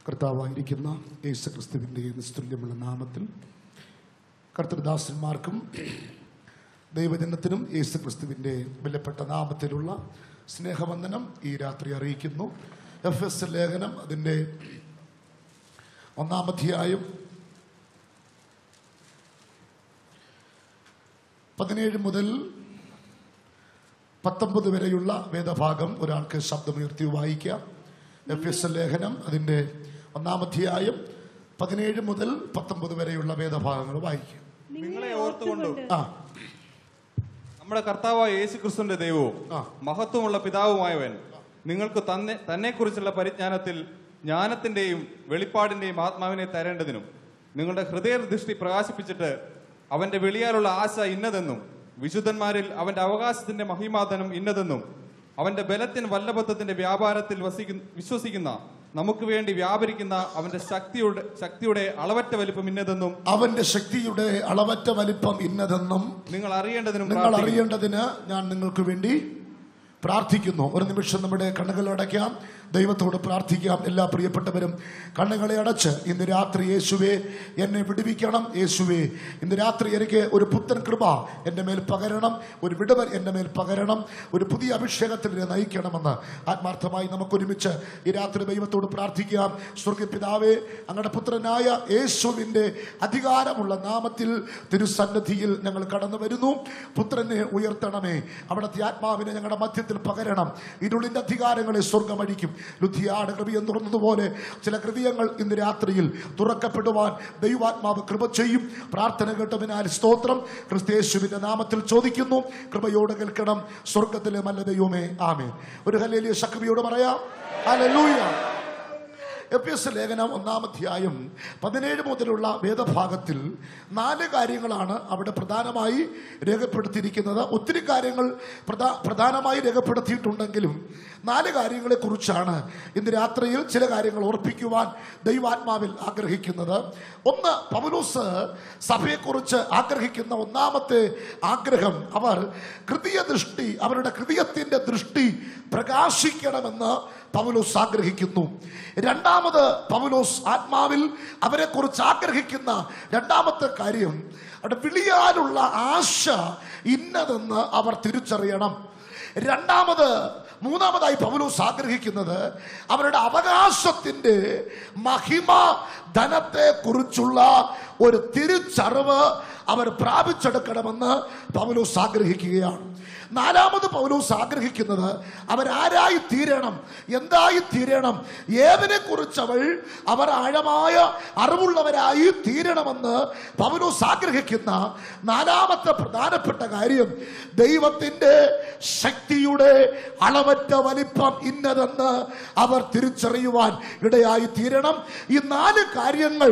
കർത്താവായിരിക്കുന്ന യേശു ക്രിസ്തുവിൻ്റെ നിസ്തുല്യമുള്ള നാമത്തിൽ കർത്തൃദാസന്മാർക്കും ദൈവജനത്തിനും യേശു ക്രിസ്തുവിൻ്റെ വിലപ്പെട്ട നാമത്തിലുള്ള സ്നേഹവന്ദനം ഈ രാത്രി അറിയിക്കുന്നു എഫ് എസ് ലേഖനം അതിൻ്റെ ഒന്നാമധ്യായം പതിനേഴ് മുതൽ പത്തൊമ്പത് വരെയുള്ള വേദഭാഗം ഒരാൾക്ക് ശബ്ദമുയർത്തി വായിക്കാം എഫ് എസ് ലേഖനം അതിൻ്റെ ഒന്നാമധ്യായം പതിനേഴ് മുതൽ പത്തൊമ്പത് വരെയുള്ള വേദഭാഗങ്ങൾ വായിക്കാം നിങ്ങളെ ഓർത്തുകൊണ്ടും ആ നമ്മുടെ കർത്താവായ യേശു ക്രിസ്തുവിന്റെ ദൈവവും ആ. മഹത്വമുള്ള പിതാവുമായവൻ നിങ്ങൾക്ക് തന്നെ തന്നെക്കുറിച്ചുള്ള പരിജ്ഞാനത്തിൽ ജ്ഞാനത്തിന്റെയും വെളിപ്പാടിന്റെയും ആത്മാവിനെ തരേണ്ടതിനും നിങ്ങളുടെ ഹൃദയ ദൃഷ്ടി പ്രകാശിപ്പിച്ചിട്ട് അവന്റെ വെളിയാലുള്ള ആശ ഇന്നതെന്നും വിശുദ്ധന്മാരിൽ അവന്റെ അവകാശത്തിന്റെ മഹിമാതനം ഇന്നതെന്നും അവന്റെ ബലത്തിന് വല്ലഭത്വത്തിന്റെ വ്യാപാരത്തിൽ വസിക്കുന്ന വിശ്വസിക്കുന്ന നമുക്ക് വേണ്ടി വ്യാപരിക്കുന്ന അവന്റെ ശക്തിയുടെ ശക്തിയുടെ അളവറ്റ വലിപ്പം ഇന്നതെന്നും അവന്റെ ശക്തിയുടെ അളവറ്റ വലിപ്പം ഇന്നതെന്നും നിങ്ങൾ അറിയേണ്ടതിനും നിങ്ങൾ പ്രാർത്ഥിക്കുന്നു. അറിയേണ്ടതിന് ഞാൻ നിങ്ങൾക്ക് വേണ്ടി പ്രാർത്ഥിക്കുന്നു ഒരു നിമിഷം നമ്മുടെ കണ്ണുകൾ അടയ്ക്കാം ദൈവത്തോട് പ്രാർത്ഥിക്കാം എല്ലാ പ്രിയപ്പെട്ടവരും കണ്ണുകളെ അടച്ച് ഇന്ന് രാത്രി യേശുവേ എന്നെ വിടുവിക്കണം യേശുവേ ഇന്ന് രാത്രി എനിക്ക് ഒരു പുത്തൻ കൃപ എൻ്റെ മേൽ പകരണം ഒരു വിടുവൽ എൻ്റെ മേൽ പകരണം ഒരു പുതിയ അഭിഷേകത്തിൽ എന്നെ നയിക്കണമെന്ന് ആത്മാർത്ഥമായി നമുക്കൊരുമിച്ച് ഈ രാത്രി ദൈവത്തോട് പ്രാർത്ഥിക്കാം സ്വർഗപിതാവേ അങ്ങയുടെ പുത്രനായ യേശുവിൻ്റെ അധികാരമുള്ള നാമത്തിൽ തിരുസന്നിധിയിൽ ഞങ്ങൾ കടന്നു വരുന്നു പുത്രനെ ഉയർത്തണമേ അവിടുത്തെ ആത്മാവിനെ ഞങ്ങളുടെ മധ്യത്തിൽ പകരണം ഇരുളിന്റെ അധികാരങ്ങളെ സ്വർഗമടിക്കും ലുധിയാട് കൃപയം തുറന്നതുപോലെ ചില കൃതിയങ്ങൾ ഇന്ന് രാത്രിയിൽ തുറക്കപ്പെടുവാൻ ദൈവാത്മാവ് കൃപ ചെയ്യും പ്രാർത്ഥന കേട്ടതിനാൽ സ്തോത്രം ക്രിസ്തേശുവിന്റെ നാമത്തിൽ ചോദിക്കുന്നു കൃപയോട് കേൾക്കണം സ്വർഗത്തിലെ മല്ല ദൈവമേ ആമേ ഒരു ഹല്ലേലിയ ശക്തിയോട് പറയാം ഹല്ലേലൂയ എഫ് എസ് ലേഖനം ഒന്നാമധ്യായം പതിനേഴ് മുതലുള്ള വേദഭാഗത്തിൽ നാല് കാര്യങ്ങളാണ് അവിടെ പ്രധാനമായി രേഖപ്പെടുത്തിയിരിക്കുന്നത് ഒത്തിരി കാര്യങ്ങൾ പ്രധാ പ്രധാനമായി രേഖപ്പെടുത്തിയിട്ടുണ്ടെങ്കിലും നാല് കാര്യങ്ങളെ കുറിച്ചാണ് ഇന്ന് രാത്രിയിൽ ചില കാര്യങ്ങൾ ഓർപ്പിക്കുവാൻ ദൈവാത്മാവിൽ ആഗ്രഹിക്കുന്നത് ഒന്ന് പൗലോസ് സഭയെക്കുറിച്ച് ആഗ്രഹിക്കുന്ന ഒന്നാമത്തെ ആഗ്രഹം അവർ കൃതിയ ദൃഷ്ടി അവരുടെ കൃതിയത്തിന്റെ ദൃഷ്ടി പ്രകാശിക്കണമെന്ന് പൗലോസ് ആഗ്രഹിക്കുന്നു രണ്ടാമത് പൗലോസ് ആത്മാവിൽ അവരെ കുറിച്ച് ആഗ്രഹിക്കുന്ന രണ്ടാമത്തെ കാര്യം അവിടെ വിളിയാനുള്ള ആശ ഇന്നതെന്ന് അവർ തിരിച്ചറിയണം രണ്ടാമത് മൂന്നാമതായി പൗലോസ് ആഗ്രഹിക്കുന്നത് അവരുടെ അവകാശത്തിന്റെ മഹിമ ധനത്തെ കുറിച്ചുള്ള ഒരു തിരിച്ചറിവ് അവർ പ്രാപിച്ചെടുക്കണമെന്ന് പൗലോസ് ആഗ്രഹിക്കുകയാണ് നാലാമത് പൗലോസ് ആഗ്രഹിക്കുന്നത് അവരാരായി തീരണം എന്തായി തീരണം ഏതിനെ കുറിച്ച് അവൾ അവർ ആഴമായ അറിവുള്ളവരായി തീരണമെന്ന് പൗലോസ് ആഗ്രഹിക്കുന്ന നാലാമത്തെ പ്രധാനപ്പെട്ട കാര്യം ദൈവത്തിന്റെ ശക്തിയുടെ അളവറ്റ വലിപ്പം ഇന്നതെന്ന് അവർ തിരിച്ചറിയുവാൻ ഇടയായി തീരണം ഈ നാല് കാര്യങ്ങൾ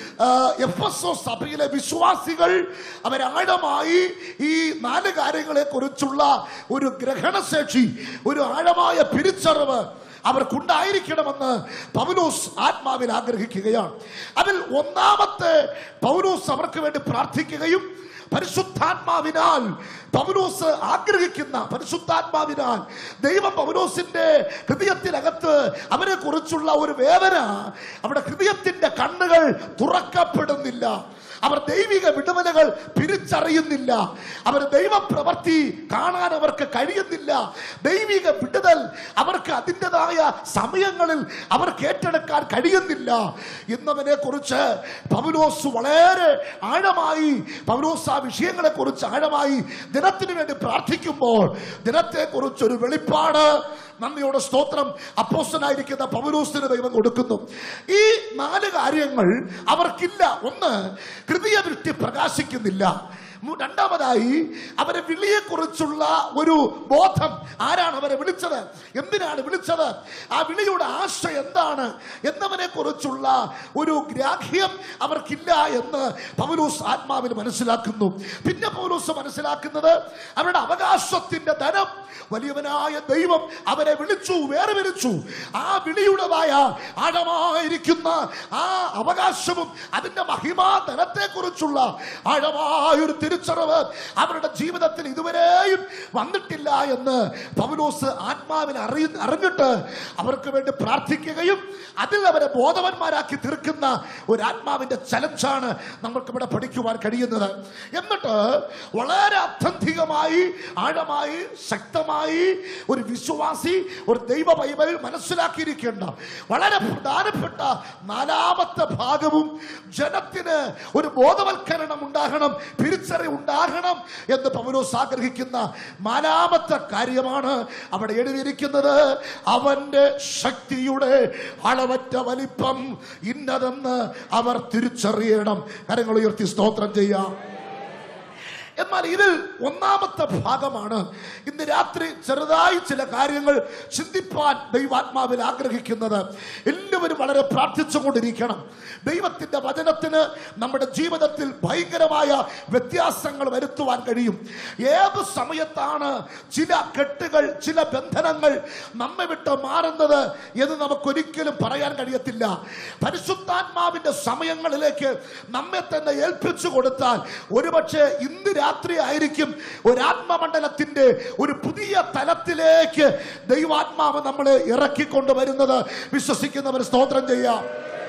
എഫ് എസ് ഒ സഭയിലെ വിശ്വാസികൾ അവരാഴമായി ഈ നാല് കാര്യങ്ങളെ കുറിച്ചുള്ള ഒരു ഗ്രഹണശേഷി ഒരു ആഴമായ തിരിച്ചറിവ് അവർക്കുണ്ടായിരിക്കണമെന്ന് പൗലോസ് ആത്മാവിൽ ആഗ്രഹിക്കുകയാണ് അതിൽ ഒന്നാമത്തെ പൗലോസ് അവർക്ക് വേണ്ടി പ്രാർത്ഥിക്കുകയും പരിശുദ്ധാത്മാവിനാൽ പൗലോസ് ആഗ്രഹിക്കുന്ന പരിശുദ്ധാത്മാവിനാൽ ദൈവം പൗലോസിന്റെ ഹൃദയത്തിനകത്ത് അവരെ കുറിച്ചുള്ള ഒരു വേദന അവിടെ ഹൃദയത്തിന്റെ കണ്ണുകൾ തുറക്കപ്പെടുന്നില്ല അവർ ദൈവിക വിടുതലുകൾ തിരിച്ചറിയുന്നില്ല അവർ ദൈവപ്രവൃത്തി കാണാൻ അവർക്ക് കഴിയുന്നില്ല ദൈവിക വിടുതൽ അവർക്ക് അതിൻ്റെതായ സമയങ്ങളിൽ അവർക്ക് ഏറ്റെടുക്കാൻ കഴിയുന്നില്ല എന്നതിനെ കുറിച്ച് പൗലോസ് വളരെ ആഴമായി പൗലോസ് ആ വിഷയങ്ങളെ കുറിച്ച് ആഴമായി ദിനത്തിന് വേണ്ടി പ്രാർത്ഥിക്കുമ്പോൾ ദിനത്തെ കുറിച്ചൊരു വെളിപ്പാട് നന്ദിയോടെ സ്തോത്രം അപ്പോസ്റ്റനായിരിക്കുന്ന പൗലോസിന് ദൈവം കൊടുക്കുന്നു ഈ നാല് കാര്യങ്ങൾ അവർക്കില്ല ഒന്ന് ഹൃദയ ദൃഷ്ടി പ്രകാശിക്കുന്നില്ല മു- രണ്ടാമതായി അവരെ വിളിയെക്കുറിച്ചുള്ള ഒരു ബോധം ആരാണ് അവരെ വിളിച്ചത് എന്തിനാണ് വിളിച്ചത് ആ വിളിയുടെ ആശ എന്താണ് എന്നവനെ കുറിച്ചുള്ള ഒരു ഗ്രാഹ്യം അവർക്കില്ല എന്ന് പൗലൂസ് ആത്മാവിന് മനസ്സിലാക്കുന്നു പിന്നെ പൗലൂസ് മനസ്സിലാക്കുന്നത് അവരുടെ അവകാശത്തിന്റെ ധനം വലിയവനായ ദൈവം അവരെ വിളിച്ചു വേറെ വിളിച്ചു ആ വിളിയുടേതായ ആഴമായിരിക്കുന്ന ആ അവകാശവും അതിന്റെ മഹിമാ ധനത്തെ കുറിച്ചുള്ള ആഴമായൊരു തിരിച്ചറിവ് അവരുടെ ജീവിതത്തിൽ ഇതുവരെയും വന്നിട്ടില്ല എന്ന് പൗലോസ് ആത്മാവിൽ അറിയ അറിഞ്ഞിട്ട് അവർക്ക് വേണ്ടി പ്രാർത്ഥിക്കുകയും അതിൽ അവരെ ബോധവന്മാരാക്കി തീർക്കുന്ന ഒരു ആത്മാവിന്റെ ചലഞ്ചാണ് നമ്മൾക്ക് ഇവിടെ പഠിക്കുവാൻ കഴിയുന്നത് എന്നിട്ട് വളരെ അത്യന്തികമായി ആഴമായി ശക്തമായി ഒരു വിശ്വാസി ഒരു ദൈവ ബൈബിൾ മനസ്സിലാക്കിയിരിക്കേണ്ട വളരെ പ്രധാനപ്പെട്ട നാലാമത്തെ ഭാഗവും ജനത്തിന് ഒരു ബോധവൽക്കരണം ഉണ്ടാകണം തിരിച്ചറിവ് ഉണ്ടാകണം എന്ന് പൗലോസ് ആഗ്രഹിക്കുന്ന നാലാമത്തെ കാര്യമാണ് അവിടെ എഴുതിയിരിക്കുന്നത് അവന്റെ ശക്തിയുടെ അളവറ്റ വലിപ്പം ഇന്നതെന്ന് അവർ തിരിച്ചറിയണം കരങ്ങൾ ഉയർത്തി സ്തോത്രം ചെയ്യാം എന്നാൽ ഇതിൽ ഒന്നാമത്തെ ഭാഗമാണ് ഇന്ന് രാത്രി ചെറുതായി ചില കാര്യങ്ങൾ ചിന്തിപ്പാൻ ദൈവാത്മാവിൽ ആഗ്രഹിക്കുന്നത് എല്ലാവരും വളരെ പ്രാർത്ഥിച്ചുകൊണ്ടിരിക്കണം ദൈവത്തിന്റെ വചനത്തിന് നമ്മുടെ ജീവിതത്തിൽ ഭയങ്കരമായ വ്യത്യാസങ്ങൾ വരുത്തുവാൻ കഴിയും ഏത് സമയത്താണ് ചില കെട്ടുകൾ ചില ബന്ധനങ്ങൾ നമ്മെ വിട്ട് മാറുന്നത് എന്ന് നമുക്കൊരിക്കലും പറയാൻ കഴിയത്തില്ല പരിശുദ്ധാത്മാവിന്റെ സമയങ്ങളിലേക്ക് നമ്മെ തന്നെ ഏൽപ്പിച്ചു കൊടുത്താൽ ഒരുപക്ഷെ ഇന്ന് രാത്രി ആയിരിക്കും ഒരു ആത്മമണ്ഡലത്തിന്റെ ഒരു പുതിയ തലത്തിലേക്ക് ദൈവാത്മാവ് നമ്മളെ ഇറക്കിക്കൊണ്ട് വരുന്നത് വിശ്വസിക്കുന്നവർ സ്തോത്രം ചെയ്യാം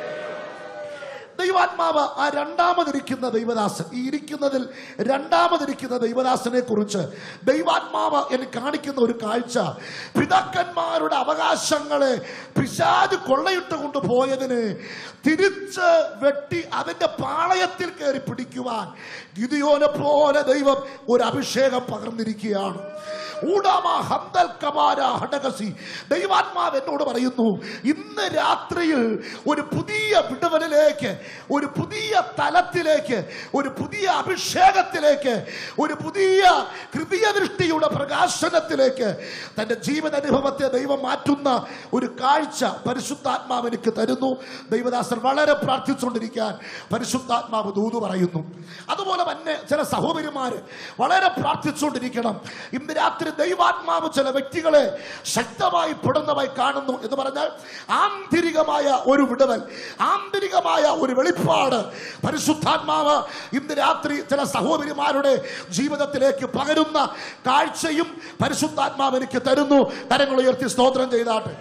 ദൈവാത്മാവ് ആ രണ്ടാമതിരിക്കുന്ന ദൈവദാസൻ ഈ ഇരിക്കുന്നതിൽ രണ്ടാമതിരിക്കുന്ന ദൈവദാസനെ കുറിച്ച് ദൈവാത്മാവ് എനിക്ക് കാണിക്കുന്ന ഒരു കാഴ്ച പിതാക്കന്മാരുടെ അവകാശങ്ങളെ പിശാജ് കൊള്ളയിട്ട് കൊണ്ടുപോയതിന് തിരിച്ച് വെട്ടി അതിന്റെ പാളയത്തിൽ കയറി പിടിക്കുവാൻ ഗിദിയോനെ പോലെ ദൈവം ഒരു അഭിഷേകം പകർന്നിരിക്കുകയാണ് ഊടാമ ഹന്തൽ കമാര ഹടകസി ദൈവാത്മാവ് എന്നോട് പറയുന്നു ഇന്ന് രാത്രിയിൽ ഒരു പുതിയ വിടുവലിലേക്ക് ഒരു പുതിയ തലത്തിലേക്ക് ഒരു പുതിയ അഭിഷേകത്തിലേക്ക് ഒരു പുതിയ ഹൃദയ ദൃഷ്ടിയുടെ പ്രകാശനത്തിലേക്ക് തന്റെ ജീവിതാനുഭവത്തെ ദൈവം മാറ്റുന്ന ഒരു കാഴ്ച പരിശുദ്ധാത്മാവ് എനിക്ക് തരുന്നു ദൈവദാസൻ വളരെ പ്രാർത്ഥിച്ചുകൊണ്ടിരിക്കാൻ പരിശുദ്ധാത്മാവ് ദൂത് പറയുന്നു അതുപോലെ തന്നെ ചില സഹോദരിമാര് വളരെ പ്രാർത്ഥിച്ചുകൊണ്ടിരിക്കണം ഇന്ന് രാത്രി ദൈവാത്മാവ് ചില വ്യക്തികളെ ശക്തമായി പെടുന്നതായി കാണുന്നു എന്ന് പറഞ്ഞാൽ ആന്തരികമായ ഒരു വിടുതൽ ആന്തരികമായ ഒരു വെളിപ്പാട് പരിശുദ്ധാത്മാവ് ഇന്ന് രാത്രി ചില സഹോദരിമാരുടെ ജീവിതത്തിലേക്ക് പകരുന്ന കാഴ്ചയും പരിശുദ്ധാത്മാവ് എനിക്ക് തരുന്നു കരങ്ങൾ ഉയർത്തി സ്തോത്രം ചെയ്താട്ടെ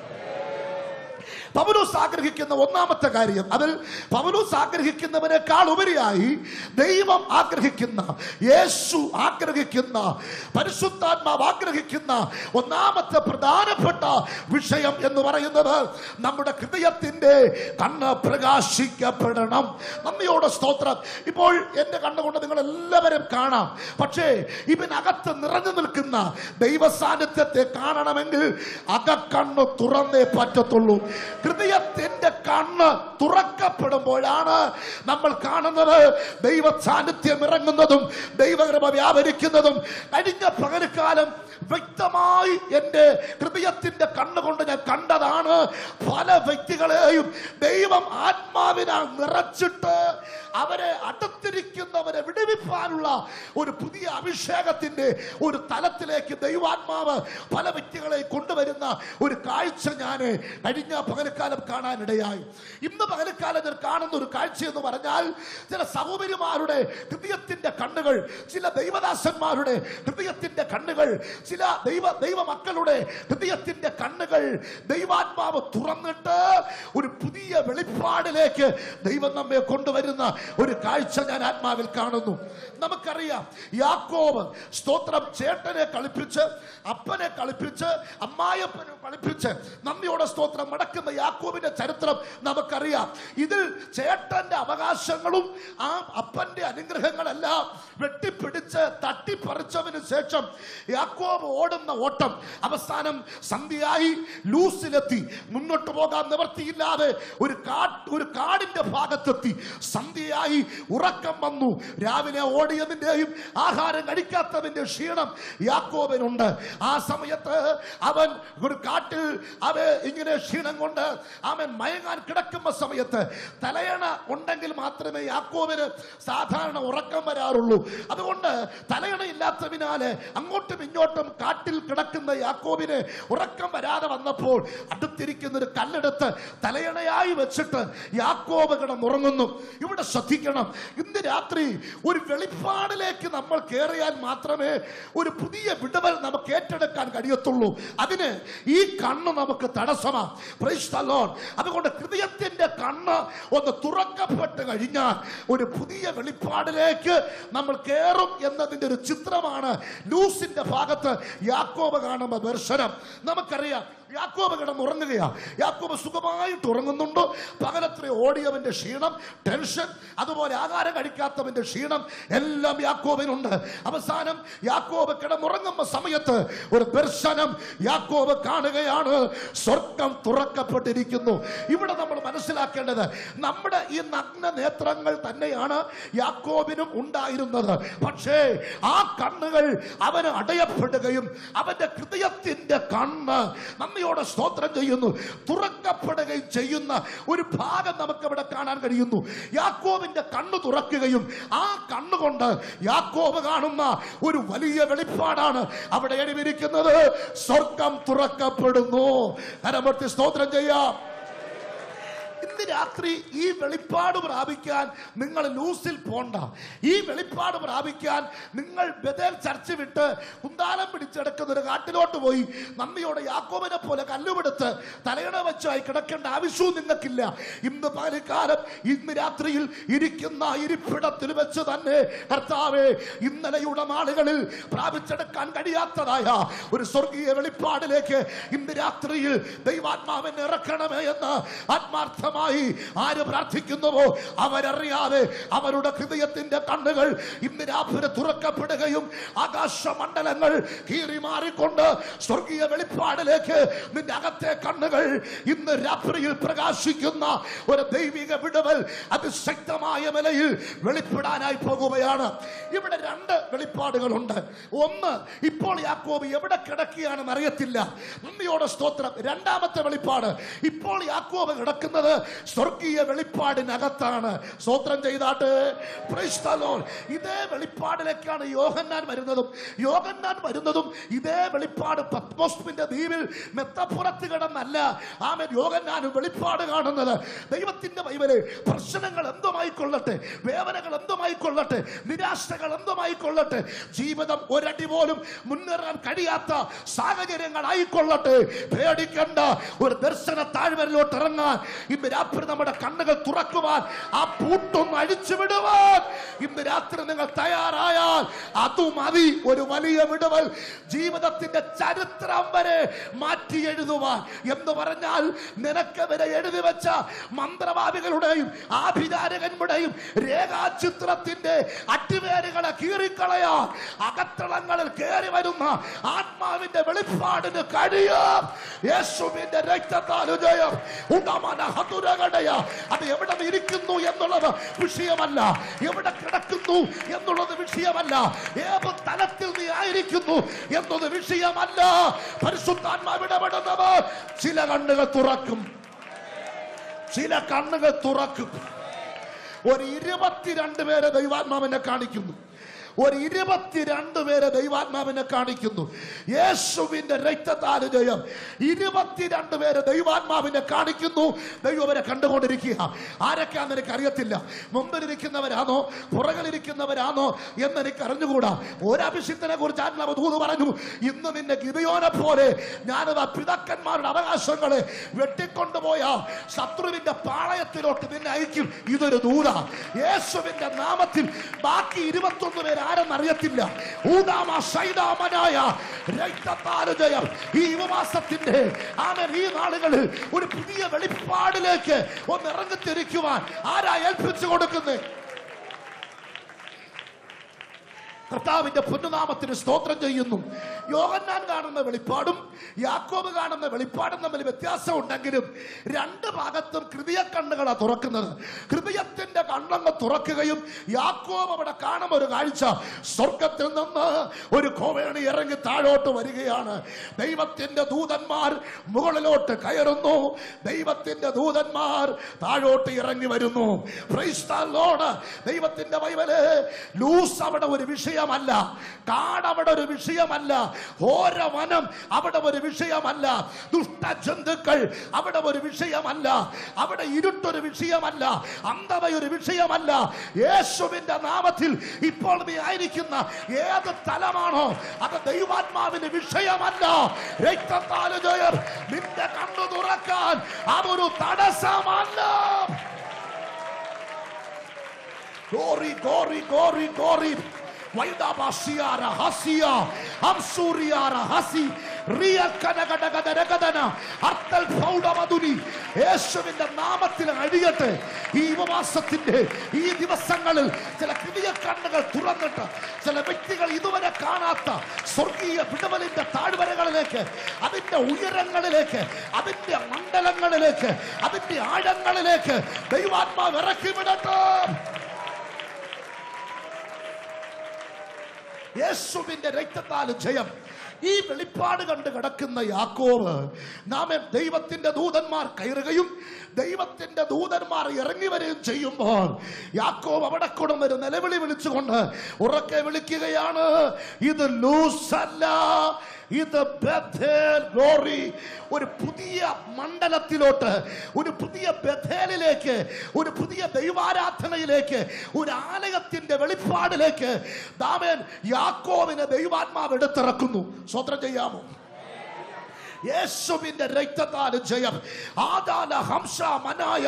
പൗലോസ് ആഗ്രഹിക്കുന്ന ഒന്നാമത്തെ കാര്യം അതിൽ പൗലോസ് ആഗ്രഹിക്കുന്നവനേക്കാൾ ഉപരിയായി ദൈവം ആഗ്രഹിക്കുന്ന യേശു ആഗ്രഹിക്കുന്ന പരിശുദ്ധാത്മാവ് ആഗ്രഹിക്കുന്ന ഒന്നാമത്തെ പ്രധാനപ്പെട്ട വിഷയം എന്ന് പറയുന്നത് നമ്മുടെ ഹൃദയത്തിന്റെ കണ്ണ് പ്രകാശിക്കപ്പെടണം നന്ദിയോടെ സ്തോത്രം ഇപ്പോൾ എന്റെ കണ്ണുകൊണ്ട് നിങ്ങൾ എല്ലാവരും കാണാം പക്ഷേ ഇവനകത്ത് നിറഞ്ഞു നിൽക്കുന്ന ദൈവ സാന്നിധ്യത്തെ കാണണമെങ്കിൽ അകക്കണ്ണ് തുറന്നേ പറ്റത്തുള്ളൂ ഹൃദയത്തിന്റെ കണ്ണ് തുറക്കപ്പെടുമ്പോഴാണ് നമ്മൾ കാണുന്നത് ദൈവ സാന്നിധ്യം ഇറങ്ങുന്നതും ദൈവകൃപ വ്യാപരിക്കുന്നതും കഴിഞ്ഞ പകൽക്കാലം വ്യക്തമായി എൻ്റെ ഹൃദയത്തിന്റെ കണ്ണുകൊണ്ട് ഞാൻ കണ്ടതാണ് പല വ്യക്തികളെയും ദൈവം ആത്മാവിനാൽ നിറച്ചിട്ട് അവരെ അടുത്തിരിക്കുന്നവരെ വിടുവിപ്പാനുള്ള ഒരു പുതിയ അഭിഷേകത്തിന്റെ ഒരു തലത്തിലേക്ക് ദൈവാത്മാവ് പല വ്യക്തികളെ കൊണ്ടുവരുന്ന ഒരു കാഴ്ച ഞാൻ കഴിഞ്ഞ പകൽക്കാലം കാണാനിടയായി ഇന്ന് പകൽക്കാലം ഞാൻ കാണുന്ന ഒരു കാഴ്ച എന്ന് പറഞ്ഞാൽ ചില സഹോദരിമാരുടെ ഹൃദയത്തിന്റെ കണ്ണുകൾ ചില ദൈവദാസന്മാരുടെ ഹൃദയത്തിന്റെ കണ്ണുകൾ ചില ദൈവ ദൈവ മക്കളുടെ ഹൃദയത്തിന്റെ കണ്ണുകൾ ദൈവാത്മാവ് തുറന്നിട്ട് ഒരു പുതിയ വെളിപ്പാടിലേക്ക് ദൈവം നമ്മെ കൊണ്ടുവരുന്ന ഒരു കാഴ്ച ഞാൻ ആത്മാവിൽ കാണുന്നു നമുക്കറിയാം യാക്കോബ് സ്തോത്രം ചേട്ടനെ കളിപ്പിച്ച് അപ്പനെ കളിപ്പിച്ച് അമ്മായപ്പനെ കളിപ്പിച്ച് നന്ദിയോടെ സ്തോത്രം മടക്കുന്ന യാക്കോബിന്റെ ചരിത്രം നമുക്കറിയാം ഇതിൽ ചേട്ടന്റെ അവകാശങ്ങളും ആ അപ്പന്റെ അനുഗ്രഹങ്ങളെല്ലാം വെട്ടിപ്പിടിച്ച് തട്ടിപ്പറിച്ചതിന് ശേഷം യാക്കോബ് ഓടുന്ന ഓട്ടം അവസാനം സന്ധ്യയായി ലൂസിലെത്തി മുന്നോട്ട് പോകാൻ നിവർത്തിയില്ലാതെ ഒരു കാട് ഒരു കാടിന്റെ ഭാഗത്തെത്തി സന്ധ്യയായി ഉറക്കം വന്നു രാവിലെ ഓടിയതിന്റെയും ആഹാരം കഴിക്കാത്തതിന്റെ ക്ഷീണം യാക്കോബിനുണ്ട് ആ സമയത്ത് അവൻ ഒരു കാട്ടിൽ അവ ഇങ്ങനെ ക്ഷീണം കൊണ്ട് ആമൻ മയങ്ങാൻ കിടക്കുന്ന സമയത്ത് തലയണ ഉണ്ടെങ്കിൽ മാത്രമേ യാക്കോബിന് സാധാരണ ഉറക്കം വരാറുള്ളൂ അതുകൊണ്ട് തലയണ ഇല്ലാത്തതിനാല് അങ്ങോട്ടും ഇങ്ങോട്ടും കാട്ടിൽ കിടക്കുന്ന യാക്കോബിന് ഉറക്കം വരാതെ വന്നപ്പോൾ അടുത്തിരിക്കുന്ന ഒരു കല്ലെടുത്ത് തലയണയായി വെച്ചിട്ട് യാക്കോബ് കിടന്നുറങ്ങുന്നു ഇവിടെ ശ്രദ്ധിക്കണം ഇന്ന് രാത്രി ഒരു വെളിപ്പാടിലേക്ക് നമ്മൾ കയറിയാൽ മാത്രമേ ഒരു പുതിയ വിടുതൽ നമുക്ക് ഏറ്റെടുക്കാൻ കഴിയത്തുള്ളൂ അതിന് ഈ കണ്ണ് നമുക്ക് തടസ്സമാണ് Praise the Lord. അതുകൊണ്ട് ഹൃദയത്തിന്റെ കണ്ണ് ഒന്ന് തുറക്കപ്പെട്ട് കഴിഞ്ഞാൽ ഒരു പുതിയ വെളിപ്പാടിലേക്ക് നമ്മൾ കയറും എന്നതിന്റെ ഒരു ചിത്രമാണ് ലൂസിന്റെ ഭാഗത്ത് യാക്കോബ് കാണുന്ന ദർശനം നമുക്കറിയാം യാക്കോബ് കിടന്നുറങ്ങുകയാ യാക്കോബ് സുഖമായിട്ട് ഉറങ്ങുന്നുണ്ട് പകലത്ര ഓടിയവന്റെ ക്ഷീണം ടെൻഷൻ അതുപോലെ ആഹാരം കഴിക്കാത്തവന്റെ ക്ഷീണം എല്ലാം യാക്കോബിനുണ്ട് അവസാനം യാക്കോബ് കിടന്നുറങ്ങുന്ന സമയത്ത് ഒരു ദർശനം യാക്കോബ് കാണുകയാണ് സ്വർഗം തുറക്കപ്പെട്ടിരിക്കുന്നു ഇവിടെ നമ്മൾ മനസ്സിലാക്കേണ്ടത് നമ്മുടെ ഈ നഗ്ന നേത്രങ്ങൾ തന്നെയാണ് യാക്കോബിനും ഉണ്ടായിരുന്നത് പക്ഷേ ആ കണ്ണുകൾ അവന് അടയപ്പെടുകയും അവന്റെ ഹൃദയത്തിന്റെ കണ്ണ് നന്ദിയോടെ സ്തോത്രം ചെയ്യുന്നു തുറക്കപ്പെടുകയും ചെയ്യുന്ന ഒരു ഭാഗം നമുക്ക് ഇവിടെ കാണാൻ കഴിയുന്നു യാക്കോബിന്റെ കണ്ണ് തുറക്കുകയും ആ കണ്ണുകൊണ്ട് യാക്കോബ് കാണുന്ന ഒരു വലിയ വെളിപ്പാടാണ് അവിടെ എഴുതിയിരിക്കുന്നത് സ്വർഗം തുറക്കപ്പെടുന്നു കരമർത്തി സ്തോത്രം ചെയ്യാം ഇന്ന് രാത്രി ഈ വെളിപ്പാട് പ്രാപിക്കാൻ നിങ്ങൾ ലൂസിൽ പോണ്ട ഈ വെളിപ്പാട് പ്രാപിക്കാൻ നിങ്ങൾ ബദൽ ചർച്ച വിട്ട് കുന്താലം പിടിച്ചെടുക്കുന്ന ഒരു കാട്ടിലോട്ട് പോയി നന്ദിയോടെ യാക്കോബിനെ പോലെ കല്ലുപിടുത്ത് തലയിണ വെച്ചായി കിടക്കേണ്ട ആവശ്യവും നിങ്ങൾക്കില്ല ഇന്ന് പകൽക്കാലം ഇന്ന് രാത്രിയിൽ ഇരിക്കുന്ന ഇരിപ്പിടത്തിൽ വെച്ച് തന്നെ കർത്താവെ ഇന്നലെയുടെ നാളുകളിൽ പ്രാപിച്ചെടുക്കാൻ കഴിയാത്തതായ ഒരു സ്വർഗീയ വെളിപ്പാടിലേക്ക് ഇന്ന് രാത്രിയിൽ ദൈവാത്മാവിനെ ഇറക്കണമേ എന്ന് ആത്മാർത്ഥമായി ആര് പ്രാർത്ഥിക്കുന്നുവോ അവരറിയാതെ അവരുടെ ഹൃദയത്തിന്റെ കണ്ണുകൾ ഇന്ന് രാത്രി തുറക്കപ്പെടുകയും ആകാശമണ്ഡലങ്ങൾ കീറി മാറിക്കൊണ്ട് സ്വർഗീയ വെളിപ്പാടിലേക്ക് നിന്റെ അകത്തെ കണ്ണുകൾ ഇന്ന് രാത്രിയിൽ പ്രകാശിക്കുന്ന ഒരു ദൈവിക വിടുവൽ അതിശക്തമായ നിലയിൽ വെളിപ്പെടാനായി പോകുകയാണ് ഇവിടെ രണ്ട് വെളിപ്പാടുകളുണ്ട് ഒന്ന് ഇപ്പോൾ യാക്കോബ് എവിടെ കിടക്കുകയാണെന്ന് അറിയത്തില്ല നന്ദിയോടെ സ്തോത്രം രണ്ടാമത്തെ വെളിപ്പാട് ഇപ്പോൾ യാക്കോബ് കിടക്കുന്നത് സ്വർഗീയ വെളിപ്പാടിനകത്താണ് സ്തോത്രം ചെയ്താട്ട് Praise the Lord. ഇതേ വെളിപ്പാടിലേക്കാണ് യോഹന്നാൻ വരുന്നതും യോഹന്നാൻ വരുന്നതും ഇതേ വെളിപ്പാട് പത്മോസ്മിന്റെ ദ്വീപിൽ മെത്തപ്പുറത്ത് കിടന്നല്ല ആമൻ യോഹന്നാനും വെളിപ്പാട് കാണുന്നത് ദൈവത്തിന്റെ ബൈബില് പ്രശ്നങ്ങൾ എന്തുമായിക്കൊള്ളട്ടെ വേദനകൾ എന്തുമായിക്കൊള്ളട്ടെ നിരാശകൾ എന്തുമായിക്കൊള്ളട്ടെ ജീവിതം ഒരടി പോലും മുന്നേറാൻ കഴിയാത്ത സാഹചര്യങ്ങളായിക്കൊള്ളട്ടെ പേടിക്കണ്ട ഒരു ദർശന താഴ്വരയിലോട്ട് ഇറങ്ങാൻ ഇന്ന് രാത്രി നമ്മുടെ കണ്ണുകൾ തുറക്കുവാൻ ആ പൂട്ടൊന്ന് അഴിച്ചു വിടുവാൻ ഇന്ന് രാത്രി നിങ്ങൾ തയ്യാറായാൽ അതു മതി ഒരു വലിയ വിടുവൽ ജീവിതത്തിന്റെ ചരിത്രം വരെ മാറ്റി എഴുതുവാൻ എന്ന് പറഞ്ഞാൽ നിനക്ക് വരെ എഴുതി വെച്ച മന്ത്രവാദികളുടെയും ആഭിചാരകന്മാരുടെയും രേഖാചിത്രത്തിന്റെ അട്ടിവേരുകളെ കീറിക്കളയാൻ അകത്തളങ്ങളിൽ കയറി വരുന്ന ആത്മാവിന്റെ വെളിപ്പാടിന് കഴിയും യേശുവിന്റെ രക്തത്താൽ ജയം ഉടമന ഹതുരകടയ അത് എവിടെ ഇരിക്കുന്നു എന്നുള്ളത് വിഷയമല്ല എവിടെ കിടക്കുന്നു എന്നുള്ളത് വിഷയമല്ല ഏത് തലത്തിൽ നീ ആയിരിക്കുന്നു എന്നത് വിഷയമല്ല പരിശുദ്ധാത്മാവ് ഇടപെടുന്നവർ ചില കണ്ണുകൾ തുറക്കും ചില കണ്ണുകൾ തുറക്കും ഒരു ഇരുപത്തിരണ്ട് പേരെ ദൈവാത്മാവിനെ കാണിക്കുന്നു ഒരു ഇരുപത്തിരണ്ട് പേരെ ദൈവാത്മാവിനെ കാണിക്കുന്നു യേശുവിന്റെ രക്തത്താല് ജയം ഇരുപത്തിരണ്ട് പേരെ ദൈവാത്മാവിനെ കാണിക്കുന്നു ദൈവം അവരെ കണ്ടുകൊണ്ടിരിക്കുക ആരൊക്കെയാന്ന് എനിക്ക് അറിയത്തില്ല മുമ്പിലിരിക്കുന്നവരാണോ പുറകിലിരിക്കുന്നവരാണോ എന്ന് എനിക്ക് അറിഞ്ഞുകൂടാ ഒരഭിഷിക്തനെ കുറിച്ച് ആത്മാവ് ദൂത് പറഞ്ഞു ഇന്ന് നിന്നെ ഗിബയോനെ പോലെ ഞാനത് പിതാക്കന്മാരുടെ അവകാശങ്ങളെ വെട്ടിക്കൊണ്ടുപോയ ശത്രുവിന്റെ പാളയത്തിലോട്ട് നിന്നെ അയക്കും ഇതൊരു ദൂത യേശുവിന്റെ നാമത്തിൽ ബാക്കി ഇരുപത്തൊന്ന് പേര് ആരെന്നറിയത്തില്ല ഊദാമ ശൈതാമനായ രക്തത്താല് ജയം ഈ ഉപവാസത്തിന്റെ ആമൻ ഈ നാളുകളിൽ ഒരു പുതിയ വെളിപ്പാടിലേക്ക് ഒന്ന് ഇറങ്ങിത്തിരിക്കുവാൻ ആരാ ഏൽപ്പിച്ചു കൊടുക്കുന്നത് കർത്താവിന്റെ പുനനാമത്തിന് സ്തോത്രം ചെയ്യുന്നു യോഹന്നാൻ കാണുന്ന വെളിപ്പാടും യാക്കോബ് കാണുന്ന വെളിപ്പാടും തമ്മിൽ വ്യത്യാസം ഉണ്ടെങ്കിലും രണ്ട് ഭാഗത്തും ഹൃദയ കണ്ണുകളാ തുറക്കുന്നത് ഹൃദയത്തിന്റെ കണ്ണങ്ങ് തുറക്കുകയും യാക്കോബ് അവിടെ കാണുന്ന ഒരു കാഴ്ച സ്വർഗത്തിൽ നിന്ന് ഒരു കോവേണി ഇറങ്ങി താഴോട്ട് വരികയാണ് ദൈവത്തിന്റെ ദൂതന്മാർ മുകളിലോട്ട് കയറുന്നു ദൈവത്തിന്റെ ദൂതന്മാർ താഴോട്ട് ഇറങ്ങി വരുന്നു Praise the Lord. ദൈവത്തിന്റെ ബൈബല് ലൂസ് അവിടെ ഒരു വിഷയമല്ല കാട് അവിടെ ഒരു വിഷയമല്ല ഓര വനം അവിടെ ഒരു വിഷയമല്ല ദുഷ്ടജന്തുക്കൾ അവിടെ ഒരു വിഷയമല്ല അവിടെ ഇരുട്ടൊരു വിഷയമല്ല അന്ധത ഒരു വിഷയമല്ല യേശുവിന്റെ നാമത്തിൽ ഇപ്പോൾ നീ ആയിരിക്കുന്ന ഏത് തലമാണോ അത് ദൈവാത്മാവിന് വിഷയമല്ല രക്തത്താല് ജയം നിന്റെ കണ്ണു തുറക്കാൻ അതൊരു തടസ്സമല്ല Glory, glory, glory, glory. വൈദാബാസിയാര Hasiya ഹംസൂരിയാര ഹസി Riya കനകടകടരകടന അർത്തൽ പൗഡമധുനി യേശുവിന്റെ നാമത്തിൽ അഴിയട്ടെ ഈ ഉപവാസത്തിന്റെ ഈ ദിവസങ്ങളിൽ ചില പുതിയ കണ്ണുകൾ തുറന്നിട്ട് ചില വ്യക്തികൾ ഇതുവരെ കാണാത്ത സ്വർഗീയ വിടവലിന്റെ താഴ്വരകളിലേക്ക് അതിന്റെ ഉയരങ്ങളിലേക്ക് അതിന്റെ മണ്ഡലങ്ങളിലേക്ക് അതിന്റെ ആഴങ്ങളിലേക്ക് ദൈവാത്മാവ് ഇറക്കി വിടട്ടെ യേശുവിന്റെ രക്തത്താൽ ജയം ഈ വെളിപ്പാട് കണ്ട് കിടക്കുന്ന യാക്കോവ് നാം ദൈവത്തിന്റെ ദൂതന്മാർ കയറുകയും ദൈവത്തിന്റെ ദൂതന്മാർ ഇറങ്ങി വരികയും ചെയ്യുമ്പോൾ യാക്കോവ് അവിടെ കൊടും ഒരു നിലവിളി വിളിച്ചുകൊണ്ട് ഉറക്കെ വിളിക്കുകയാണ് ഇത് ലൂസല്ല ഇത് ബഥേൽ ഗ്ലോറി ഒരു പുതിയ മണ്ഡലത്തിലോട്ട് ഒരു പുതിയ ബഥേലിലേക്ക് ഒരു പുതിയ ദൈവാരാധനയിലേക്ക് ഒരു ആലയത്തിന്റെ വെളിപ്പാടിലേക്ക് ദാമേൻ യാക്കോവിനെ ദൈവാത്മാവ് എടുത്തിറക്കുന്നു സ്വത്രം ചെയ്യാമോ യേശുവിന്റെ രക്തത്താൽ ജയം ആദാല ഹംസ മനായ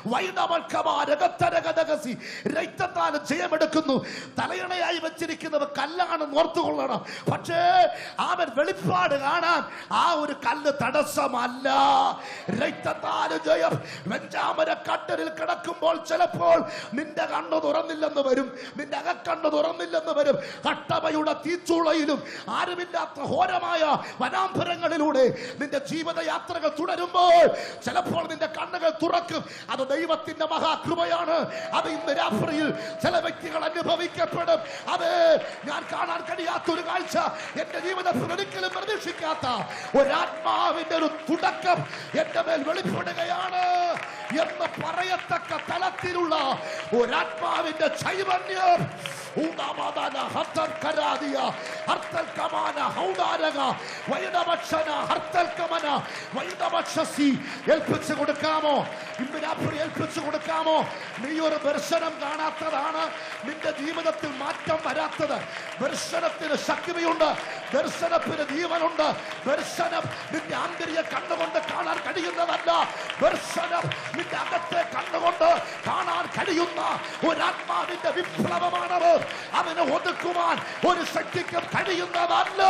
വൈദവൽക്കമാരകത്തരകതകസി രക്തത്താൽ ജയമെടുക്കുന്നു തലയണയായി വെച്ചിരിക്കുന്നത് കല്ലാണ് ഓർത്തുകൊള്ളണം പക്ഷേ അവൻ വെളിപ്പാട് കാണാൻ ആ ഒരു കല്ല് തടസ്സമല്ല രക്തത്താൽ ജയം വെഞ്ചാമര കട്ടലിൽ കിടക്കുമ്പോൾ ചിലപ്പോൾ നിന്റെ കണ്ണു തുറന്നില്ലെന്ന് വരും നിന്റെ അകക്കണ്ണു തുറന്നില്ലെന്ന് വരും കട്ടവയുടെ തീച്ചൂളയിലും ആരുമില്ലാത്ത ഘോരമായ വനാന്തരങ്ങളിലൂടെ നിന്റെ ജീവിതയാത്രകൾ തുടരുമ്പോൾ ചിലപ്പോൾ നിന്റെ കണ്ണുകൾ തുറക്കും അത് ദൈവത്തിന്റെ മഹാകൃപയാണ് അത് ഇന്ന് രാത്രിയിൽ ചില വ്യക്തികൾ അനുഭവിക്കപ്പെടും അത് ഞാൻ കാണാൻ കഴിയാത്ത ഒരു കാഴ്ച എന്റെ ജീവിതത്തിൽ ഒരിക്കലും പ്രതീക്ഷിക്കാത്ത ഒരാത്മാവിന്റെ ഒരു തുടക്കം എന്റെ മേൽ വെളിപ്പെടുകയാണ് എന്ന് പറയത്തക്ക തലത്തിലുള്ള ഒരാത്മാവിന്റെ ചൈതന്യം ഊടാമാതാന ഹർത്തൽക്കരാദിയ ഹർത്തൽക്കമാന ഹൗഡാരക വൈഡഭക്ഷന ഹർത്തൽക്കമന വൈഡഭക്ഷസി ഏൽപ്പിച്ചു കൊടുക്കാമോ ഇന്ന് രാത്രി ഏൽപ്പിച്ചു കൊടുക്കാമോ നീ ഒരു ദർശനം കാണാത്തതാണ് നിന്റെ ജീവിതത്തിൽ മാറ്റം വരാത്തത് ദർശനത്തിന് ശക്തിയുണ്ട് ദർശനത്തിന് ജീവനുണ്ട് ദർശനം നിന്റെ ആന്തരിക കണ്ണുകൊണ്ട് കാണാൻ കഴിയുന്നതല്ല ദർശനം നിന്റെ അകത്തെ കണ്ണുകൊണ്ട് കാണാൻ കഴിയുന്ന ഒരാത്മാവിന്റെ വിപ്ലവമാണത് അവനെ ഒതുക്കുവാൻ ഒരു ശക്തിക്കും കഴിയുന്നതല്ല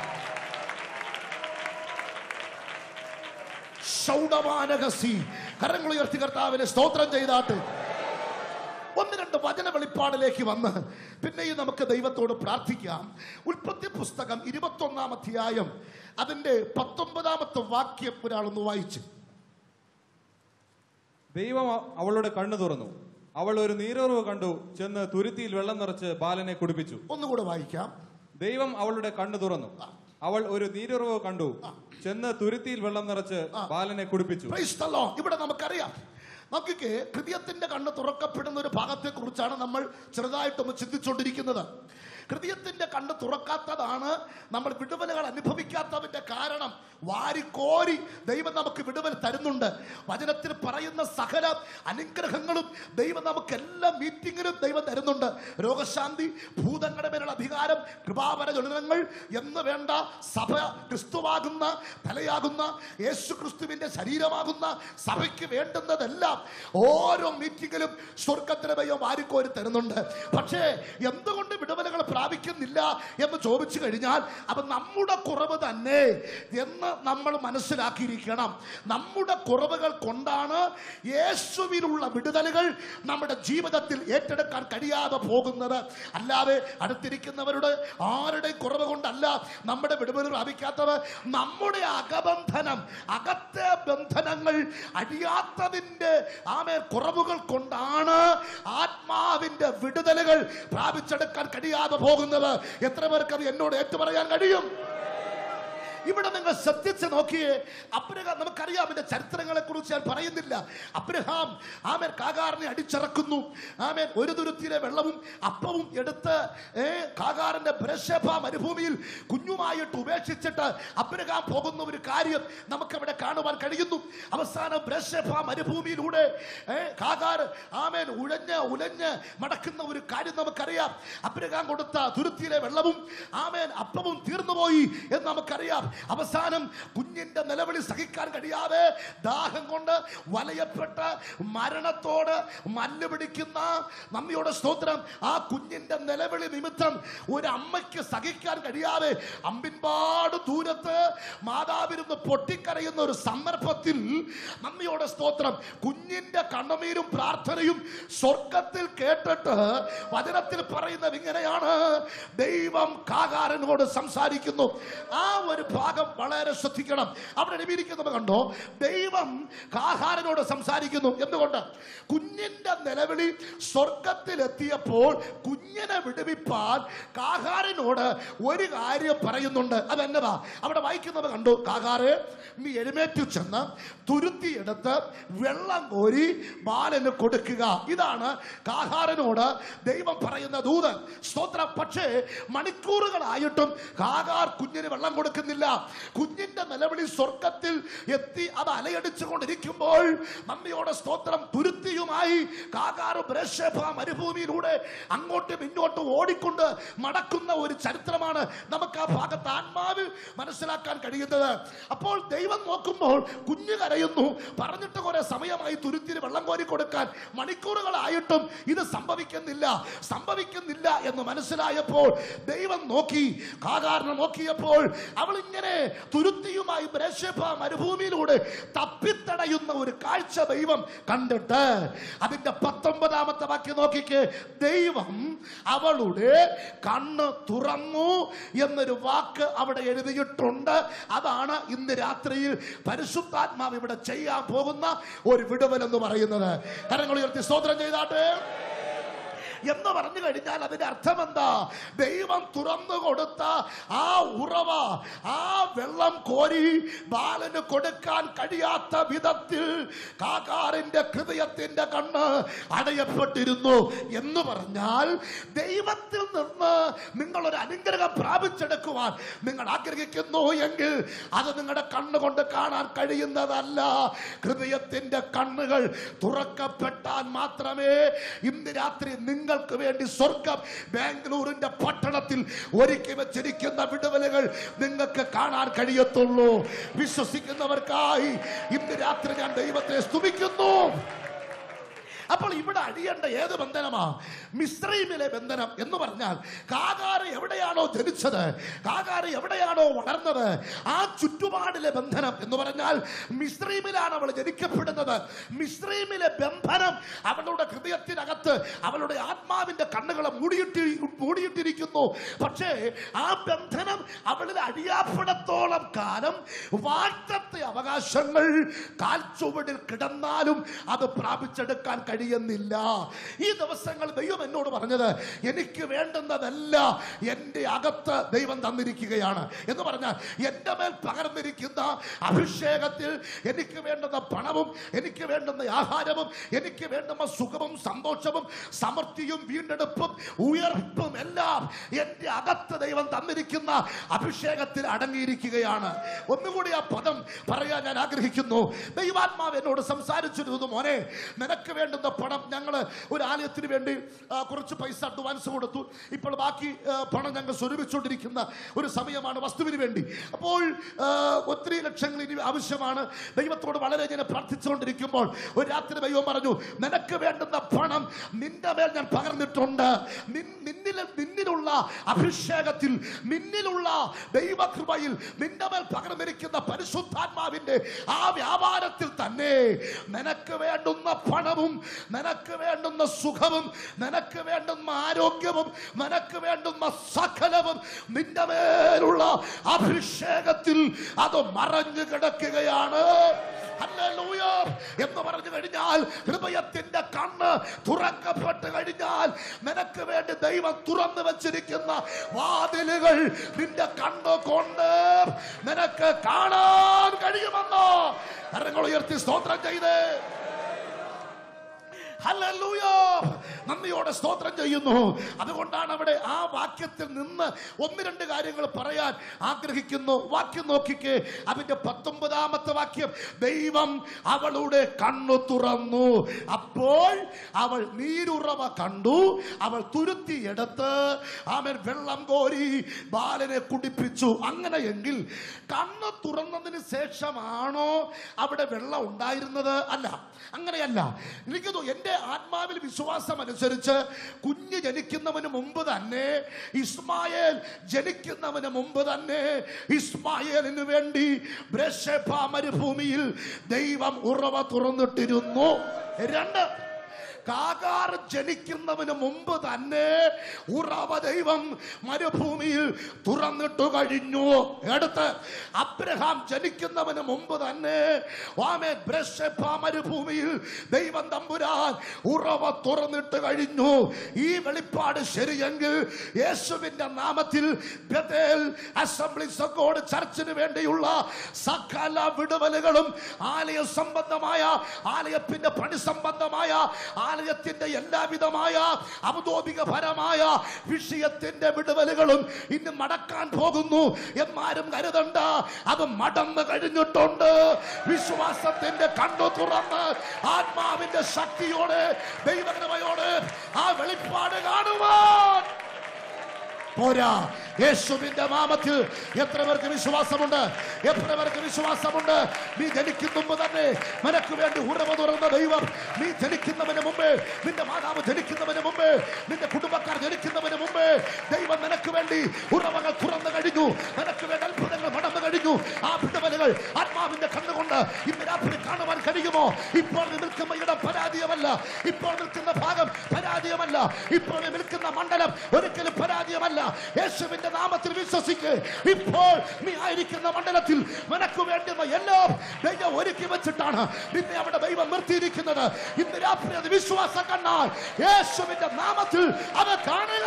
സൗഡമാനകസി കരങ്ങൾ ഉയർത്തി കർത്താവിനെ സ്തോത്രം ചെയ്താട്ട് ഒന്ന് രണ്ട് വചന വെളിപ്പാടിലേക്ക് വന്ന് പിന്നെയും നമുക്ക് ദൈവത്തോട് പ്രാർത്ഥിക്കാം ഉൽപ്പത്തി പുസ്തകം ഇരുപത്തൊന്നാം അധ്യായം അതിന്റെ പത്തൊമ്പതാമത്തെ വാക്യം ഒരാളൊന്ന് വായിച്ചു ദൈവം അ- അവളുടെ കണ്ണു തുറന്നു അവൾ ഒരു നീരുറവ് കണ്ടു ചെന്ന് തുരുത്തിയിൽ വെള്ളം നിറച്ച് ബാലനെ കുടിപ്പിച്ചു ഒന്നുകൂടെ വായിക്കാം ദൈവം അവളുടെ കണ്ണു തുറന്നു അവൾ ഒരു നീരുറവ് കണ്ടു ചെന്ന് തുരുത്തിയിൽ വെള്ളം നിറച്ച് ബാലനെ കുടിപ്പിച്ചു Praise the Lord. ഇവിടെ നമുക്കറിയാം നോക്കിക്കേ ഹൃദയത്തിന്റെ കണ്ണ് തുറക്കപ്പെടുന്ന ഒരു ഭാഗത്തെ കുറിച്ചാണ് നമ്മൾ ചെറുതായിട്ടൊന്ന് ചിന്തിച്ചുകൊണ്ടിരിക്കുന്നത് ഹൃദയത്തിന്റെ കണ്ണ് തുറക്കാത്തതാണ് നമ്മൾ വിടുതലുകൾ അനുഭവിക്കാത്തതിന്റെ കാരണം വാരിക്കോരി ദൈവം നമുക്ക് വിടുതൽ തരുന്നുണ്ട് വചനത്തിൽ പറയുന്ന സകല അനുഗ്രഹങ്ങളും ദൈവം നമുക്ക് എല്ലാ മീറ്റിങ്ങിലും ദൈവം തരുന്നുണ്ട് രോഗശാന്തി ഭൂതങ്ങളുടെ മേലുള്ള അധികാരം കൃപാപര ജ്വലനങ്ങൾ എന്ന് വേണ്ട സഭ ക്രിസ്തുവാകുന്ന തലയാകുന്ന യേശു ക്രിസ്തുവിന്റെ ശരീരമാകുന്ന സഭയ്ക്ക് വേണ്ടുന്നതെല്ലാം ഓരോ മീറ്റിങ്ങിലും സ്വർഗത്തിന് ദൈവം വാരിക്കോരി തരുന്നുണ്ട് പക്ഷേ എന്തുകൊണ്ട് വിടുതലുകൾ പ്രാപിക്കുന്നില്ല എന്ന് ചോദിച്ചു കഴിഞ്ഞാൽ അപ്പൊ നമ്മുടെ കുറവ് തന്നെ എന്ന് നമ്മൾ മനസ്സിലാക്കിയിരിക്കണം നമ്മുടെ കുറവുകൾ കൊണ്ടാണ് യേശുവിലുള്ള വിടുതലുകൾ നമ്മുടെ ജീവിതത്തിൽ ഏറ്റെടുക്കാൻ കഴിയാതെ പോകുന്നത് അല്ലാതെ അടുത്തിരിക്കുന്നവരുടെ ആരുടെ കുറവ് കൊണ്ടല്ല നമ്മുടെ വിടുതൽ പ്രാപിക്കാത്തത് നമ്മുടെ അകബന്ധനം അകത്തെ ബന്ധനങ്ങൾ അഴിയാത്തതിന്റെ ആമേ കുറവുകൾ കൊണ്ടാണ് ആത്മാവിന്റെ വിടുതലുകൾ പ്രാപിച്ചെടുക്കാൻ കഴിയാതെ പോകുന്നത് എത്ര പേർക്ക് അത് എന്നോട് ഏറ്റുപറയാൻ കഴിയും ഇവിടെ നിങ്ങൾ ശ്രദ്ധിച്ച് നോക്കിയേ അബ്രഹാം നമുക്കറിയാം അവന്റെ ചരിത്രങ്ങളെ കുറിച്ച് ഞാൻ പറയുന്നില്ല അബ്രഹാം ആമേൻ കാകാറിനെ അടിച്ചിറക്കുന്നു ആമേൻ ഒരു തുരുത്തിലെ വെള്ളവും അപ്പവും എടുത്ത് ഏ കാകാറിന്റെ ബ്രഷഭ മരുഭൂമിയിൽ കുഞ്ഞുമായിട്ട് ഉപേക്ഷിച്ചിട്ട് അബ്രഹാം പോകുന്ന ഒരു കാര്യം നമുക്കവിടെ കാണുവാൻ കഴിയുന്നു അവസാനം ബ്രഷഭ മരുഭൂമിയിലൂടെ ഏ കാകാർ ആമേൻ ഉഴഞ്ഞ് ഉലഞ്ഞ് മടക്കുന്ന ഒരു കാര്യം നമുക്കറിയാം അബ്രഹാം കൊടുത്ത തുരുത്തിയിലെ വെള്ളവും ആമേൻ അപ്പവും തീർന്നുപോയി എന്ന് നമുക്കറിയാം അവസാനം കുഞ്ഞിന്റെ നിലവിളി സഹിക്കാൻ കഴിയാതെ ദാഹം കൊണ്ട് വലയപ്പെട്ട് മരണത്തോട് മല്ല് പിടിക്കുന്ന നന്ദിയോടെ സ്തോത്രം ആ കുഞ്ഞിന്റെ നിലവിളി നിമിത്തം ഒരു അമ്മയ്ക്ക് സഹിക്കാൻ കഴിയാതെ അമ്പിൻപാട് ദൂരത്ത് മാതാവിരുന്ന് പൊട്ടിക്കരയുന്ന ഒരു സന്ദർഭത്തിൽ നന്ദിയോടെ സ്തോത്രം കുഞ്ഞിന്റെ കണ്ണുനീരും പ്രാർത്ഥനയും സ്വർഗത്തിൽ കേട്ടിട്ട് വചനത്തിൽ പറയുന്നത് ഇങ്ങനെയാണ് ദൈവം കാകാരനോട് സംസാരിക്കുന്നു ആ ഒരു ഭാഗം വളരെ ശ്രദ്ധിക്കണം അവിടെ എഴുതിയിരിക്കുന്നത് കണ്ടോ ദൈവം കാഹാരനോട് സംസാരിക്കുന്നു എന്തുകൊണ്ട് കുഞ്ഞിന്റെ നിലവിളി സ്വർഗത്തിൽ എത്തിയപ്പോൾ കുഞ്ഞിനെ വിടുവിപ്പാൻ കാഹാരനോട് ഒരു കാര്യം പറയുന്നുണ്ട് അതെന്നതാ അവിടെ വായിക്കുന്നത് കണ്ടു കാഹാറെ നീ എഴുന്നേറ്റ് ചെന്ന് തുരുത്തിയെടുത്ത് വെള്ളം കോരി ബാലന് കൊടുക്കുക ഇതാണ് കാഹാരനോട് ദൈവം പറയുന്ന ദൂതൻ സ്തോത്രം പക്ഷേ മണിക്കൂറുകളായിട്ടും കാകാർ കുഞ്ഞിന് വെള്ളം കൊടുക്കുന്നില്ല കുഞ്ഞിന്റെ നിലവിളി സ്വർഗത്തിൽ എത്തി അത് അലയടിച്ചു കൊണ്ടിരിക്കുമ്പോൾ നമ്മയോടെ സ്തോത്രം തുരുത്തിയുമായി കാകാർ ബ്രഷഭ മരുഭൂമിയിലൂടെ അങ്ങോട്ടും ഇങ്ങോട്ടും ഓടിക്കൊണ്ട് മടക്കുന്ന ഒരു ചരിത്രമാണ് നമുക്ക് ആ ഭാഗത്ത് ആത്മാവിൽ മനസ്സിലാക്കാൻ കഴിയുന്നത് അപ്പോൾ ദൈവം നോക്കുമ്പോൾ കുഞ്ഞ് കരയുന്നു പറഞ്ഞിട്ട് കുറെ സമയമായി തുരുത്തിന് വെള്ളം കോരി കൊടുക്കാൻ മണിക്കൂറുകളായിട്ടും ഇത് സംഭവിക്കുന്നില്ല സംഭവിക്കുന്നില്ല എന്ന് മനസ്സിലായപ്പോൾ ദൈവം നോക്കി കാകാരനെ നോക്കിയപ്പോൾ അവൾ ഇങ്ങനെ തുരുത്തിയുമായി ബ്രഷഭ മരുഭൂമിയിലൂടെ തപ്പിത്തടയുന്ന ഒരു കാഴ്ച ദൈവം കണ്ടിട്ട് അതിന്റെ പത്തൊമ്പതാമത്തെ വാക്യം നോക്കിക്ക് ദൈവം അവളുടെ കണ്ണ് തുറന്നു എന്നൊരു വാക്ക് അവിടെ എഴുതിയിട്ടുണ്ട് അതാണ് ഇന്ന് രാത്രിയിൽ പരിശുദ്ധാത്മാവ് ഇവിടെ ചെയ്യാൻ പോകുന്ന ഒരു വിടുവൽ എന്ന് പറയുന്നത് കരങ്ങൾ ഉയർത്തി സ്തോത്രം ചെയ്താട്ടെ എന്ന് പറഞ്ഞു കഴിഞ്ഞാൽ അതിന്റെ അർത്ഥം എന്താ ദൈവം തുറന്നു കൊടുത്ത ആ ഉറവ ആ വെള്ളം കോരി ബാലന് കൊടുക്കാൻ കഴിയാത്ത വിധത്തിൽ കാക്കാറിന്റെ ഹൃദയത്തിന്റെ കണ്ണ് അടയപ്പെട്ടിരുന്നു എന്ന് പറഞ്ഞാൽ ദൈവത്തിൽ നിന്ന് നിങ്ങൾ ഒരു അനുഗ്രഹം പ്രാപിച്ചെടുക്കുവാൻ നിങ്ങൾ ആഗ്രഹിക്കുന്നു എങ്കിൽ അത് നിങ്ങളുടെ കണ്ണുകൊണ്ട് കാണാൻ കഴിയുന്നതല്ല ഹൃദയത്തിന്റെ കണ്ണുകൾ തുറക്കപ്പെട്ടാൽ മാത്രമേ ഇന്ന് രാത്രി നിങ്ങൾക്ക് വേണ്ടി സ്വർഗം ബാംഗ്ലൂരിന്റെ പട്ടണത്തിൽ ഒരുക്കി വെച്ചിരിക്കുന്ന വിടുതലുകൾ നിങ്ങൾക്ക് കാണാൻ കഴിയത്തുള്ളൂ വിശ്വസിക്കുന്നവർക്കായി ഇന്ന് രാത്രി ഞാൻ ദൈവത്തെ സ്തുതിക്കുന്നു അപ്പോൾ ഇവിടെ അഴിയേണ്ട ഏത് ബന്ധനമാ മിശ്രൈമിലെ ബന്ധനം എന്ന് പറഞ്ഞാൽ കാകാറ് എവിടെയാണോ ജനിച്ചത് കാകാറ് എവിടെയാണോ വളർന്നത് ആ ചുറ്റുപാടിലെ ബന്ധനം എന്ന് പറഞ്ഞാൽ മിശ്രൈമിലാണ് അവൾ ജനിക്കപ്പെടുന്നത് മിശ്രൈമിലെ ബന്ധനം അവളുടെ ഹൃദയത്തിനകത്ത് അവളുടെ ആത്മാവിന്റെ കണ്ണുകളെ മൂടിയിട്ട് മൂടിയിട്ടിരിക്കുന്നു പക്ഷേ ആ ബന്ധനം അവളിൽ അഴിയാപ്പെടത്തോളം കാലം വാഴ്ത്തത്തെ അവകാശങ്ങൾ കാൽച്ചുവടിൽ കിടന്നാലും അത് പ്രാപിച്ചെടുക്കാൻ കഴിയുന്നില്ല ഈ ദിവസങ്ങൾ ദൈവം എന്നോട് പറഞ്ഞത് എനിക്ക് വേണ്ടുന്നതല്ല എൻ്റെ അകത്ത് ദൈവം തന്നിരിക്കുകയാണ് എന്ന് പറഞ്ഞാൽ എൻ്റെ മേൽ പകർന്നിരിക്കുന്ന അഭിഷേകത്തിൽ എനിക്ക് വേണ്ടുന്ന പണവും എനിക്ക് വേണ്ടുന്ന ആഹാരവും എനിക്ക് വേണ്ടുന്ന സുഖവും സന്തോഷവും സമൃദ്ധിയും വീണ്ടെടുപ്പും ഉയർപ്പും എല്ലാം എൻ്റെ അകത്ത് ദൈവം തന്നിരിക്കുന്ന അഭിഷേകത്തിൽ അടങ്ങിയിരിക്കുകയാണ് ഒന്നുകൂടി ആ പദം പറയാൻ ഞാൻ ആഗ്രഹിക്കുന്നു ദൈവാത്മാവ് എന്നോട് സംസാരിച്ചിരുന്നു മോനെ നിനക്ക് വേണ്ടുന്ന പണം ഞങ്ങൾ ഒരു ആലയത്തിന് വേണ്ടി ആ, കുറച്ച് പൈസ അഡ്വാൻസ് കൊടുത്തു ഇപ്പോൾ ബാക്കി ആ, പണം ഞങ്ങൾ സ്വരൂപിച്ചുകൊണ്ടിരിക്കുന്ന ഒരു സമയമാണ് വസ്തുവിന് വേണ്ടി അപ്പോൾ ആ, ഒത്തിരി ലക്ഷങ്ങൾ ഇനി ആവശ്യമാണ് ദൈവത്തോട് വളരെ ഇങ്ങനെ പ്രാർത്ഥിച്ചുകൊണ്ടിരിക്കുമ്പോൾ ഒരു രാത്രി ദൈവം പറഞ്ഞു നിനക്ക് വേണ്ടുന്ന പണം നിന്റെ മേൽ ഞാൻ പകർന്നിട്ടുണ്ട് നിൻ- നിന്നിൽ നിന്നിൽ നിന്നിലുള്ള അഭിഷേകത്തിൽ നിന്നിലുള്ള ദൈവകൃപയിൽ നിന്റെ മേൽ പകർന്നിരിക്കുന്ന പരിശുദ്ധാത്മാവിന്റെ ആ വ്യാപാരത്തിൽ തന്നെ നിനക്ക് വേണ്ടുന്ന പണവും നിനക്ക് വേണ്ടുന്ന സുഖവും നിനക്ക് വേണ്ടുന്ന ആരോഗ്യവും നിനക്ക് വേണ്ടുന്ന സകലവും നിന്റെ മേലുള്ള അഭിഷേകത്തിൽ അത് മറഞ്ഞു കിടക്കുകയാണ് ഹല്ലേലൂയ എന്ന് പറഞ്ഞു കഴിഞ്ഞാൽ ഹൃദയത്തിന്റെ കണ്ണ് തുറക്കപ്പെട്ട് കഴിഞ്ഞാൽ നിനക്ക് വേണ്ടി ദൈവം തുറന്നു വെച്ചിരിക്കുന്ന വാതിലുകൾ നിന്റെ കണ്ണ് കൊണ്ട് നിനക്ക് കാണാൻ കഴിയുമെന്നോ കരങ്ങൾ ഉയർത്തി സ്തോത്രം ചെയ്തേ ഹല്ലേലൂയ നന്ദിയോടെ സ്തോത്രം ചെയ്യുന്നു അതുകൊണ്ടാണ് അവിടെ ആ വാക്യത്തിൽ നിന്ന് ഒന്ന് രണ്ട് കാര്യങ്ങൾ പറയാൻ ആഗ്രഹിക്കുന്നു വാക്യം നോക്കിക്കേ അതിന്റെ പത്തൊമ്പതാമത്തെ വാക്യം ദൈവം അവളുടെ കണ്ണു തുറന്നു അപ്പോൾ അവൾ നീരുറവ കണ്ടു അവൾ തുരുത്തിയെടുത്ത് അവൻ വെള്ളം കോരി ബാലനെ കുടിപ്പിച്ചു അങ്ങനെയെങ്കിൽ കണ്ണ് തുറന്നതിന് ശേഷമാണോ അവിടെ വെള്ളം ഉണ്ടായിരുന്നത് അല്ല അങ്ങനെയല്ല എനിക്ക് തോ- എന്റെ ആത്മാവിൽ വിശ്വാസം അനുസരിച്ച് കുഞ്ഞ് ജനിക്കുന്നവന് മുമ്പ് തന്നെ ഇസ്മായേൽ ജനിക്കുന്നവന് മുമ്പ് തന്നെ ഇസ്മായേലിന് വേണ്ടി ബ്രഷേഫ മരുഭൂമിയിൽ ദൈവം ഉറവ തുറന്നിട്ടിരുന്നു രണ്ട് കാകാർ ജനിക്കുന്നവന് മുമ്പ് തന്നെ ഉറവ ദൈവം മരുഭൂമിയിൽ തുറന്നിട്ടു കഴിഞ്ഞു അടുത്ത് അബ്രഹാം ജനിക്കുന്നവന് മുമ്പ് തന്നെ വാമേ ബ്രഷെഫ മരുഭൂമിയിൽ ദൈവം തമ്പുരാൻ ഉറവ തുറന്നിട്ട് കഴിഞ്ഞു ഈ വെളിപ്പാട് ശരിയെങ്കിൽ യേശുവിന്റെ നാമത്തിൽ ബഥേൽ അസംബ്ലീസ് ഓഫ് ഗോഡ് ചർച്ചിന് വേണ്ടിയുള്ള സകല വിടുവലുകളും ആലയ സംബന്ധമായ ആലയത്തിന്റെ പണി സംബന്ധമായ ആലയത്തിന്റെ എല്ലാവിധമായ ഔദ്യോഗികപരമായ വിഷയത്തിന്റെ വിടുവലുകളും ഇന്ന് മടക്കാൻ പോകുന്നു എന്നാരും കരുതണ്ട അത് മടന്ന് കഴിഞ്ഞിട്ടുണ്ട് വിശ്വാസത്തിന്റെ കണ്ണു തുറന്ന് ആത്മാവിന്റെ ശക്തിയോടെ ദൈവകൃപയോടെ ആ വെളിപ്പാട് കാണുവാൻ പോരാ യേശുവിന്റെ നാമത്തിൽ എത്ര പേർക്ക് വിശ്വാസമുണ്ട് എത്ര പേർക്ക് വിശ്വാസമുണ്ട് നീ ജനിക്കും മുമ്പ് തന്നെ നിനക്ക് വേണ്ടി ഉറവ തുറന്ന ദൈവം നീ ജനിക്കുന്നവന് മുമ്പേ നിന്റെ മാതാവ് ജനിക്കുന്നവന് മുമ്പേ നിന്റെ കുടുംബക്കാർ ജനിക്കുന്നവന് മുമ്പേ ദൈവം നിനക്ക് വേണ്ടി ഉറവകൾ തുറന്നു കഴിഞ്ഞു നിനക്ക് വേണ്ടി അത്ഭുതങ്ങൾ നടന്നു കഴിഞ്ഞു ആ വിടുവലുകൾ ആത്മാവിന്റെ കണ്ണുകൊണ്ട് ഇന്ന് രാത്രി കാണുവാൻ കഴിയുമോ ഇപ്പോൾ നീ നിൽക്കുന്ന ഇടം പരാജയമല്ല ഇപ്പോൾ നിൽക്കുന്ന ഭാഗം പരാജയമല്ല ഇപ്പോൾ നീ നിൽക്കുന്ന മണ്ഡലം ഒരിക്കലും പരാജയമല്ല യേശുവിന്റെ നാമത്തിൽ വിശ്വസിക്ക് ഇപ്പോൾ നീ ആയിരിക്കുന്ന മണ്ഡലത്തിൽ നിനക്ക് വേണ്ടുന്ന എല്ലാം ദൈവം ഒരുക്കി വെച്ചിട്ടാണ് നിന്നെ അവിടെ ദൈവം നിർത്തിയിരിക്കുന്നത് ഇന്ന് രാത്രി അത് വിശ്വാസം കണ്ടാൽ യേശുവിന്റെ നാമത്തിൽ അത് കാണുക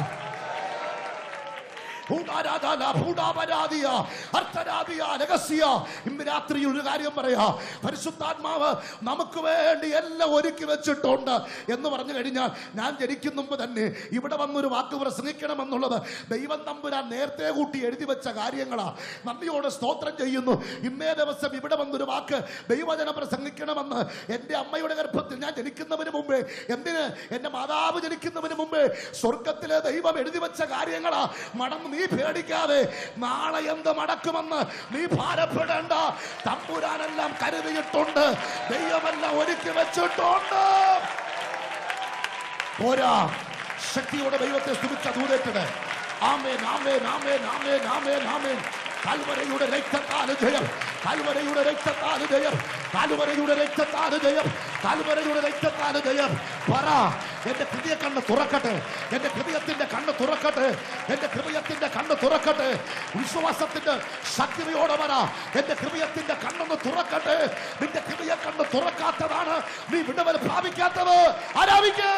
ഭൂതാരാധന, ഭൂതാപരാധിയ, അർത്ഥരാധിയ, രഹസ്യ. ഇന്ന് രാത്രി ഒരു കാര്യം പറയാ പരിശുദ്ധാത്മാവ് നമുക്ക് വേണ്ടി എല്ലാം ഒരുക്കി വെച്ചിട്ടുണ്ട് എന്ന് പറഞ്ഞു കഴിഞ്ഞാൽ ഞാൻ ജനിക്കും മുമ്പ് തന്നെ ഇവിടെ വന്നൊരു വാക്ക് പ്രസംഗിക്കണമെന്നുള്ളത് ദൈവം തമ്പുരാൻ നേരത്തെ കൂട്ടി എഴുതി വെച്ച കാര്യങ്ങളാ നന്ദിയോട് സ്തോത്രം ചെയ്യുന്നു ഇന്നേ ദിവസം ഇവിടെ വന്നൊരു വാക്ക് ദൈവജനം പ്രസംഗിക്കണമെന്ന് എൻ്റെ അമ്മയുടെ ഗർഭത്തിൽ ഞാൻ ജനിക്കുന്നതിന് മുമ്പേ എന്തിന് എൻ്റെ മാതാവ് ജനിക്കുന്നതിന് മുമ്പേ സ്വർഗത്തിലെ ദൈവം എഴുതി വെച്ച കാര്യങ്ങളാ മടന്ന് നീ പേടിക്കാതെ നാളെ എന്ത് മടക്കുമെന്ന് നീ ഭാരപ്പെടേണ്ട തമ്പുരാനെല്ലാം കരുതിയിട്ടുണ്ട് ദൈവമെല്ലാം ഒരുക്കി വെച്ചിട്ടുണ്ട് പോരാ ശക്തിയോടെ ദൈവത്തെ സ്തുതിച്ച ദൂരത്തിട് ആമേൻ ആമേൻ ആമേൻ ആമേൻ ആമേൻ ആമേൻ കൽവരയുടെ രക്തത്താല് ജയം കൽവരയുടെ രക്തത്താല് ജയം കൽവരയുടെ രക്തത്താല് ജയം കൽവരയുടെ രക്തത്താല് ജയം പറ എന്റെ ഹൃദയ കണ്ണ് തുറക്കട്ടെ എന്റെ ഹൃദയത്തിന്റെ കണ്ണ് തുറക്കട്ടെ എന്റെ ഹൃദയത്തിന്റെ കണ്ണ് തുറക്കട്ടെ വിശ്വാസത്തിന്റെ ശക്തിയോടെ പറ എന്റെ ഹൃദയത്തിന്റെ കണ്ണൊന്ന് തുറക്കട്ടെ നിന്റെ ഹൃദയ കണ്ണ് തുറക്കാത്തതാണ് നീ വിടുവൽ പ്രാപിക്കാത്തത് ആരാധിക്കുക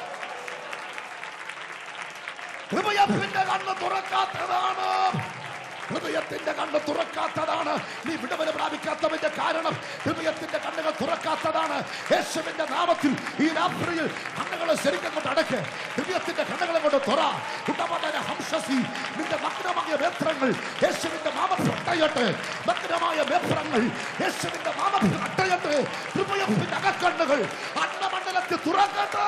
ഹൃദയത്തിന്റെ കണ്ണ് തുറക്കാത്തതാണ് ഹൃദയത്തിന്റെ കണ്ണ് തുറക്കാത്തതാണ് നീ വിടുതല പ്രാപിക്കാത്തതിന്റെ കാരണം ഹൃദയത്തിന്റെ കണ്ണുകൾ തുറക്കാത്തതാണ് യേശുവിന്റെ നാമത്തിൽ ഈ രാത്രിയിൽ കണ്ണുകളെ ശരിക്കും കൊണ്ട് അടക്ക് ഹൃദയത്തിന്റെ കണ്ണുകളെ കൊണ്ട് തുറ ഉടമതന ഹംസസി നിന്റെ നഗ്നമായ നേത്രങ്ങൾ യേശുവിന്റെ നാമത്തിൽ അട്ടയട്ടെ നഗ്നമായ നേത്രങ്ങൾ യേശുവിന്റെ നാമത്തിൽ അട്ടയട്ടെ ഹൃദയത്തിന്റെ അകക്കണ്ണുകൾ അന്നമണ്ഡലത്തിൽ തുറക്കട്ടെ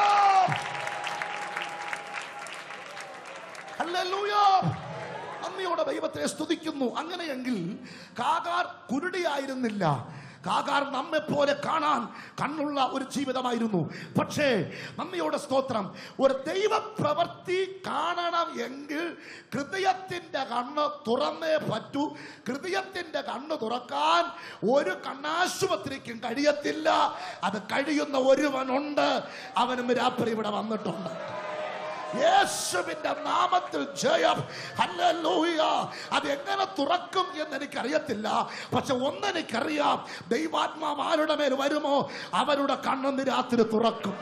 ഹല്ലേലൂയ നന്ദിയോടെ ദൈവത്തെ സ്തുതിക്കുന്നു അങ്ങനെയെങ്കിൽ കാകാർ കുരുടിയായിരുന്നില്ല കാകാർ നമ്മെ പോലെ കാണാൻ കണ്ണുള്ള ഒരു ജീവിതമായിരുന്നു പക്ഷേ നന്ദിയോടെ സ്തോത്രം ഒരു ദൈവ പ്രവൃത്തി കാണണം എങ്കിൽ ഹൃദയത്തിന്റെ കണ്ണ് തുറന്നേ പറ്റൂ ഹൃദയത്തിന്റെ കണ്ണ് തുറക്കാൻ ഒരു കണ്ണാശുപത്രിക്കും കഴിയത്തില്ല അത് കഴിയുന്ന ഒരുവനുണ്ട് അവനും രാത്രി ഇവിടെ വന്നിട്ടുണ്ട് യേശുവിന്റെ നാമത്തിൽ ജയം ഹല്ലേലൂയ അത് എങ്ങനെ തുറക്കും എന്ന് എനിക്കറിയത്തില്ല പക്ഷെ ഒന്നെനിക്കറിയാം ദൈവാത്മാവ് ആരുടെ മേൽ വരുമോ അവരുടെ കണ്ണെന്ന് രാത്രി തുറക്കും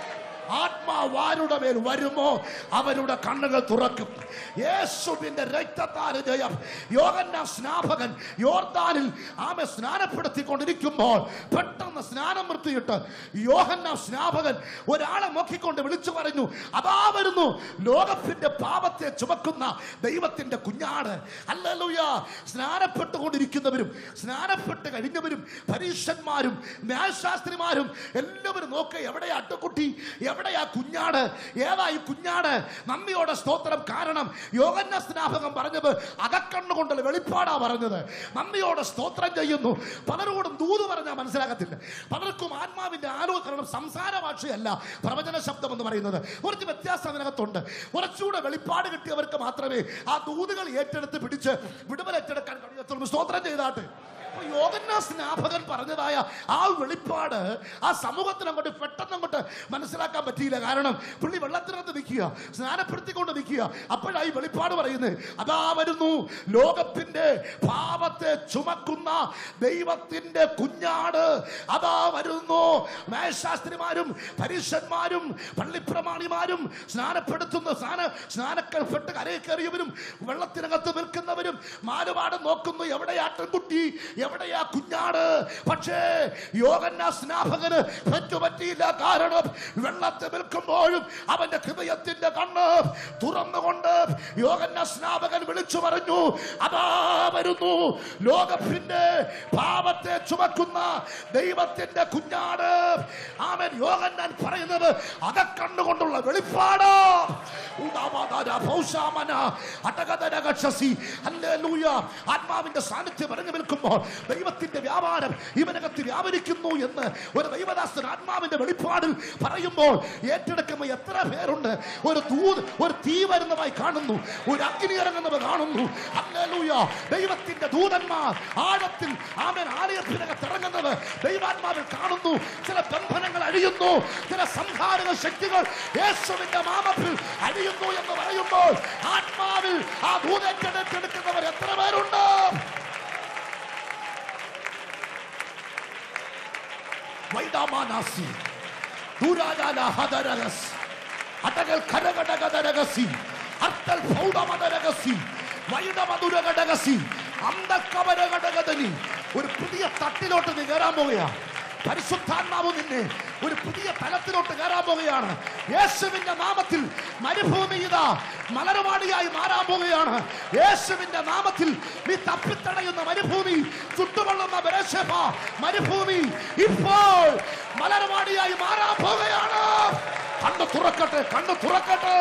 ആത്മാവ് ആരുടെ മേൽ വരുമോ അവരുടെ കണ്ണുകൾ തുറക്കും യേശുവിന്റെ രക്തത്താൽ ജയം യോഗന്ന സ്നാപകൻ യോർദാനിൽ ആമെ സ്നാനപ്പെടുത്തിക്കൊണ്ടിരിക്കുമ്പോൾ പെട്ടെന്ന് സ്നാനം നിർത്തിയിട്ട് യോഹന്ന സ്നാപകൻ ഒരാളെ നോക്കിക്കൊണ്ട് വിളിച്ചു പറഞ്ഞു അതാ വരുന്നു ലോകത്തിന്റെ പാപത്തെ ചുമക്കുന്ന ദൈവത്തിന്റെ കുഞ്ഞാട് അല്ലല്ലൂയ സ്നാനപ്പെട്ടുകൊണ്ടിരിക്കുന്നവരും സ്നാനപ്പെട്ട് കഴിഞ്ഞവരും പരീക്ഷന്മാരും ന്യായശാസ്ത്രിമാരും എല്ലാവരും നോക്കുക എവിടെയാ അട്ടുകുട്ടി എവിടെയാ കുഞ്ഞാട് ഏതാ ഈ കുഞ്ഞാട് നന്ദിയോടെ സ്തോത്രം കാരണം യോഗന്ന സ്നാപകം പറഞ്ഞത് അകക്കണ്ണു കൊണ്ടുള്ള വെളിപ്പാടാ പറഞ്ഞത് നന്ദിയോടെ സ്തോത്രം ചെയ്യുന്നു പലരോടും ദൂത് പറഞ്ഞാൽ മനസ്സിലാകത്തില്ല പലർക്കും ആത്മാവിന്റെ ആലോചന സംസാര ഭാഷയല്ല പ്രവചന ശബ്ദം എന്ന് പറയുന്നത് കുറച്ച് വ്യത്യാസം അതിനകത്തുണ്ട് കുറച്ചുകൂടെ വെളിപ്പാട് കിട്ടിയവർക്ക് മാത്രമേ ആ ദൂതുകൾ ഏറ്റെടുത്ത് പിടിച്ച് വിടുതൽ ഏറ്റെടുക്കാൻ കഴിയത്തുള്ളൂ സ്തോത്രം ചെയ്താട്ടെ അപ്പൊ യോഗന്ന സ്നാപകൻ പറഞ്ഞതായ ആ വെളിപ്പാട് ആ സമൂഹത്തിന് അങ്ങോട്ട് പെട്ടെന്ന് അങ്ങോട്ട് മനസ്സിലാക്കാൻ പറ്റിയില്ല കാരണം പുള്ളി വെള്ളത്തിനകത്ത് നിൽക്കുക സ്നാനപ്പെടുത്തിക്കൊണ്ട് നിൽക്കുക അപ്പോഴായി വെളിപ്പാട് പറയുന്നത് അതാ വരുന്നു ലോകത്തിന്റെ പാപത്തെ ചുമക്കുന്ന ദൈവത്തിന്റെ കുഞ്ഞാട് അതാ വരുന്നു മേശാസ്ത്രിമാരും പരീക്ഷന്മാരും പള്ളിപ്രമാണിമാരും സ്നാനപ്പെടുത്തുന്ന സ്നാന സ്നാനപ്പെട്ട് കരയിൽ കയറിയവരും വെള്ളത്തിനകത്ത് നിൽക്കുന്നവരും മാലുപാട് നോക്കുന്നു എവിടെയാട്ടൻകുട്ടി എവിടെയാ കുഞ്ഞാട് പക്ഷേ യോഗന്ന സ്നാപകന് പറ്റുപറ്റിയില്ല കാരണം വെള്ളത്തിൽ നിൽക്കുമ്പോഴും അവന്റെ ഹൃദയത്തിന്റെ കണ്ണ് തുറന്നുകൊണ്ട് യോഗന്ന സ്നാപകൻ വിളിച്ചു പറഞ്ഞു അതാ വരുന്നു ലോകത്തിന്റെ പാപത്തെ ചുമക്കുന്ന ദൈവത്തിന്റെ കുഞ്ഞാട് ആമൻ യോഗന്നാൻ പറയുന്നത് അകക്കണ്ണുകൊണ്ടുള്ള വെളിപ്പാട് ഉദാമാതാര ഭൗഷാമന അടകതരകക്ഷസി ഹല്ലേലൂയ ആത്മാവിന്റെ സാന്നിധ്യം ഇറങ്ങി നിൽക്കുമ്പോൾ ദൈവത്തിന്റെ വ്യാപാരം ഇവനകത്ത് വ്യാപരിക്കുന്നു എന്ന് ഒരു ദൈവദാസൻ ആത്മാവിന്റെ വെളിപ്പാടിൽ പറയുമ്പോൾ ഏറ്റെടുക്കുമ്പോൾ എത്ര പേരുണ്ട് ഒരു തൂത് ഒരു തീ വരുന്നതായി കാണുന്നു ഒരു അഗ്നി ഇറങ്ങുന്നത് കാണുന്നു ഹല്ലേലൂയ ദൈവത്തിന്റെ ദൂതന്മാർ ആഴത്തിൽ ആമൻ ആലയത്തിനകത്ത് ഇറങ്ങുന്നത് ദൈവാത്മാവിൽ കാണുന്നു ചില ബന്ധനങ്ങൾ അഴിയുന്നു ചില സംഹാരക ശക്തികൾ യേശുവിന്റെ നാമത്തിൽ അഴിയുന്നു എന്ന് പറയുമ്പോൾ ആത്മാവിൽ ആ ദൂതറ്റെടുക്കുന്നവർ എത്ര പേരുണ്ട് വൈദാമാനാസി ദൂരാജാല ഹദരഗസ് അടകൽ കരകടകദരഗസി അർത്തൽ ഭൗഡമദരഗസി വൈഡമധുരകടകസി അന്തക്കവരകടകദനി ഒരു പുതിയ തട്ടിലോട്ട് നീ കയറാൻ പോവുകയാണ് പരിശുദ്ധാത്മാവ് നിന്നെ ഒരു പുതിയ തലത്തിലോട്ട് കയറാൻ പോവുകയാണ് യേശുവിന്റെ നാമത്തിൽ മരുഭൂമി ഇതാ മലർവാടിയായി മാറാൻ പോവുകയാണ് യേശുവിന്റെ നാമത്തിൽ നീ തപ്പിത്തടയുന്ന മരുഭൂമി ചുട്ടുകൊള്ളുന്ന ബരശേഫ മരുഭൂമി ഇപ്പോൾ മലർവാടിയായി മാറാൻ പോവുകയാണ് കണ്ണു തുറക്കട്ടെ കണ്ണു തുറക്കട്ടെ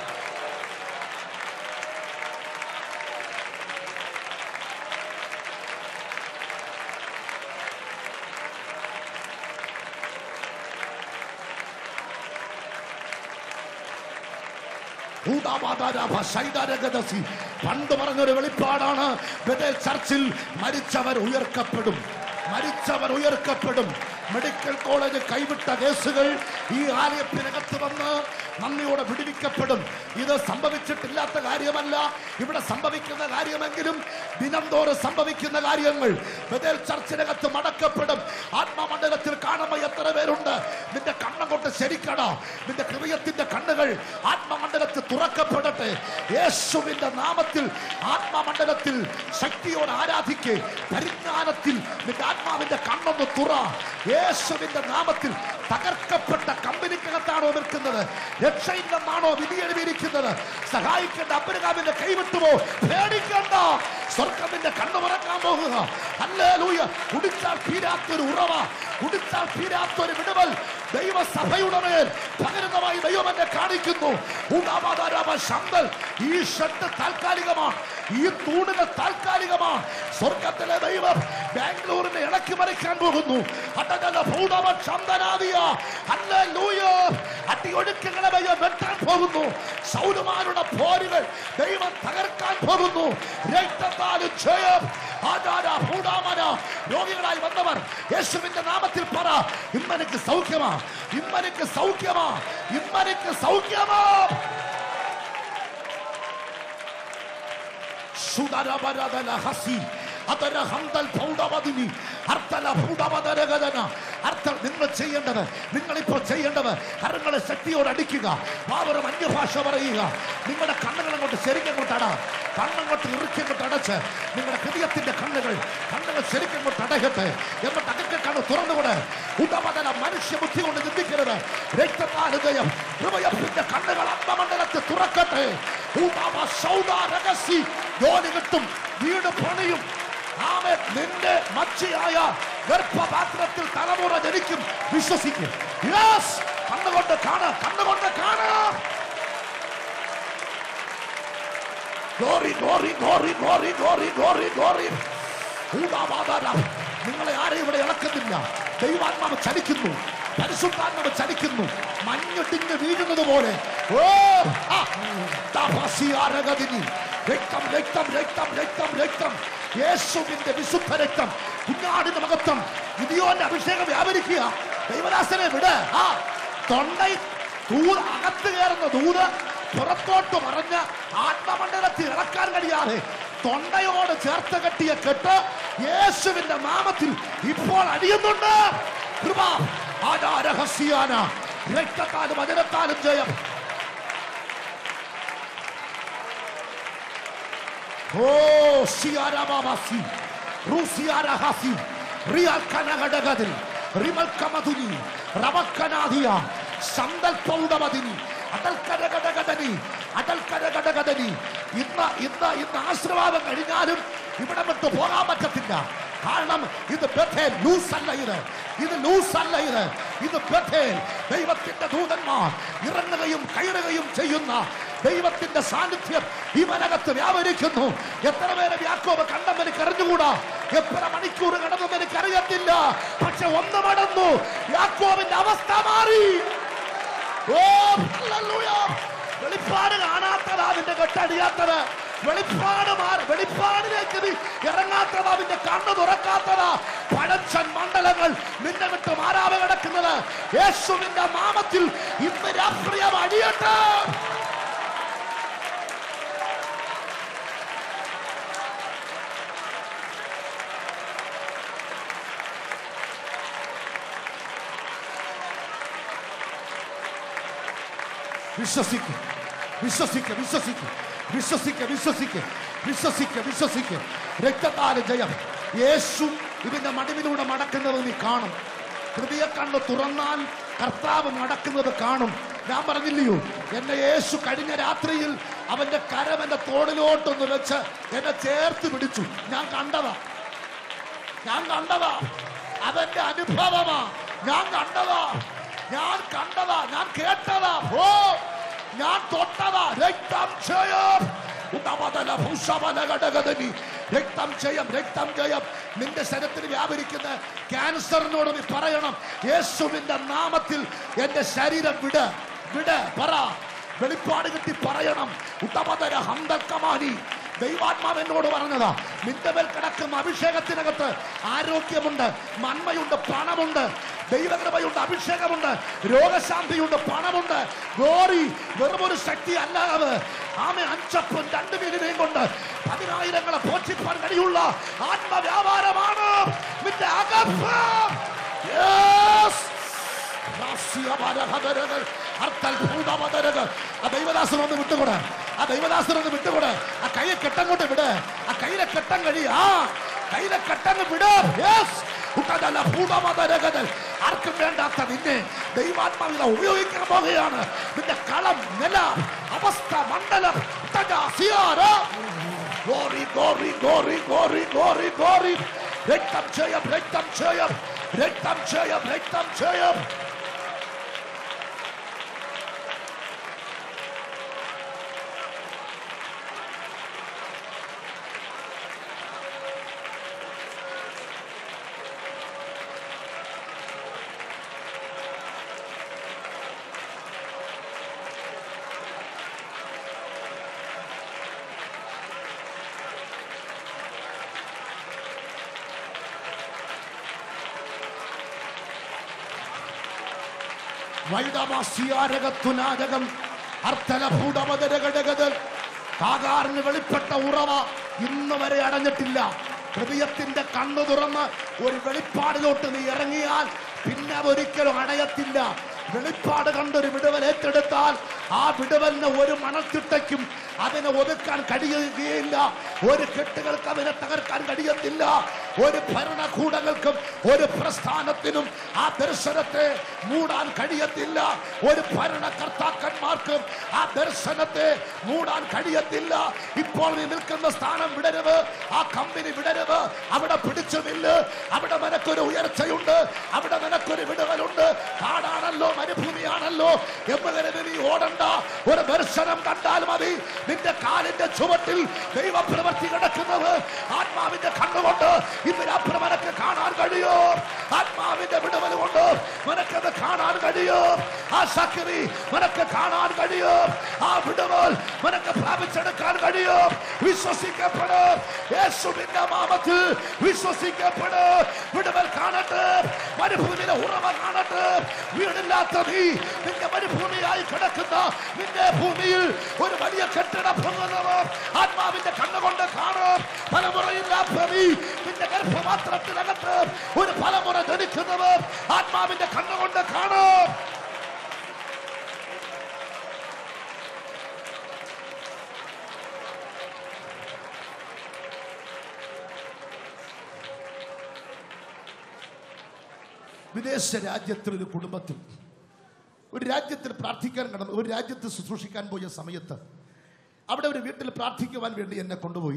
ഭൂതാപാതാരാഭ ശൈതാരഗതസി. പണ്ട് പറഞ്ഞൊരു വെളിപ്പാടാണ് ബഥേൽ ചർച്ചിൽ മരിച്ചവർ ഉയർക്കപ്പെടും മരിച്ചവർ ഉയർക്കപ്പെടും മെഡിക്കൽ കോളേജ് കൈവിട്ട കേസുകൾ ഈ ആലയത്തിനകത്ത് വന്ന് നന്ദിയോടെ വിടുവിക്കപ്പെടും ഇത് സംഭവിച്ചിട്ടില്ലാത്ത കാര്യമല്ല ഇവിടെ സംഭവിക്കുന്ന കാര്യമെങ്കിലും ദിനം തോറും സംഭവിക്കുന്ന കാര്യങ്ങൾ ബഥേൽ ചർച്ചിനകത്ത് മടക്കപ്പെടും ആത്മമണ്ഡലത്തിൽ കാണുമ്പോൾ എത്ര പേരുണ്ട് നിന്റെ കണ്ണുകൊണ്ട് ശരിക്കട നിന്റെ ഹൃദയത്തിന്റെ കണ്ണുകൾ ആത്മമണ്ഡലത്തിൽ തുറക്കപ്പെടട്ടെ യേശുവിന്റെ നാമത്തിൽ ആത്മമണ്ഡലത്തിൽ ശക്തിയോട് ആരാധിക്ക് പരിജ്ഞാനത്തിൽ നിന്റെ ആത്മാവിന്റെ കണ്ണൊന്ന് തുറ യേശുവിന്റെ നാമത്തിൽ തകർക്കപ്പെട്ട കമ്പനിക്കകത്താണോ നിൽക്കുന്നത് രക്ഷയില്ലെന്നാണോ വിധി എഴുതിയിരിക്കുന്നത് സഹായിക്കേണ്ട അബ്രഹാമിന്റെ കൈവിട്ടുപോ പേടിക്കണ്ട സ്വർഗത്തിന്റെ കണ്ണു മറക്കാൻ പോകുക അല്ലേ ലൂയ കുടിച്ചാൽ തീരാത്തൊരു ഉറവ കുടിച്ചാൽ തീരാത്തൊരു വിടുവൽ ദൈവസഭയുടെ മേൽ പകരുന്നതായി ദൈവം എന്നെ കാണിക്കുന്നു ഉടാപാതാരാമ ശന്തൽ ഈ ഷട്ട് താൽക്കാലികമാണ് ഈ തൂണിന് താൽക്കാലികമാണ് സ്വർഗത്തിലെ ദൈവം ബാംഗ്ലൂരിനെ ഇളക്കി മറിക്കാൻ പോകുന്നു അടകല ഭൂതവ ശന്തനാദിയ ഹല്ലേലൂയ അടിയൊഴുക്കുകളെ ദൈവം വെട്ടാൻ പോകുന്നു സൗരമാരുടെ പോരുകൾ ദൈവം തകർക്കാൻ പോകുന്നു രക്തത്താലും ജയം ആചാര ഭൂതാമന രോഗികളായി വന്നവർ യേശുവിന്റെ നാമത്തിൽ പറ ഇമ്മനക്ക് സൗഖ്യമാ ഇമ്മനക്ക് സൗഖ്യമാ ഇമ്മനക്ക് സൗഖ്യമാ സുതരപരതല ഹസി അതര ഹന്തൽ ഭൗഡവദിനി അർത്ഥല ഭൗഡവദരഗദന അർത്ഥം നിങ്ങൾ ചെയ്യേണ്ടത് നിങ്ങൾ ഇപ്പോൾ ചെയ്യേണ്ടത് കരങ്ങളെ ശക്തിയോട് അടിക്കുക പാവരം അന്യഭാഷ പറയുക നിങ്ങളുടെ കണ്ണുകൾ അങ്ങോട്ട് ശരിക്കും അങ്ങോട്ട് അട കണ്ണങ്ങോട്ട് ഇറുക്കി അങ്ങോട്ട് അടച്ച് നിങ്ങളുടെ ഹൃദയത്തിന്റെ കണ്ണുകൾ കണ്ണുകൾ ശരിക്കും അങ്ങോട്ട് അടയട്ടെ എന്നിട്ട് അകക്കെ കണ്ണ് തുറന്നുകൊണ്ട് ഉടമതല മനുഷ്യ ബുദ്ധി കൊണ്ട് ചിന്തിക്കരുത് രക്തത്താലുകയും ഹൃദയത്തിന്റെ കണ്ണുകൾ അന്തമണ്ഡലത്തിൽ തുറക്കട്ടെ ഉടമ സൗദ രഹസ്യ ജോലി കിട്ടും വീട് പണിയും ആമേ നിന്റെ മച്ചിയായ ഗർഭപാത്രത്തിൽ തലമുറ ജനിക്കും വിശ്വസിക്കും യെസ് കണ്ണുകൊണ്ട് കാണ കണ്ണുകൊണ്ട് കാണ ഗോറി ഗോറി ഗോറി ഗോറി ഗോറി ഗോറി ഗോറി ഊടാവാതാര നിങ്ങളെ ആരെയും ഇവിടെ ഇളക്കുന്നില്ല ദൈവാത്മാവ് ചലിക്കുന്നു പരിശുദ്ധാത്മാവ് ചലിക്കുന്നു മഞ്ഞൊട്ടിഞ്ഞ് വീഴുന്നത് പോലെ ഓ ആ, തപസിയാരഗതിനി. രക്തം രക്തം രക്തം രക്തം രക്തം യേശുവിന്റെ വിശുദ്ധ രക്തം കുഞ്ഞാടിന്റെ മഹത്വം ഇടിയോന്റെ അഭിഷേകം വ്യാപരിക്കുക ദൈവദാസനെ വിട് ആ തൊണ്ടയിൽ ദൂത് അകത്ത് കയറുന്ന ദൂത് പുറത്തോട്ട് പറഞ്ഞ് ആത്മമണ്ഡലത്തിൽ ഇറക്കാൻ കഴിയാതെ തൊണ്ടയോട് ചേർത്ത് കെട്ടിയ കെട്ട് യേശുവിന്റെ നാമത്തിൽ ഇപ്പോൾ അടിയുന്നുണ്ട് കൃപ ആചാരഹസ്യാന രക്തത്താലും വചനത്താലും ജയം ഓ സിയാരാബാബാസി റൂസിയാരഹാസി റിയൽ കനകടകതിൽ റിമൽ കമതുനി റമക്കനാദിയ സന്തൽ പൗഡമതിനി അടൽ കരകടകടനി അടൽ കരകടകടനി ഇന്ന് ഇന്ന് ഇന്ന് ആശീർവാദം കഴിഞ്ഞാലും ഇവിടെ വിട്ട് പോകാൻ പറ്റത്തില്ല കാരണം ഇത് ബഥേൽ ലൂസ് അല്ല ഇത് ഇത് ലൂസ് അല്ല ഇത് ഇത് ബഥേൽ ദൈവത്തിന്റെ ദൂതന്മാർ ഇറങ്ങുകയും കയറുകയും ചെയ്യുന്ന ദൈവത്തിന്റെ സാന്നിധ്യം ഇവനകത്ത് വ്യാപരിക്കുന്നു എത്ര പേരെ വ്യാക്കോബ് കണ്ടെന്ന് എനിക്ക് അറിഞ്ഞുകൂടാ എത്ര മണിക്കൂർ കടന്നെന്ന് എനിക്ക് അറിയത്തില്ല പക്ഷെ ഒന്ന് മടന്നു യാക്കോബിന്റെ അവസ്ഥ മാറി ഓ ഹല്ലേലൂയ. വെളിപ്പാട് കാണാത്തതാ അതിന്റെ കെട്ടടിയാത്തത് വെളിപ്പാട് മാറി വെളിപ്പാടിലേക്ക് നീ ഇറങ്ങാത്തതാ നിന്റെ കണ്ണ് തുറക്കാത്തതാ പഴച്ചൻ മണ്ഡലങ്ങൾ നിന്നെ വിട്ട് മാറാതെ കിടക്കുന്നത് യേശുവിന്റെ നാമത്തിൽ ഇന്ന് രാഷ്ട്രീയം അടിയട്ടെ വിശ്വസിക്കും വിശ്വസിക്കുക വിശ്വസിക്കുക വിശ്വസിക്കുക വിശ്വസിക്കുക വിശ്വസിക്കുക വിശ്വസിക്കുക രക്തത്താല് ജയം യേശു ഇതിന്റെ മടിവിലൂടെ മടക്കുന്നത് നീ കാണും ഹൃദയ കണ്ണ് തുറന്നാൽ കർത്താവ് മടക്കുന്നത് കാണും ഞാൻ പറഞ്ഞില്ലയോ എന്നെ യേശു കഴിഞ്ഞ രാത്രിയിൽ അവന്റെ കരം എന്റെ തോളിലോട്ടൊന്ന് വെച്ച് എന്നെ ചേർത്ത് പിടിച്ചു ഞാൻ കണ്ടതാ ഞാൻ കണ്ടതാ അതെന്റെ അനുഭവമാ ഞാൻ കണ്ടതാ ഞാൻ കണ്ടതാ ഞാൻ കേട്ടതാ ഓ ഞാൻ തൊട്ടതാ രക്തം ചെയ്യം ഉടമതല ഭൂഷമല ഘടകതനി രക്തം ചെയ്യം രക്തം ജയം നിന്റെ ശരീരത്തിൽ വ്യാപരിക്കുന്ന ക്യാൻസറിനോട് നീ പറയണം യേശുവിന്റെ നാമത്തിൽ എന്റെ ശരീരം വിട് വിട് പറ വെളിപ്പാട് കിട്ടി പറയണം ഉത്തമതര ഹന്തക്കമാനി ദൈവാത്മാവ് എന്നോട് പറഞ്ഞതാ നിന്റെ മേൽ കിടക്കുന്ന അഭിഷേകത്തിനകത്ത് ആരോഗ്യമുണ്ട് നന്മയുണ്ട് പണമുണ്ട് ദൈവകൃപയുണ്ട് അഭിഷേകമുണ്ട് രോഗശാന്തിയുണ്ട് പണമുണ്ട് ഗോറി വെറുമൊരു ശക്തി അല്ലാതെ ആമെ അഞ്ചപ്പും രണ്ട് മീനിനെയും കൊണ്ട് പതിനായിരങ്ങളെ പോഷിപ്പാൻ കഴിയുള്ള ആത്മവ്യാപാരമാണ് നിന്റെ അകപ്പ് Yes! രാഷ്ട്രീയപരഹതരകൾ, അർത്ഥൽഭൂതമതരകൾ. ആ ദൈവദാസൻ ഒന്ന് വിട്ടുകൂടെ ആ ദൈവദാസൻ ഒന്ന് വിട്ടുകൂടെ ആ കയ്യെ കെട്ടങ്ങോട്ട് വിട് ആ കയ്യിലെ കെട്ടം കഴി ആ കയ്യിലെ കെട്ടങ്ങ് വിട് യെസ് ഉട്ടതല ഭൂതമതരകതൽ. ആർക്കും വേണ്ടാത്ത നിന്നെ ദൈവാത്മാവിത ഉപയോഗിക്കാൻ പോകുകയാണ് നിന്റെ കളം നില അവസ്ഥ മണ്ഡലം ഉട്ടജ, സിയാര. Glory, glory, glory, glory, glory, glory. രക്തം ചെയ്യാം രക്തം ചെയ്യാം രക്തം ചെയ്യാം രക്തം ചെയ്യാം വൈഡമാസിയാരകത്തുനാരകം അർത്ഥലഭൂതമതരകടകത് കാകാറിന് വെളിപ്പെട്ട ഉറവ ഇന്ന് വരെ അടഞ്ഞിട്ടില്ല ഹൃദയത്തിന്റെ കണ്ണു തുറന്ന് ഒരു വെളിപ്പാടിലോട്ട് നീ ഇറങ്ങിയാൽ പിന്നെ ഒരിക്കലും അടയത്തില്ല വെളിപ്പാട് കണ്ടൊരു വിടുവൽ ഏറ്റെടുത്താൽ ആ വിടുവലിന് ഒരു മണത്തിട്ടയ്ക്കും അതിനെ ഒതുക്കാൻ കഴിയുകയില്ല ഒരു കെട്ടുകൾക്ക് അതിനെ തകർക്കാൻ കഴിയത്തില്ല ഒരു ഭരണകൂടങ്ങൾക്കും ഒരു പ്രസ്ഥാനത്തിനും ആ ദർശനത്തെ മൂടാൻ കഴിയത്തില്ല ഒരു ഭരണകർത്താക്കന്മാർക്കും ആ ദർശനത്തെ മൂടാൻ കഴിയത്തില്ല ഇപ്പോൾ നീ നിൽക്കുന്ന സ്ഥാനം വിടരുത് ആ കമ്പനി വിടരുത് അവിടെ പിടിച്ചു നില്ല് അവിടെ നിനക്കൊരു ഉയർച്ചയുണ്ട് അവിടെ നിനക്കൊരു വിടുവലുണ്ട് കാടാണല്ലോ മരുഭൂമിയാണല്ലോ എന്ന് കരുതി നീ ഓടണ്ട ഒരു ദർശനം കണ്ടാൽ മതി നിന്റെ കാലിന്റെ ചുവട്ടിൽ ദൈവപ്രവർത്തി കിടക്കുന്നത് ആത്മാവിന്റെ കണ്ണുകൊണ്ട് ഇന്ന് രാത്രി നിനക്ക് കാണാൻ കഴിയോ ആത്മാവിന്റെ വിടുവൽ കൊണ്ട് നിനക്കത് കാണാൻ കഴിയോ ആ ശക്തി നിനക്ക് കാണാൻ കഴിയോ ആ വിടുവൽ നിനക്ക് പ്രാപിച്ചെടുക്കാൻ കഴിയോ വിശ്വസിക്കപ്പെടും യേശുവിന്റെ നാമത്തിൽ വിശ്വസിക്കപ്പെടും വിടുവൽ കാണട്ടെ മരുഭൂമിയിലെ ഉറവ കാണട്ടെ വീടില്ലാത്ത നീ നിന്റെ മരുഭൂമിയായി കിടക്കുന്ന നിന്റെ ഭൂമിയിൽ ഒരു വലിയ കെട്ടിടം പൊങ്ങുന്നത് ആത്മാവിന്റെ കണ്ണുകൊണ്ട് കാണും തലമുറയില്ലാത്ത നീ നിന്റെ ഗർഭപാത്രത്തിനകത്ത് ഒരു തലമുറ ജനിക്കുന്നത് ആത്മാവിന്റെ കണ്ണുകൊണ്ട് കാണും വിദേശ രാജ്യത്തിൽ ഒരു കുടുംബത്തിൽ ഒരു രാജ്യത്തിൽ പ്രാർത്ഥിക്കാൻ കടന്നു ഒരു രാജ്യത്ത് ശുശ്രൂഷിക്കാൻ പോയ സമയത്ത് അവിടെ ഒരു വീട്ടിൽ പ്രാർത്ഥിക്കുവാൻ വേണ്ടി എന്നെ കൊണ്ടുപോയി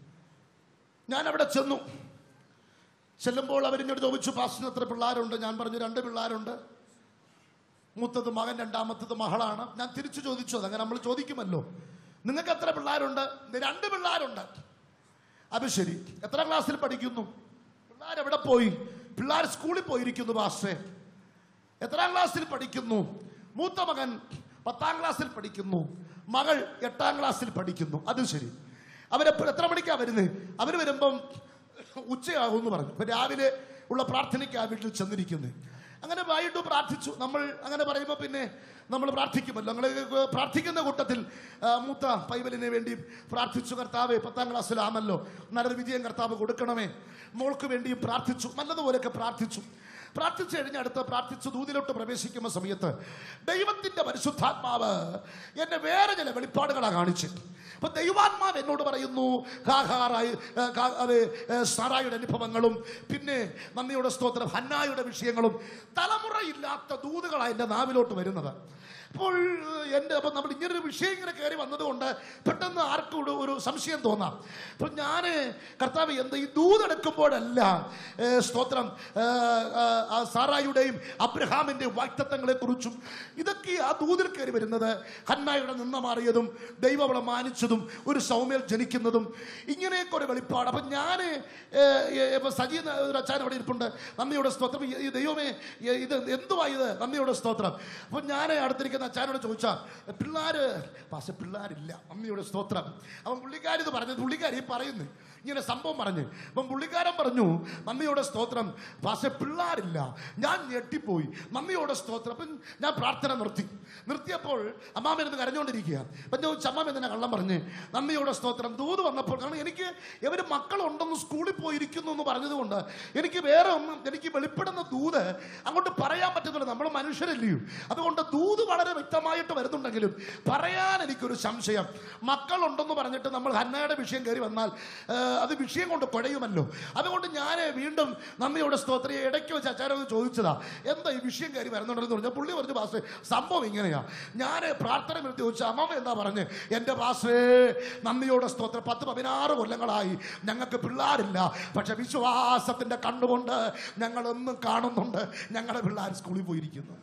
ഞാൻ അവിടെ ചെന്നു ചെല്ലുമ്പോൾ അവരിങ്ങോട്ട് ചോദിച്ചു പാസ്റ്റിന് എത്ര പിള്ളേരുണ്ട് ഞാൻ പറഞ്ഞു രണ്ട് പിള്ളേരുണ്ട് മൂത്തത് മകൻ രണ്ടാമത്തത് മകളാണ് ഞാൻ തിരിച്ചു ചോദിച്ചു അതങ്ങനെ നമ്മൾ ചോദിക്കുമല്ലോ നിങ്ങൾക്ക് എത്ര പിള്ളേരുണ്ട് രണ്ട് പിള്ളേരുണ്ട് അത് ശരി എത്ര ക്ലാസ്സിൽ പഠിക്കുന്നു പിള്ളേർ എവിടെ പോയി പിള്ളേർ സ്കൂളിൽ പോയിരിക്കുന്നു പാസ്റ്റേ എത്രാം ക്ലാസ്സിൽ പഠിക്കുന്നു മൂത്ത മകൻ പത്താം ക്ലാസ്സിൽ പഠിക്കുന്നു മകൾ എട്ടാം ക്ലാസ്സിൽ പഠിക്കുന്നു അത് ശരി അവരെപ്പോൾ എത്ര മണിക്കാ വരുന്നത് അവർ വരുമ്പം ഉച്ചയാകും എന്ന് പറഞ്ഞു ഇപ്പൊ രാവിലെ ഉള്ള പ്രാർത്ഥനയ്ക്ക് ആ വീട്ടിൽ ചെന്നിരിക്കുന്നത് അങ്ങനെ വൈകിട്ട് പ്രാർത്ഥിച്ചു നമ്മൾ അങ്ങനെ പറയുമ്പോൾ പിന്നെ നമ്മൾ പ്രാർത്ഥിക്കുമല്ലോ ഞങ്ങൾ പ്രാർത്ഥിക്കുന്ന കൂട്ടത്തിൽ ആ, മൂത്ത പൈവലിന് വേണ്ടി പ്രാർത്ഥിച്ചു കർത്താവെ പത്താം ക്ലാസ്സിലാണല്ലോ നല്ലൊരു വിജയം കർത്താവ് കൊടുക്കണമേ മോൾക്ക് വേണ്ടിയും പ്രാർത്ഥിച്ചു നല്ലതുപോലെയൊക്കെ പ്രാർത്ഥിച്ചു പ്രാർത്ഥിച്ചു കഴിഞ്ഞ് അടുത്ത് പ്രാർത്ഥിച്ചു ദൂതിലോട്ട് പ്രവേശിക്കുന്ന സമയത്ത് ദൈവത്തിന്റെ പരിശുദ്ധാത്മാവ് എന്നെ വേറെ ചില വെളിപ്പാടുകളാണ് കാണിച്ചത് അപ്പൊ ദൈവാത്മാവ് എന്നോട് പറയുന്നു കാഹാറായി ഏ, കാ- അത് ഏ, സാറായുടെ അനുഭവങ്ങളും പിന്നെ നന്ദിയുടെ സ്തോത്രം ഹന്നായുടെ വിഷയങ്ങളും തലമുറയില്ലാത്ത ദൂതുകളാണ് എൻ്റെ നാവിലോട്ട് വരുന്നത് അപ്പോൾ എൻ്റെ അപ്പം നമ്മൾ ഇങ്ങനൊരു വിഷയം ഇങ്ങനെ കയറി വന്നതുകൊണ്ട് പെട്ടെന്ന് ആർക്കും ഒരു- ഒരു സംശയം തോന്നാം അപ്പോൾ ഞാൻ കർത്താവ് എന്താ ഈ ദൂതെടുക്കുമ്പോഴല്ല ഏ, സ്തോത്രം ഏ, ആ, ആ സാറായുടെയും അബ്രഹാമിൻ്റെയും വാക്തത്വങ്ങളെ കുറിച്ചും ഇതൊക്കെ ആ ദൂതിൽ കയറി വരുന്നത് ഹന്നായുടെ നിന്ന് മാറിയതും ദൈവം അവളെ മാനിച്ചതും ഒരു സൗമ്യൽ ജനിക്കുന്നതും ഇങ്ങനെയൊക്കെ ഒരു വെളിപ്പാട് അപ്പം ഞാൻ സജി എന്ന ഒരു അച്ഛൻ അവിടെ ഇരിപ്പുണ്ട് നന്ദിയുടെ സ്തോത്രം ഈ- ഈ ദൈവമേ ഈ- ഇത് എന്തുവാ ഇത് നന്ദിയുടെ സ്തോത്രം അപ്പം ഞാൻ അടുത്തിരിക്കുന്ന അച്ഛനോട് ചോദിച്ചാൽ പിള്ളേര് പക്ഷെ പിള്ളേരില്ല നന്ദിയുടെ സ്തോത്രം അവൻ പുള്ളിക്കാരി ഇത് പറഞ്ഞത് പുള്ളിക്കാരി ഈ പറയുന്നു ഇങ്ങനെ സംഭവം പറഞ്ഞു അപ്പം പുള്ളിക്കാരൻ പറഞ്ഞു നന്ദിയുടെ സ്തോത്രം പക്ഷെ പിള്ളേരില്ല ഞാൻ ഞെട്ടിപ്പോയി നന്ദിയുടെ സ്തോത്രം അപ്പം ഞാൻ പ്രാർത്ഥന നിർത്തി നിർത്തിയപ്പോൾ അമ്മാമരുന്ന് കരഞ്ഞുകൊണ്ടിരിക്കുക അപ്പം ചോദിച്ചു അമ്മാമ എന്തിനാ കള്ളം പറഞ്ഞ് നന്ദിയുടെ സ്തോത്രം ദൂത് വന്നപ്പോൾ കാരണം എനിക്ക് ഇവർ മക്കളുണ്ടെന്ന് സ്കൂളിൽ പോയിരിക്കുന്നു എന്ന് പറഞ്ഞതുകൊണ്ട് എനിക്ക് വേറെ ഒന്നും എനിക്ക് വെളിപ്പെടുന്ന ദൂത് അങ്ങോട്ട് പറയാൻ പറ്റുന്നില്ല നമ്മൾ മനുഷ്യരല്ലയോ അതുകൊണ്ട് ദൂത് വളരെ വ്യക്തമായിട്ട് വരുന്നുണ്ടെങ്കിലും പറയാൻ എനിക്കൊരു സംശയം മക്കളുണ്ടെന്ന് പറഞ്ഞിട്ട് നമ്മൾ ഹന്നയുടെ വിഷയം കയറി വന്നാൽ ആ, അത് വിഷയം കൊണ്ട് കുഴയുമല്ലോ അതുകൊണ്ട് ഞാൻ വീണ്ടും നന്ദിയുടെ സ്തോത്രം ഇടയ്ക്ക് വെച്ച് അച്ചാരം ചോദിച്ചതാ എന്താ ഈ വിഷയം കയറി വരുന്നുണ്ടെന്ന് പറഞ്ഞാൽ പുള്ളി പറഞ്ഞു പാസ് സംഭവം ഇങ്ങനെയാ ഞാൻ പ്രാർത്ഥന നിർത്തി ചോദിച്ചു അമ്മമ്മ എന്താ പറഞ്ഞ് എൻ്റെ പാസേ നന്ദിയോടെ സ്തോത്രം പത്ത് പതിനാറ് കൊല്ലങ്ങളായി ഞങ്ങൾക്ക് പിള്ളേരില്ല പക്ഷെ വിശ്വാസത്തിന്റെ കണ്ണുകൊണ്ട് ഞങ്ങൾ എന്നും കാണുന്നുണ്ട് ഞങ്ങളുടെ പിള്ളേർ സ്കൂളിൽ പോയിരിക്കുന്നു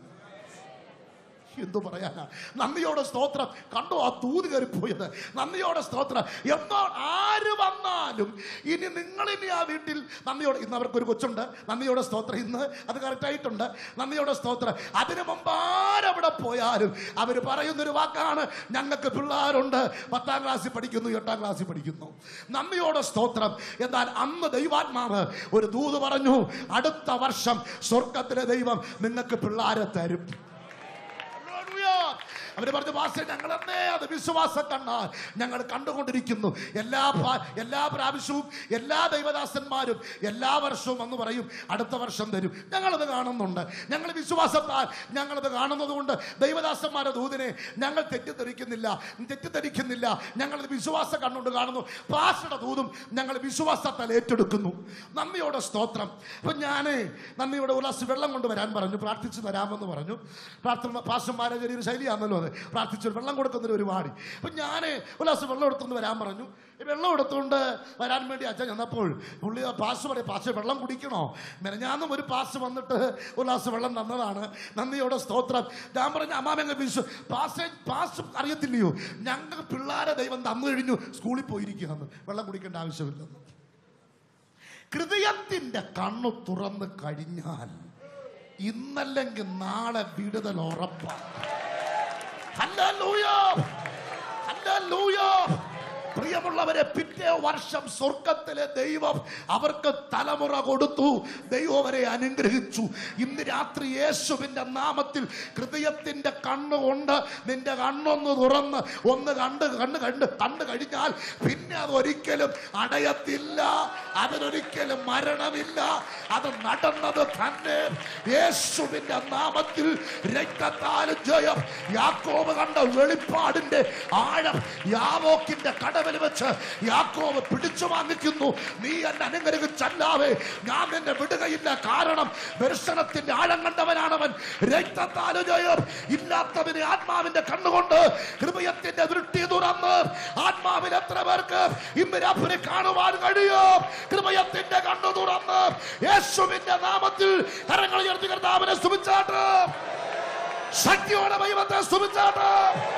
എന്തു പറയാനാ നന്ദിയോടെ സ്തോത്രം കണ്ടോ ആ തൂത് കയറിപ്പോയത് നന്ദിയോടെ സ്തോത്രം എന്നോ ആര് വന്നാലും ഇനി നിങ്ങൾ ഇനി ആ വീട്ടിൽ നന്ദിയോടെ ഇന്ന് അവർക്കൊരു കൊച്ചുണ്ട് നന്ദിയോടെ സ്തോത്രം ഇന്ന് അത് കറക്റ്റായിട്ടുണ്ട് നന്ദിയോടെ സ്തോത്രം അതിനു മുമ്പ് ആരവിടെ പോയാലും അവർ പറയുന്നൊരു വാക്കാണ് ഞങ്ങൾക്ക് പിള്ളേരുണ്ട് പത്താം ക്ലാസ്സിൽ പഠിക്കുന്നു എട്ടാം ക്ലാസ്സിൽ പഠിക്കുന്നു നന്ദിയോടെ സ്തോത്രം എന്നാൽ അന്ന് ദൈവാത്മാവ് ഒരു ദൂത് പറഞ്ഞു അടുത്ത വർഷം സ്വർഗത്തിലെ ദൈവം നിങ്ങൾക്ക് പിള്ളേരെ തരും അവര് പറഞ്ഞു പാസ്റ്റർ ഞങ്ങൾ എന്നേ അത് വിശ്വാസം കണ്ണാൽ ഞങ്ങൾ കണ്ടുകൊണ്ടിരിക്കുന്നു എല്ലാ പ്രാ- എല്ലാ പ്രാവശ്യവും എല്ലാ ദൈവദാസന്മാരും എല്ലാ വർഷവും എന്ന് പറയും അടുത്ത വർഷം തരും ഞങ്ങളത് കാണുന്നുണ്ട് ഞങ്ങൾ വിശ്വാസത്താൽ ഞങ്ങളത് കാണുന്നത് കൊണ്ട് ദൈവദാസന്മാരുടെ ദൂതിനെ ഞങ്ങൾ തെറ്റിദ്ധരിക്കുന്നില്ല തെറ്റിദ്ധരിക്കുന്നില്ല ഞങ്ങൾ വിശ്വാസ കണ്ണുകൊണ്ട് കാണുന്നു പാസ്റ്ററുടെ ദൂതും ഞങ്ങൾ വിശ്വാസത്താൽ ഏറ്റെടുക്കുന്നു നന്ദിയോടെ സ്തോത്രം അപ്പൊ ഞാനേ നന്ദിയോടെ ഉല്ലാസ് വെള്ളം കൊണ്ട് വരാൻ പറഞ്ഞു പ്രാർത്ഥിച്ചു തരാമെന്ന് പറഞ്ഞു പ്രാർത്ഥന പാസ്റ്റർമാരെ ചെറിയൊരു ശൈലിയാണല്ലോ അത് പ്രാർത്ഥിച്ചു വെള്ളം കൊടുക്കുന്നൊരു പരിപാടി അപ്പൊ ഞാൻ ഉല്ലാസ് വെള്ളം എടുത്തുകൊണ്ട് വരാൻ പറഞ്ഞു ഈ വെള്ളം എടുത്തുകൊണ്ട് വരാൻ വേണ്ടി അച്ഛൻ ചെന്നപ്പോൾ പുള്ളി ആ പാസ് പറയും പാസ് വെള്ളം കുടിക്കണോ മെനഞ്ഞാന്നും ഒരു പാസ് വന്നിട്ട് ഒരു ഗ്ലാസ് വെള്ളം തന്നതാണ് നന്ദിയോടെ സ്തോത്രം ഞാൻ പറഞ്ഞ അമ്മാമങ്ങ് വിശ്വ പാസ് പാസ് അറിയത്തില്ലയോ ഞങ്ങൾ പിള്ളേരെ ദൈവം തന്നു കഴിഞ്ഞു സ്കൂളിൽ പോയിരിക്കുകയെന്ന് വെള്ളം കുടിക്കേണ്ട ആവശ്യമില്ലെന്ന് ഹൃദയത്തിന്റെ കണ്ണു തുറന്ന് കഴിഞ്ഞാൽ ഇന്നല്ലെങ്കിൽ നാളെ വിടുതൽ ഉറപ്പാണ് ഹല്ലേലൂയ. ഹല്ലേലൂയ. പ്രിയമുള്ളവരെ പിറ്റേ വർഷം സ്വർഗത്തിലെ ദൈവം അവർക്ക് തലമുറ കൊടുത്തു ദൈവം അവരെ അനുഗ്രഹിച്ചു ഇന്ന് രാത്രി യേശുവിന്റെ നാമത്തിൽ ഹൃദയത്തിന്റെ കണ്ണുകൊണ്ട് നിന്റെ കണ്ണൊന്ന് തുറന്ന് ഒന്ന് കണ്ട് കണ്ട് കണ്ട് കണ്ടു കഴിഞ്ഞാൽ പിന്നെ അത് ഒരിക്കലും അടയത്തില്ല അതിനൊരിക്കലും മരണമില്ല അത് നടന്നത് തന്നെ യേശുവിന്റെ നാമത്തിൽ രക്തത്താലും ജയം യാക്കോബ് കണ്ട വെളിപ്പാടിന്റെ ആഴം യാവോക്കിന്റെ കടവിൽ വെച്ച് യാക്കോബ് പിടിച്ചു വാങ്ങിക്കുന്നു നീ എന്നെ അനുഗ്രഹിച്ചല്ലാതെ ഞാൻ നിന്നെ വിടുകയില്ല കാരണം ദർശനത്തിന്റെ ആഴം കണ്ടവനാണവൻ രക്തത്താലും ജയം ഇല്ലാത്തവന് ആത്മാവിന്റെ കണ്ണുകൊണ്ട് ഹൃദയത്തിന്റെ ദൃഷ്ടി തുറന്ന് ആത്മാവിൽ എത്ര പേർക്ക് ഇന്ന് രാത്രി കാണുവാൻ കഴിയും ഹൃദയത്തിന്റെ കണ്ണു തുറന്ന് യേശുവിന്റെ നാമത്തിൽ കരങ്ങൾ ഉയർത്തി കർത്താവിനെ സ്തുതിച്ചാട്ട് ശക്തിയോടെ ദൈവത്തെ സ്തുതിച്ചാട്ട്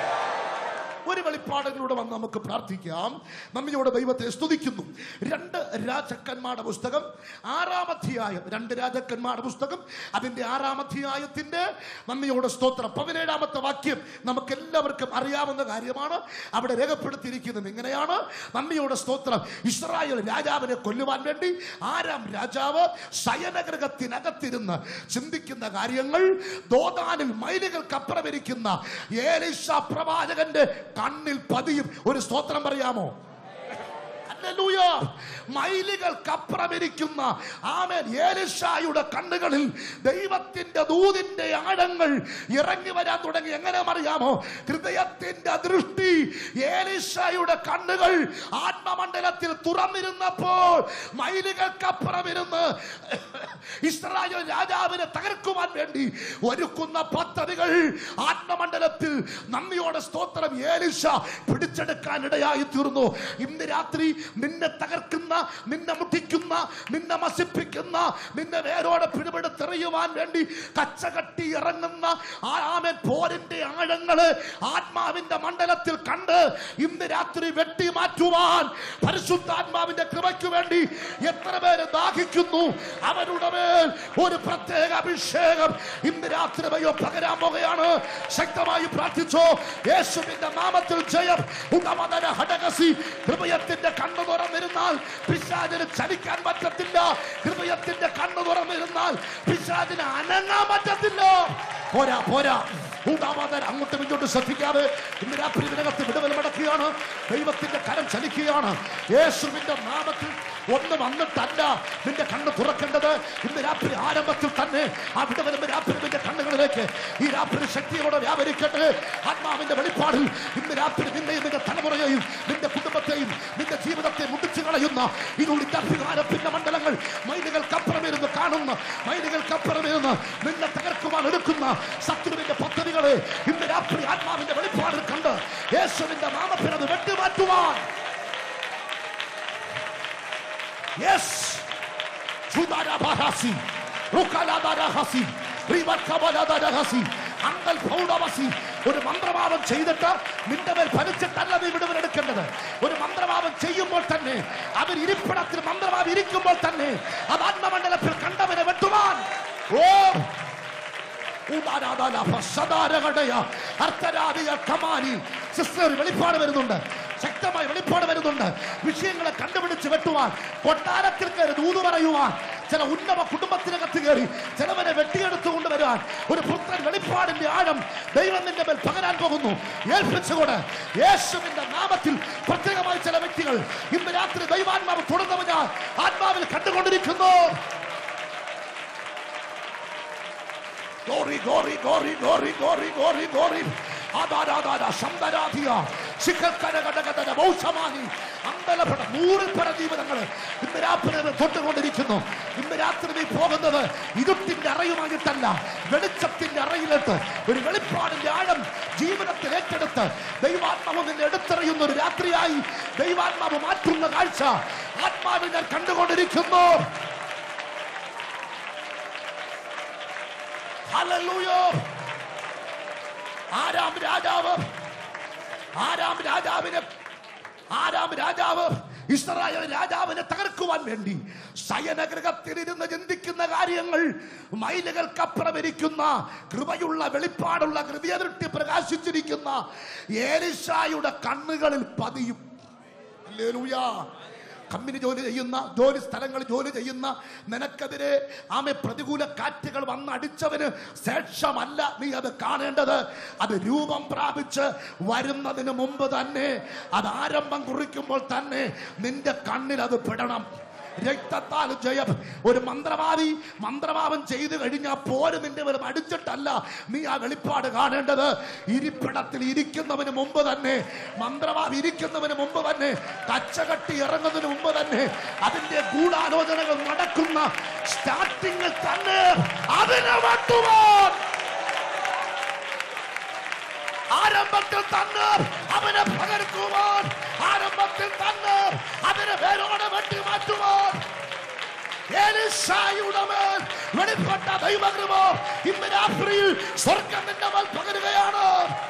ഒരു വെളിപ്പാടിലൂടെ വന്ന് നമുക്ക് പ്രാർത്ഥിക്കാം നമ്മയോടെ ദൈവത്തെ സ്തുതിക്കുന്നു രണ്ട് രാജക്കന്മാരുടെ പുസ്തകം ആറാം അധ്യായം രണ്ട് രാജക്കന്മാരുടെ പുസ്തകം അതിന്റെ ആറാം അധ്യായത്തിന്റെ നന്ദിയോടെ സ്തോത്രം പതിനേഴാമത്തെ വാക്യം നമുക്ക് എല്ലാവർക്കും അറിയാവുന്ന കാര്യമാണ് അവിടെ രേഖപ്പെടുത്തിയിരിക്കുന്നത് ഇങ്ങനെയാണ് നന്ദിയോടെ സ്തോത്രം ഇസ്രായേൽ രാജാവിനെ കൊല്ലുവാൻ വേണ്ടി ആരാം രാജാവ് ശയനഗൃഹത്തിനകത്തിരുന്ന് ചിന്തിക്കുന്ന കാര്യങ്ങൾ ദോതാനിൽ മൈലുകൾക്കപ്പുറം ഇരിക്കുന്ന ഏലിശ പ്രവാചകന്റെ കണ്ണിൽ പതിയും ഒരു സ്തോത്രം പറയാമോ ഹല്ലേലൂയ. മൈലുകൾക്കപ്പുറം ഇരിക്കുന്ന ആമേൻ ഏലിശായുടെ കണ്ണുകളിൽ ദൈവത്തിന്റെ ദൂതിന്റെ ആഴങ്ങൾ ഇറങ്ങി വരാൻ തുടങ്ങി എങ്ങനെ അറിയാമോ ഹൃദയത്തിന്റെ ദൃഷ്ടി ഏലിശായുടെ കണ്ണുകൾ ആത്മമണ്ഡലത്തിൽ തുറന്നിരുന്നപ്പോൾ മൈലുകൾക്കപ്പുറം ഇരുന്ന് ഇസ്രായേൽ രാജാവിനെ തകർക്കുവാൻ വേണ്ടി ഒരുക്കുന്ന പദ്ധതികൾ ആത്മമണ്ഡലത്തിൽ നന്ദിയോടെ സ്തോത്രം ഏലിശ പിടിച്ചെടുക്കാൻ ഇടയായി തീർന്നു ഇന്ന് രാത്രി നിന്നെ തകർക്കുന്ന നിന്നെ മുട്ടിക്കുന്ന നിന്നെ മസിപ്പിക്കുന്ന നിന്നെ വേരോടെ പിടിപെടുത്തെറിയുവാൻ വേണ്ടി കച്ചകട്ടി ഇറങ്ങുന്ന ആ ആമൻ പോരിന്റെ ആഴങ്ങള് ആത്മാവിന്റെ മണ്ഡലത്തിൽ കണ്ട് ഇന്ന് രാത്രി വെട്ടി മാറ്റുവാൻ പരിശുദ്ധാത്മാവിന്റെ കൃപയ്ക്ക് വേണ്ടി എത്ര പേര് ദാഹിക്കുന്നു അവരുടെ മേൽ ഒരു പ്രത്യേക അഭിഷേകം ഇന്ന് രാത്രി വയ്യോ പകരാൻ പോകുകയാണ് ശക്തമായി പ്രാർത്ഥിച്ചോ യേശുവിന്റെ നാമത്തിൽ ജയം ഉടമതന ഹടകസി ഹൃദയത്തിന്റെ കണ്ണു തുറന്നിരുന്നാൽ പിശാചിന് ചലിക്കാൻ പറ്റത്തില്ല ഹൃദയത്തിന്റെ കണ്ണു തുറന്നിരുന്നാൽ പിശാചിന് അനങ്ങാൻ പറ്റത്തില്ല പോരാ പോരാ ഉടാമാതൻ അങ്ങോട്ടും ഇങ്ങോട്ടും ശ്രദ്ധിക്കാതെ ഇന്ന് രാത്രി ഇതിനകത്ത് വിടുതൽ മടക്കുകയാണ് ദൈവത്തിന്റെ കരം ചലിക്കുകയാണ് യേശുവിന്റെ നാമത്തിൽ ഒന്ന് വന്നിട്ടല്ല നിന്റെ കണ്ണ് തുറക്കേണ്ടത് ഇന്ന് രാത്രി ആരംഭത്തിൽ തന്നെ ആ വിടുതലും രാത്രി നിന്റെ കണ്ണുകളിലേക്ക് ഈ രാത്രി ശക്തിയോടെ വ്യാപരിക്കട്ടെ ആത്മാവിന്റെ വെളിപ്പാടിൽ ഇന്ന് രാത്രി നിന്നെയും നിന്റെ തലമുറയെയും നിന്റെ കുടുംബത്തെയും നിന്റെ ജീവിതത്തെ മുടിച്ചു കളയുന്ന ഇതിനുള്ളിന്റെ അധികാരത്തിന്റെ മണ്ഡലങ്ങൾ മൈലുകൾക്കപ്പുറമിരുന്ന് കാണുന്ന മൈലുകൾക്കപ്പുറമിരുന്ന് നിന്നെ തകർക്കുവാൻ എടുക്കുന്ന ശത്രുവിന്റെ പദ്ധതികളെ ഇന്ന് രാത്രി ആത്മാവിന്റെ വെളിപ്പാടിൽ കണ്ട് യേശുവിന്റെ നാമത്തിൽ അത് വെട്ടിമാറ്റുവാൻ യെസ് ചുദാരാഭാരാസി റുക്കലാദാരാഹസി റിവക്കബലാദാരാഹസി അങ്കൽ ഭൗഡവസി ഒരു മന്ത്രവാദം ചെയ്തിട്ട് നിന്റെ മേൽ ഫലിച്ചിട്ടല്ല നീ വിടുവൻ എടുക്കേണ്ടത് ഒരു മന്ത്രവാദം ചെയ്യുമ്പോൾ തന്നെ അവർ ഇരിപ്പിടത്തിൽ മന്ത്രവാദം ഇരിക്കുമ്പോൾ തന്നെ അത് ആത്മമണ്ഡലത്തിൽ കണ്ടവനെ വെട്ടുവാൻ ഓ ഉദാരാധാലാഭ സദാരകടയ അർത്ഥരാധിക കമാനി സിസ്റ്റർ വെളിപ്പാട് വരുന്നുണ്ട് ശക്തമായ വെളിപ്പാട് വരുന്നുണ്ട് വിഷയങ്ങളെ കണ്ടുപിടിച്ച് വെട്ടുവാൻ കൊട്ടാരത്തിൽ കയറി ദൂത് പറയുവാൻ ചില ഉന്നത കുടുംബത്തിനകത്ത് കയറി ചിലവരെ വെട്ടിയെടുത്തു കൊണ്ടുവരാൻ ഒരു പുത്രൻ വെളിപ്പാടിന്റെ ആഴം ദൈവം നിന്റെ മേൽ പകരാൻ പോകുന്നു ഏൽപ്പിച്ചുകൊണ്ട് യേശുവിന്റെ നാമത്തിൽ പ്രത്യേകമായി ചില വ്യക്തികൾ ഇന്ന് രാത്രി ദൈവാത്മാവ് തുടർന്നവ ഞാൻ ആത്മാവിൽ കണ്ടുകൊണ്ടിരിക്കുന്നു Glory, glory, glory, glory, glory, glory, glory. ആദാരാദാര ശബ്ദരാധിയ ശിഖക്കരകടകട ബൗഷമാനി അമ്പലപ്പെട നൂറിൽ പര ജീവിതങ്ങൾ ഇന്ന് രാത്രി അത് തൊട്ടുകൊണ്ടിരിക്കുന്നു ഇന്ന് രാത്രി നീ പോകുന്നത് ഇരുട്ടിന്റെ അറയുമായിട്ടല്ല വെളിച്ചത്തിന്റെ അറയിലിട്ട് ഒരു വെളിപ്പാടിന്റെ ആഴം ജീവിതത്തിൽ ഏറ്റെടുത്ത് ദൈവാത്മാവ് നിന്നെ എടുത്തെറിയുന്ന ഒരു രാത്രിയായി ദൈവാത്മാവ് മാറ്റുന്ന കാഴ്ച ആത്മാവിൽ ഞാൻ കണ്ടുകൊണ്ടിരിക്കുന്നു ഹല്ലേലൂയ ആരാം രാജാവ് ആരാം രാജാവിനെ ആരാം രാജാവ് ഇസ്രായേൽ രാജാവിനെ തകർക്കുവാൻ വേണ്ടി ശയനഗൃഹത്തിലിരുന്ന് ചിന്തിക്കുന്ന കാര്യങ്ങൾ മൈലുകൾക്കപ്പുറം ഇരിക്കുന്ന കൃപയുള്ള വെളിപ്പാടുള്ള ഹൃദയദൃഷ്ടി പ്രകാശിച്ചിരിക്കുന്ന ഏലിശായുടെ കണ്ണുകളിൽ പതിയും ഹല്ലേലൂയ. കമ്പനി ജോലി ചെയ്യുന്ന ജോലി സ്ഥലങ്ങളിൽ ജോലി ചെയ്യുന്ന നിനക്കെതിരെ ആമെ പ്രതികൂല കാറ്റുകൾ വന്നടിച്ചവന് ശേഷമല്ല നീ അത് കാണേണ്ടത് അത് രൂപം പ്രാപിച്ച് വരുന്നതിന് മുമ്പ് തന്നെ അത് ആരംഭം കുറിക്കുമ്പോൾ തന്നെ നിന്റെ കണ്ണിൽ അത് പെടണം രക്തത്താൽ ജയം ഒരു മന്ത്രവാദി മന്ത്രവാദം ചെയ്തു കഴിഞ്ഞാൽ പോര് നിന്റെ മേലും അടിച്ചിട്ടല്ല നീ ആ വെളിപ്പാട് കാണേണ്ടത് ഇരിപ്പിടത്തിൽ ഇരിക്കുന്നവന് മുമ്പ് തന്നെ മന്ത്രവാദി ഇരിക്കുന്നവന് മുമ്പ് തന്നെ കച്ചകട്ടി ഇറങ്ങുന്നതിന് മുമ്പ് തന്നെ അതിന്റെ ഗൂഢാലോചനകൾ നടക്കുന്ന സ്റ്റാർട്ടിങ്ങിൽ തന്നെ അതിനെ വെട്ടുവാൻ ആരംഭത്തിൽ തന്നെ അവനെ പകർക്കുവാൻ ആരംഭത്തിൽ തന്നെ അതിനെ വേരോടെ വെട്ടി മാറ്റുവാൻ ഏലീശായുടെ മേൽ വെളിപ്പെട്ട ദൈവകൃപോ ഇന്ന് രാത്രിയിൽ സ്വർഗം നിന്റെ മേൽ പകരുകയാണ്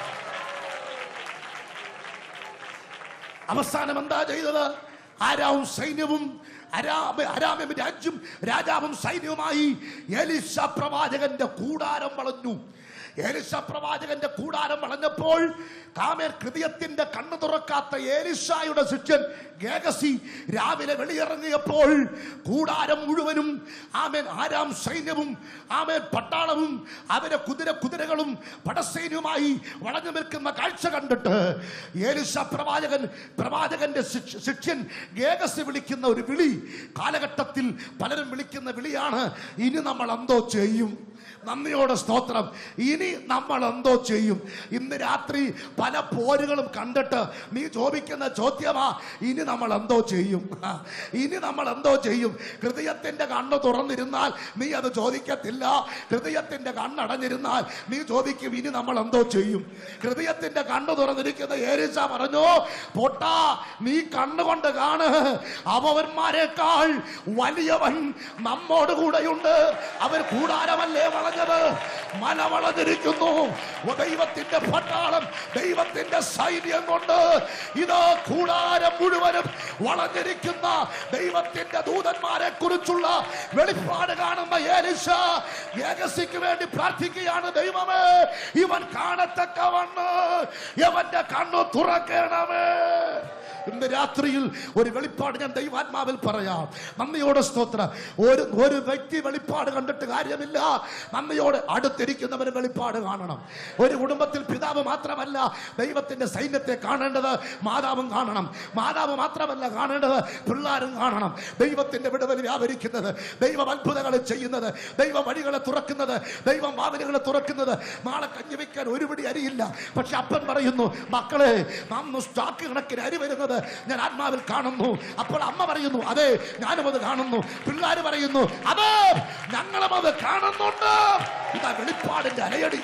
അവസാനം എന്താ ചെയ്തത് ആരാവും സൈന്യവും അരാമ അരാമം രാജ്യം രാജാവും സൈന്യവുമായി എലിശ പ്രവാചകന്റെ കൂടാരം വളഞ്ഞു ഏലിശ പ്രവാചകന്റെ കൂടാരം വളഞ്ഞപ്പോൾ കാമേർ ഹൃദയത്തിന്റെ കണ്ണു തുറക്കാത്ത ഏലിശായുടെ ശിഷ്യൻ ഗേഗസി രാവിലെ വെളിയിറങ്ങിയപ്പോൾ കൂടാരം മുഴുവനും ആമേൻ ആരാം സൈന്യവും ആമേൻ പട്ടാളവും അവരെ കുതിര കുതിരകളും പടസൈന്യവുമായി വളഞ്ഞു നിൽക്കുന്ന കാഴ്ച കണ്ടിട്ട് ഏലിശ പ്രവാചകൻ പ്രവാചകന്റെ ശിക്ഷ- ശിഷ്യൻ ഗേഗസി വിളിക്കുന്ന ഒരു വിളി കാലഘട്ടത്തിൽ പലരും വിളിക്കുന്ന വിളിയാണ് ഇനി നമ്മൾ എന്തോ ചെയ്യും നന്ദിയോടെ സ്തോത്രം ഇനി നമ്മൾ എന്തോ ചെയ്യും ഇന്ന് രാത്രി പല പോരുകളും കണ്ടിട്ട് നീ ചോദിക്കുന്ന ചോദ്യമാ ഇനി നമ്മൾ എന്തോ ചെയ്യും ഇനി നമ്മൾ എന്തോ ചെയ്യും ഹൃദയത്തിന്റെ കണ്ണ് തുറന്നിരുന്നാൽ നീ അത് ചോദിക്കത്തില്ല ഹൃദയത്തിന്റെ കണ്ണടഞ്ഞിരുന്നാൽ നീ ചോദിക്കും ഇനി നമ്മൾ എന്തോ ചെയ്യും ഹൃദയത്തിന്റെ കണ്ണ് തുറന്നിരിക്കുന്ന ഏരിസ പറഞ്ഞു പൊട്ടാ നീ കണ്ണുകൊണ്ട് കാണ് അവന്മാരെക്കാൾ വലിയവൻ നമ്മോട് കൂടെയുണ്ട് അവർ കൂടാരമല്ലേ വളഞ്ഞത് മല വളഞ്ഞിരിക്കുന്നു ഓ, ദൈവത്തിന്റെ പട്ടാളം ദൈവത്തിന്റെ സൈന്യം കൊണ്ട് ഇത് കൂടാരം മുഴുവനും വളഞ്ഞിരിക്കുന്ന ദൈവത്തിന്റെ ദൂതന്മാരെ കുറിച്ചുള്ള വെളിപ്പാട് കാണുന്ന ഏലിശ ഏകസിക്ക് വേണ്ടി പ്രാർത്ഥിക്കുകയാണ് ദൈവമേ ഇവൻ കാണത്തക്കവണ്ണ് ഇവന്റെ കണ്ണു തുറക്കണമേ ഇന്ന് രാത്രിയിൽ ഒരു വെളിപ്പാട് ഞാൻ ദൈവാത്മാവിൽ പറയാം നന്ദിയോടെ സ്തോത്ര ഒരു ഒരു വ്യക്തി വെളിപ്പാട് കണ്ടിട്ട് കാര്യമില്ല നന്ദിയോടെ അടുത്തിരിക്കുന്നവന് വെളിപ്പാട് കാണണം ഒരു കുടുംബത്തിൽ പിതാവ് മാത്രമല്ല ദൈവത്തിന്റെ സൈന്യത്തെ കാണേണ്ടത് മാതാവും കാണണം മാതാവ് മാത്രമല്ല കാണേണ്ടത് പിള്ളാരും കാണണം ദൈവത്തിന്റെ വിടുതൽ വ്യാപരിക്കുന്നത് ദൈവം അത്ഭുതങ്ങൾ ചെയ്യുന്നത് ദൈവം വഴികളെ തുറക്കുന്നത് ദൈവം വാതിലുകളെ തുറക്കുന്നത് നാളെ കഞ്ഞി വെക്കാൻ ഒരു പിടി അരിയില്ല പക്ഷെ അപ്പൻ പറയുന്നു മക്കളെ നാം സ്റ്റോക്ക് കണക്കിന് അരി വരുന്നത് ഞാൻ ആത്മാവിൽ കാണുന്നു അപ്പോൾ അമ്മ പറയുന്നു അതെ ഞാനും അത് കാണുന്നു പിള്ളേർ പറയുന്നു അതെ ഞങ്ങളും അത് കാണുന്നുണ്ട് ഇതാ വെളിപ്പാടിന്റെ അലയടി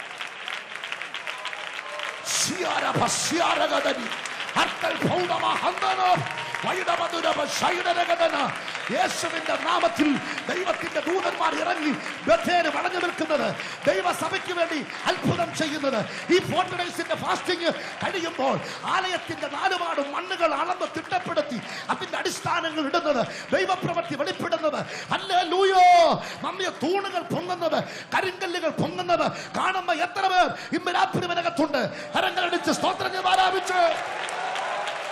ശിയാര ഭസ്യാരഗതനി അർത്തൽ ഭൗമമ ഹന്തന വൈഡമധുരമ ശൈഡരഗതന യേശുവിന്റെ നാമത്തിൽ ദൈവത്തിന്റെ ദൂതന്മാർ ഇറങ്ങി ബഥേന് വളഞ്ഞു നിൽക്കുന്നത് ദൈവസഭയ്ക്ക് വേണ്ടി അത്ഭുതം ചെയ്യുന്നത് ഈ ഫോർട്ടി ഡേയ്സിന്റെ ഫാസ്റ്റിംഗ് കഴിയുമ്പോൾ ആലയത്തിന്റെ നാലുപാടും മണ്ണുകൾ അളന്ന് തിട്ടപ്പെടുത്തി അതിന്റെ അടിസ്ഥാനങ്ങൾ ഇടുന്നത് ദൈവപ്രവൃത്തി വെളിപ്പെടുന്നത് അല്ലേ ലൂയോ നമ്മെ തൂണുകൾ പൊങ്ങുന്നത് കരിങ്കല്ലുകൾ പൊങ്ങുന്നത് കാണുന്ന എത്ര പേർ ഇന്ന് രാത്രി വനകത്തുണ്ട് കരങ്ങളടിച്ച് സ്തോത്രങ്ങൾ ആരാപിച്ച്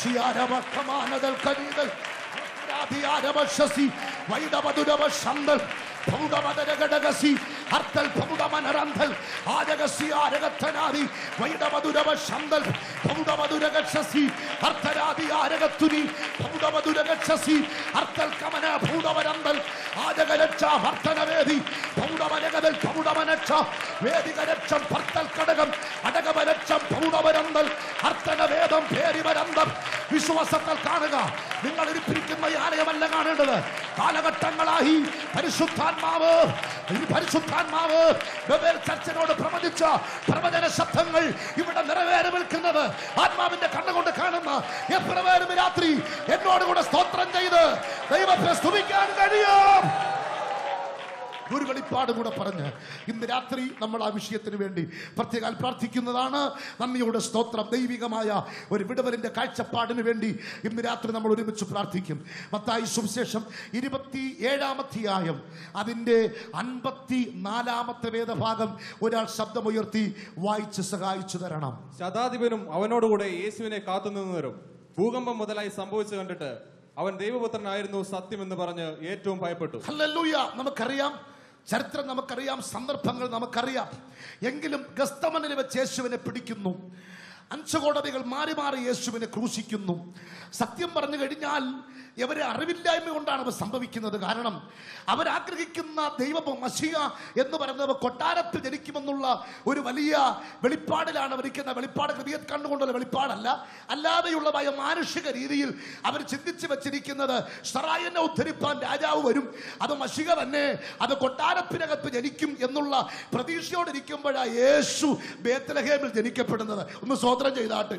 ശിയാരവക്കമാനതൽ കനീതൽ രാധിയാരവശസി വൈഡവതുരവ ശന്തൽ ഭൗഡമതരഘടകസി അർത്തൽ ഭൗഡമനരന്തൽ ആരകസി ആരകത്തനാദി വൈഡവതുരവ ശന്തൽ ഭൗഡമതുരകക്ഷസി അർത്ഥരാദി ആരകത്തുനി ഭൗഡമതുരകക്ഷസി അർത്തൽ കമന ഭൗഡവരന്തൽ ആരകരക്ഷ ഭർത്തനവേദി ഭൗഡമരകതൽ ഭൗഡമനക്ഷ വേദികരക്ഷം ഭർത്തൽ കടകം അടകവരക്ഷം ഭൗഡവരന്തൽ അർത്ഥനവേദം പേരിവരന്തം വിശ്വാസത്താൽ കാണുക നിങ്ങൾ ഇരിപ്പിരിക്കുന്ന ഈ ആലയമല്ല കാണേണ്ടത് കാലഘട്ടങ്ങളായി പരിശുദ്ധാത്മാവ് ഈ പരിശുദ്ധാത്മാവ് ബബേൽ ചർച്ചിനോട് പ്രവചിച്ച പ്രവചന ശബ്ദങ്ങൾ ഇവിടെ നിറവേറി നിൽക്കുന്നത് ആത്മാവിന്റെ കണ്ണുകൊണ്ട് കാണുന്ന എത്ര പേരും ഈ രാത്രി എന്നോട് കൂടെ സ്തോത്രം ചെയ്ത് ദൈവത്തെ സ്തുതിക്കാൻ കഴിയും ഒരു വെളിപ്പാട് കൂടെ പറഞ്ഞ് ഇന്ന് രാത്രി നമ്മൾ ആ വിഷയത്തിന് വേണ്ടി പ്രത്യേകം പ്രാർത്ഥിക്കുന്നതാണ് നന്ദിയുടെ സ്തോത്രം ദൈവികമായ ഒരു വിടവലിന്റെ കാഴ്ചപ്പാടിന് വേണ്ടി ഇന്ന് രാത്രി നമ്മൾ ഒരുമിച്ച് പ്രാർത്ഥിക്കും മത്തായി സുവിശേഷം ഇരുപത്തി ഏഴാമധ്യായം അതിൻ്റെ അൻപത്തി നാലാമത്തെ വേദഭാഗം ഒരാൾ ശബ്ദമുയർത്തി വായിച്ച് സഹായിച്ചു തരണം ശതാധിപനും അവനോടുകൂടെ യേശുവിനെ കാത്തുനിന്നവരും ഭൂകമ്പം മുതലായി സംഭവിച്ചു കണ്ടിട്ട് അവൻ ദൈവപുത്രനായിരുന്നു സത്യമെന്ന് പറഞ്ഞ് ഏറ്റവും ഭയപ്പെട്ടു ഹല്ലേലൂയ നമുക്കറിയാം ചരിത്രം നമുക്കറിയാം സന്ദർഭങ്ങൾ നമുക്കറിയാം എങ്കിലും ഗസ്തമനിൽ വെച്ച് യേശുവിനെ പിടിക്കുന്നു അഞ്ചു കോടതികൾ മാറി മാറി യേശുവിനെ ക്രൂശിക്കുന്നു സത്യം പറഞ്ഞു കഴിഞ്ഞാൽ ഇവരെ അറിവില്ലായ്മ കൊണ്ടാണ് അത് സംഭവിക്കുന്നത് കാരണം അവരാഗ്രഹിക്കുന്ന ദൈവ മഷിക എന്ന് പറയുന്നത് കൊട്ടാരത്തിൽ ജനിക്കുമെന്നുള്ള ഒരു വലിയ വെളിപ്പാടിലാണ് അവരിക്കുന്ന വെളിപ്പാട് ഹൃദയ കണ്ടുകൊണ്ടുള്ള വെളിപ്പാടല്ല അല്ലാതെയുള്ളതായ മാനുഷിക രീതിയിൽ അവർ ചിന്തിച്ചു വെച്ചിരിക്കുന്നത് സറായനെ ഉദ്ധരിപ്പാൻ രാജാവ് വരും അത് മഷിക തന്നെ അത് കൊട്ടാരത്തിനകത്ത് ജനിക്കും എന്നുള്ള പ്രതീക്ഷയോടിരിക്കുമ്പോഴാണ് യേശു ബേത്തലഹേമിൽ ജനിക്കപ്പെടുന്നത് ഒന്ന് സ്വോത്രം ചെയ്താട്ട്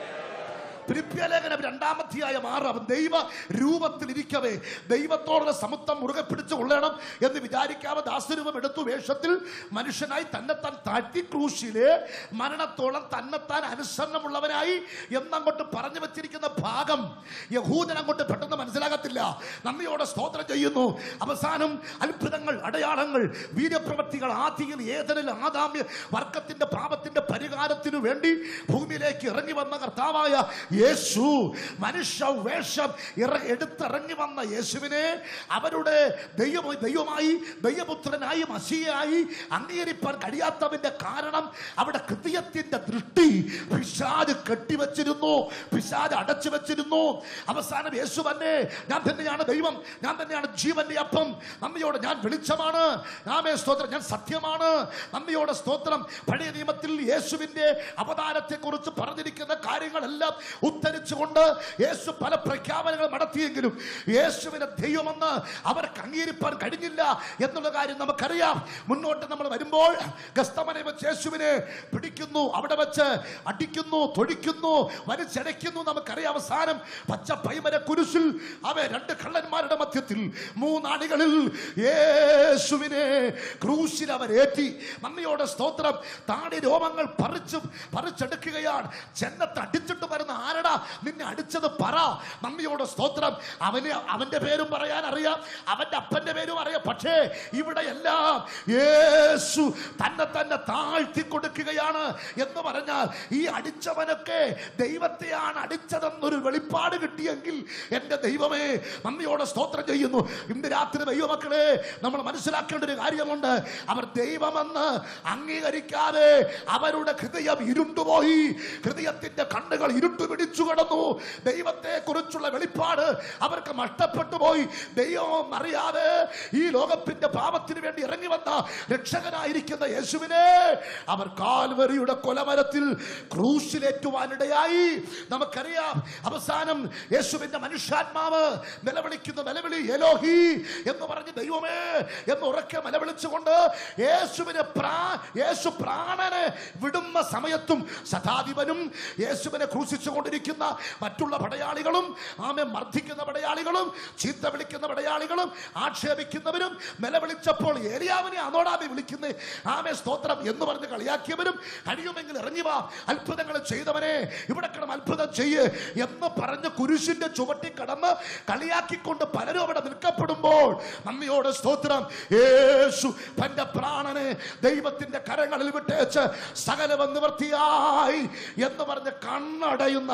ഫിലിപ്പിയലേഖനം രണ്ടാമധ്യായം ആറ് അവൻ ദൈവ രൂപത്തിലിരിക്കവേ ദൈവത്തോടുള്ള സമത്വം മുറുകെ പിടിച്ചു കൊള്ളണം എന്ന് വിചാരിക്കാതെ ദാസരൂപം എടുത്തു വേഷത്തിൽ മനുഷ്യനായി തന്നെത്താൻ താഴ്ത്തി ക്രൂശിലെ മരണത്തോളം തന്നെത്താൻ അനുസരണമുള്ളവനായി എന്നങ്ങോട്ട് പറഞ്ഞു വെച്ചിരിക്കുന്ന ഭാഗം യഹൂദൻ അങ്ങോട്ട് പെട്ടെന്ന് മനസ്സിലാകത്തില്ല നന്ദിയോടെ സ്തോത്രം ചെയ്യുന്നു അവസാനം അത്ഭുതങ്ങൾ അടയാളങ്ങൾ വീര്യപ്രവൃത്തികൾ ആദിയിൽ ഏതനിൽ ആദാമ്യ വർഗത്തിന്റെ പാപത്തിന്റെ പരിഹാരത്തിനു വേണ്ടി ഭൂമിയിലേക്ക് ഇറങ്ങി വന്ന കർത്താവായ യേശു മനുഷ്യ വേഷം ഇറ എടുത്തിറങ്ങി വന്ന യേശുവിനെ അവരുടെ ദൈവ ദൈവമായി ദൈവപുത്രനായി മസിയായി അംഗീകരിപ്പാൻ കഴിയാത്തതിന്റെ കാരണം അവിടെ ഹൃദയത്തിന്റെ ദൃഷ്ടി പിശാജ് കെട്ടിവെച്ചിരുന്നു പിശാജ് അടച്ചു വെച്ചിരുന്നു അവസാനം യേശു തന്നെ ഞാൻ തന്നെയാണ് ദൈവം ഞാൻ തന്നെയാണ് ജീവന്റെ അപ്പം നന്ദിയോടെ ഞാൻ വെളിച്ചമാണ് നാമേ സ്തോത്രം ഞാൻ സത്യമാണ് നന്ദിയോടെ സ്തോത്രം പഴയ നിയമത്തിൽ യേശുവിന്റെ അവതാരത്തെ കുറിച്ച് പറഞ്ഞിരിക്കുന്ന കാര്യങ്ങളെല്ലാം ഉദ്ധരിച്ചുകൊണ്ട് യേശു പല പ്രഖ്യാപനങ്ങൾ നടത്തിയെങ്കിലും യേശുവിനെ ദൈവമെന്ന് അവർക്ക് അംഗീകരിപ്പാൻ കഴിഞ്ഞില്ല എന്നുള്ള കാര്യം നമുക്കറിയാം മുന്നോട്ട് നമ്മൾ വരുമ്പോൾ ഗസ്തമനെ വെച്ച് യേശുവിനെ പിടിക്കുന്നു അവിടെ വെച്ച് അടിക്കുന്നു തൊഴിക്കുന്നു വലിച്ചടയ്ക്കുന്നു നമുക്കറിയാം അവസാനം പച്ച പൈമര കുരിശിൽ അവ രണ്ട് കള്ളന്മാരുടെ മധ്യത്തിൽ മൂന്നാണികളിൽ യേശുവിനെ ക്രൂശിൽ അവരേറ്റി നന്ദിയോടെ സ്തോത്രം താടി രോമങ്ങൾ പറിച്ചു പറിച്ചെടുക്കുകയാണ് ചെന്നത്ത് അടിച്ചിട്ട് വരുന്ന ആരടാ നിന്നെ അടിച്ചത് പറ നന്ദിയോടെ സ്തോത്രം അവന് അവന്റെ പേരും പറയാൻ അറിയാം അവന്റെ അപ്പന്റെ പേരും അറിയാം പക്ഷേ ഇവിടെ എല്ലാം യേശു തന്നെ തന്നെ താഴ്ത്തി കൊടുക്കുകയാണ് എന്ന് പറഞ്ഞാൽ ഈ അടിച്ചവനൊക്കെ ദൈവത്തെയാണ് അടിച്ചതെന്നൊരു വെളിപ്പാട് കിട്ടിയെങ്കിൽ എന്റെ ദൈവമേ നന്ദിയോടെ സ്തോത്രം ചെയ്യുന്നു ഇന്ന് രാത്രി ദൈവമക്കളെ നമ്മൾ മനസ്സിലാക്കേണ്ട ഒരു കാര്യമുണ്ട് അവർ ദൈവമെന്ന് അംഗീകരിക്കാതെ അവരുടെ ഹൃദയം ഇരുണ്ടുപോയി ഹൃദയത്തിന്റെ കണ്ണുകൾ ഇരുട്ടു പിടിച്ചു കിടന്നു ദൈവത്തെ കുറിച്ചുള്ള വെളിപ്പാട് അവർക്ക് നഷ്ടപ്പെട്ടു പോയി ദൈവം അറിയാതെ ഈ ലോകത്തിന്റെ പാപത്തിന് വേണ്ടി ഇറങ്ങി വന്ന രക്ഷകനായിരിക്കുന്ന യേശുവിനെ അവർ കാൽവരിയുടെ കൊലമരത്തിൽ ക്രൂശിലേറ്റുവാനിടയായി നമുക്കറിയാം അവസാനം യേശുവിന്റെ മനുഷ്യാത്മാവ് നിലവിളിക്കുന്ന നിലവിളി എലോഹി എന്ന് പറഞ്ഞ് ദൈവമേ എന്ന് ഉറക്കെ നിലവിളിച്ചുകൊണ്ട് യേശുവിനെ പ്രാ യേശു പ്രാണനെ വിടുന്ന സമയത്തും ശതാധിപനും യേശുവിനെ ക്രൂശിച്ചുകൊണ്ടിരിക്കുന്ന മറ്റുള്ള പടയാളികളും ആമെ മർദ്ദിക്കുന്ന പടയാളികളും ചീത്ത വിളിക്കുന്ന പടയാളികളും ആക്ഷേപിക്കുന്നവരും നിലവിളിച്ചപ്പോൾ ഏലിയാവിനെ അനോടാമി വിളിക്കുന്നേ ആമെ സ്തോത്രം എന്ന് പറഞ്ഞ് കളിയാക്കിയവരും കഴിയുമെങ്കിൽ ഇറങ്ങി വാ അത്ഭുതങ്ങൾ ചെയ്തവനെ ഇവിടെ കിടന്ന് അത്ഭുതം ചെയ്യ് എന്ന് പറഞ്ഞ് കുരിശിന്റെ ചുവട്ടി കടന്ന് കളിയാക്കിക്കൊണ്ട് പലരും അവിടെ നിൽക്കപ്പെടുമ്പോൾ നന്ദിയോട് സ്തോത്രം യേശു തന്റെ പ്രാണനെ ദൈവത്തിന്റെ കരങ്ങളിൽ വിട്ടേച്ച് സകലവ നിവൃത്തിയായി എന്ന് പറഞ്ഞ് കണ്ണടയുന്ന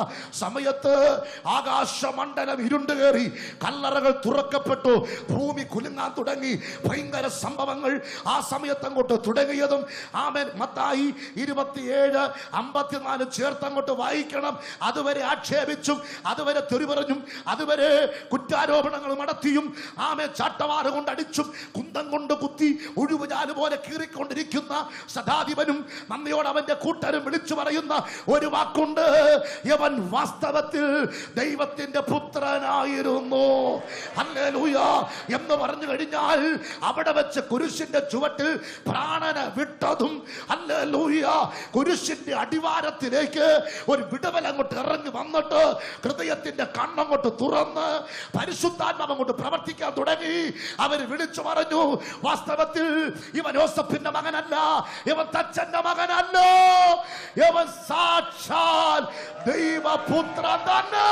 സമയത്ത് ആകാശമണ്ഡലം ഇരുണ്ട് കയറി കല്ലറകൾ തുറക്കപ്പെട്ടു ഭൂമി കുലുങ്ങാൻ തുടങ്ങി ഭയങ്കര സംഭവങ്ങൾ ആ സമയത്ത് അങ്ങോട്ട് തുടങ്ങിയതും ആമേൻ മത്തായി ഇരുപത്തിയേഴ് അമ്പത്തിനാല് ചേർത്ത് അങ്ങോട്ട് വായിക്കണം അതുവരെ ആക്ഷേപിച്ചും അതുവരെ തെറിപറഞ്ഞും അതുവരെ കുറ്റാരോപണങ്ങൾ നടത്തിയും ആമെ ചാട്ടവാറ് കൊണ്ട് അടിച്ചും കുന്തം കൊണ്ട് കുത്തി ഒഴിവുചാല് പോലെ കീറിക്കൊണ്ടിരിക്കുന്ന സദാധിപനും നന്ദിയോട് അവന്റെ കൂട്ടരും വിളിച്ചു പറയുന്ന ഒരു വാക്കുണ്ട് യവൻ വാസ്തവത്തിൽ ദൈവത്തിന്റെ പുത്രനായിരുന്നു ഹല്ലേലൂയ എന്ന് പറഞ്ഞു കഴിഞ്ഞാൽ അവിടെ വെച്ച് കുരിശിന്റെ ചുവട്ടിൽ പ്രാണന വിട്ടതും ഹല്ലേലൂയ കുരിശിന്റെ അടിവാരത്തിലേക്ക് ഒരു വിടവൽ അങ്ങോട്ട് ഇറങ്ങി വന്നിട്ട് ഹൃദയത്തിന്റെ കണ്ണങ്ങോട്ട് തുറന്ന് പരിശുദ്ധാത്മാവ് അങ്ങോട്ട് പ്രവർത്തിക്കാൻ തുടങ്ങി അവർ വിളിച്ചു പറഞ്ഞു വാസ്തവത്തിൽ ഇവൻ യോസഫിന്റെ മകനല്ല ഇവൻ തച്ചന്റെ മകനല്ല ഇവൻ സാക്ഷാൽ ദൈവപുത്രൻ തന്നെ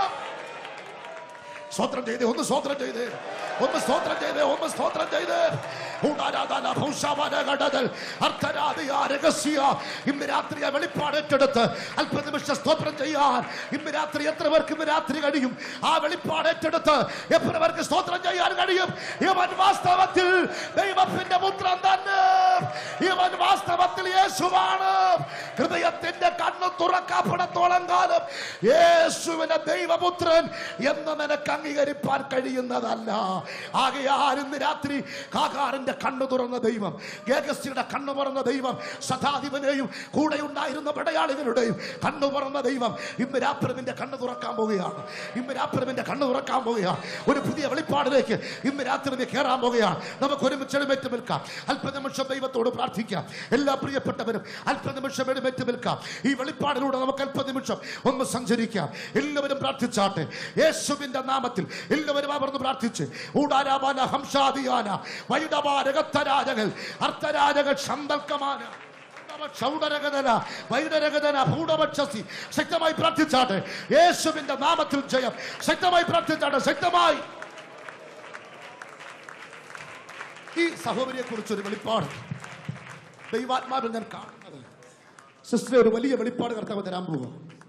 സ്തോത്രം ചെയ്തേ ഒന്ന് സ്തോത്രം ചെയ്തേ ഒന്ന് സ്തോത്രം ചെയ്തേ ഒന്ന് സ്തോത്രം ചെയ്തേ ഊടാരാധാന ഭൂഷാവാനകടതൽ അർത്ഥരാധിയ രഹസ്യ ഇന്ന് രാത്രി ആ വെളിപ്പാട് ഏറ്റെടുത്ത് അല്പനിമിഷം സ്തോത്രം ചെയ്യാൻ ഇന്ന് രാത്രി എത്ര പേർക്ക് ഇന്ന് രാത്രി കഴിയും ആ വെളിപ്പാട് ഏറ്റെടുത്ത് എത്ര പേർക്ക് സ്തോത്രം ചെയ്യാൻ കഴിയും ഇവൻ വാസ്തവത്തിൽ ദൈവത്തിന്റെ പുത്രൻ തന്നെ ഇവൻ വാസ്തവത്തിൽ യേശുവാണ് ഹൃദയത്തിന്റെ കണ്ണ് തുറക്കപ്പെടത്തോളം കാലം യേശുവിനെ ദൈവപുത്രൻ എന്ന് നിനക്ക് അംഗീകരിപ്പാൻ കഴിയുന്നതല്ല ആകയാൽ ഇന്ന് രാത്രി കാകാറിന്റെ കണ്ണു തുറന്ന ദൈവം ഗേഗസ്റ്റിയുടെ കണ്ണു തുറന്ന ദൈവം സദാധിപനെയും കൂടെ ഉണ്ടായിരുന്ന പടയാളികളുടെയും കണ്ണു തുറന്ന ദൈവം ഇന്ന് രാത്രി നിന്റെ കണ്ണു തുറക്കാൻ പോവുകയാണ് ഇന്ന് രാത്രി നിന്റെ കണ്ണു തുറക്കാൻ പോവുകയാണ് ഒരു പുതിയ വെളിപ്പാടിലേക്ക് ഇന്ന് രാത്രി നീ കയറാൻ പോവുകയാണ് നമുക്ക് ഒരുമിച്ച് എഴുന്നേറ്റ് നിൽക്കാം അല്പനിമിഷം ദൈവത്തോട് പ്രാർത്ഥിക്കാം എല്ലാ പ്രിയപ്പെട്ടവരും അല്പനിമിഷം എഴുന്നേറ്റ് നിൽക്കാം ഈ വെളിപ്പാടിലൂടെ നമുക്ക് അല്പനിമിഷം ഒന്ന് സഞ്ചരിക്കാം എല്ലാവരും പ്രാർത്ഥിച്ചാട്ടെ യേശുവിന്റെ നാമത്തിൽ എല്ലാവരും അമർന്ന് പ്രാർത്ഥിച്ച് ഊടാരാപാന ഹംസാദിയാന വൈഡവാരകത്തരാജകൾ അർത്ഥരാജകൾ ശന്തൽക്കമാന ക്ഷൗഡരഗതന, വൈഡരഗതന, ഭൂഢപക്ഷസി. ശക്തമായി പ്രാർത്ഥിച്ചാട്ടെ യേശുവിന്റെ നാമത്തിൽ ജയം ശക്തമായി പ്രാർത്ഥിച്ചാട്ടെ ശക്തമായി ഈ സഹോദരിയെ കുറിച്ച് ഒരു വെളിപ്പാട് ദൈവാത്മാവിൽ ഞാൻ കാണുന്നത് സിസ്റ്ററെ ഒരു വലിയ വെളിപ്പാട് കർത്താവ് തരാൻ പോകുക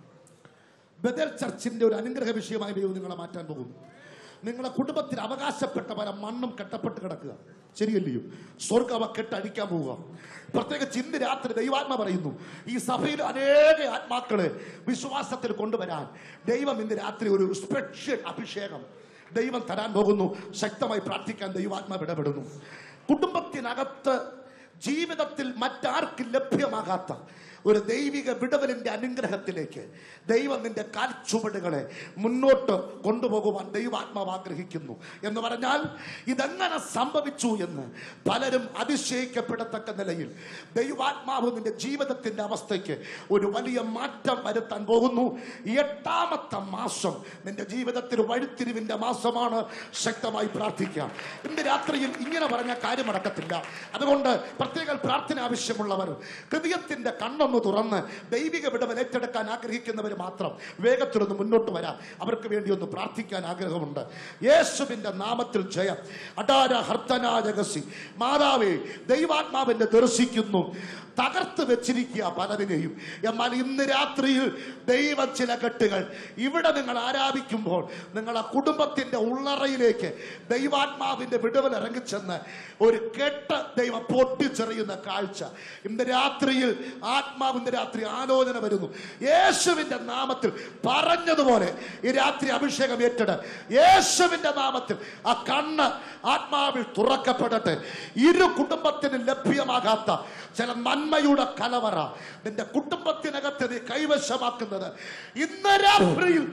ബദൽ ചർച്ചിന്റെ ഒരു അനുഗ്രഹ വിഷയമായി ദൈവം നിങ്ങളെ മാറ്റാൻ പോകുന്നു നിങ്ങളെ കുടുംബത്തിൽ അവകാശപ്പെട്ട പല മണ്ണും കെട്ടപ്പെട്ട് കിടക്കുക ശരിയല്ലയോ സ്വർഗം അവ കെട്ടടിക്കാൻ പോവുക പ്രത്യേകിച്ച് ഇന്ന് രാത്രി ദൈവാത്മ പറയുന്നു ഈ സഭയിൽ അനേക ആത്മാക്കളെ വിശ്വാസത്തിൽ കൊണ്ടുവരാൻ ദൈവം ഇന്ന് രാത്രി ഒരു സ്പെഷ്യൽ അഭിഷേകം ദൈവം തരാൻ പോകുന്നു ശക്തമായി പ്രാർത്ഥിക്കാൻ ദൈവാത്മാവ് ഇടപെടുന്നു കുടുംബത്തിനകത്ത് ജീവിതത്തിൽ മറ്റാർക്കും ലഭ്യമാകാത്ത ഒരു ദൈവിക വിടവലിന്റെ അനുഗ്രഹത്തിലേക്ക് ദൈവം നിന്റെ കാൽച്ചുവടുകളെ മുന്നോട്ട് കൊണ്ടുപോകുവാൻ ദൈവാത്മാവ് ആഗ്രഹിക്കുന്നു എന്ന് പറഞ്ഞാൽ ഇതെങ്ങനെ സംഭവിച്ചു എന്ന് പലരും അതിശയിക്കപ്പെടത്തക്ക നിലയിൽ ദൈവാത്മാവ് നിന്റെ ജീവിതത്തിന്റെ അവസ്ഥയ്ക്ക് ഒരു വലിയ മാറ്റം വരുത്താൻ പോകുന്നു ഈ എട്ടാമത്തെ മാസം നിന്റെ ജീവിതത്തിൽ വഴിത്തിരിവിന്റെ മാസമാണ് ശക്തമായി പ്രാർത്ഥിക്കാം ഇന്ന് രാത്രിയിൽ ഇങ്ങനെ പറഞ്ഞ കാര്യം നടക്കത്തില്ല അതുകൊണ്ട് പ്രത്യേക പ്രാർത്ഥന ആവശ്യമുള്ളവർ ഹൃദയത്തിന്റെ കണ്ണൊന്ന് തുറന്ന് ദൈവിക വിടവൽ ഏറ്റെടുക്കാൻ ആഗ്രഹിക്കുന്നവർ മാത്രം വേഗത്തിലൊന്ന് മുന്നോട്ട് വരാം അവർക്ക് വേണ്ടി ഒന്ന് പ്രാർത്ഥിക്കാൻ ആഗ്രഹമുണ്ട് യേശുവിന്റെ നാമത്തിൽ ജയം അടാര ഹർത്തനാജകസി മാതാവേ ദൈവാത്മാവിനെ ദർശിക്കുന്നു തകർത്ത് വെച്ചിരിക്കുക പലതിനെയും എന്നാൽ ഇന്ന് രാത്രിയിൽ ദൈവം ചില കെട്ടുകൾ ഇവിടെ നിങ്ങൾ ആരാധിക്കുമ്പോൾ നിങ്ങളെ കുടുംബത്തിന്റെ ഉള്ളറയിലേക്ക് ദൈവാത്മാവിന്റെ വിടുവൽ ഇറങ്ങിച്ചെന്ന് ഒരു കെട്ട് ദൈവം പൊട്ടിച്ചെറിയുന്ന കാഴ്ച ഇന്ന് രാത്രിയിൽ ആത്മാവിന്റെ രാത്രി ആലോചന വരുന്നു യേശുവിന്റെ നാമത്തിൽ പറഞ്ഞതുപോലെ ഈ രാത്രി അഭിഷേകം ഏറ്റെട് യേശുവിന്റെ നാമത്തിൽ ആ കണ്ണ് ആത്മാവിൽ തുറക്കപ്പെടട്ടെ ഇരു കുടുംബത്തിന് ലഭ്യമാകാത്ത ചില നന്മയുടെ കലവറ നിന്റെ കുടുംബത്തിനകത്ത് നീ കൈവശമാക്കുന്നത് ഇന്ന് രാത്രിയിൽ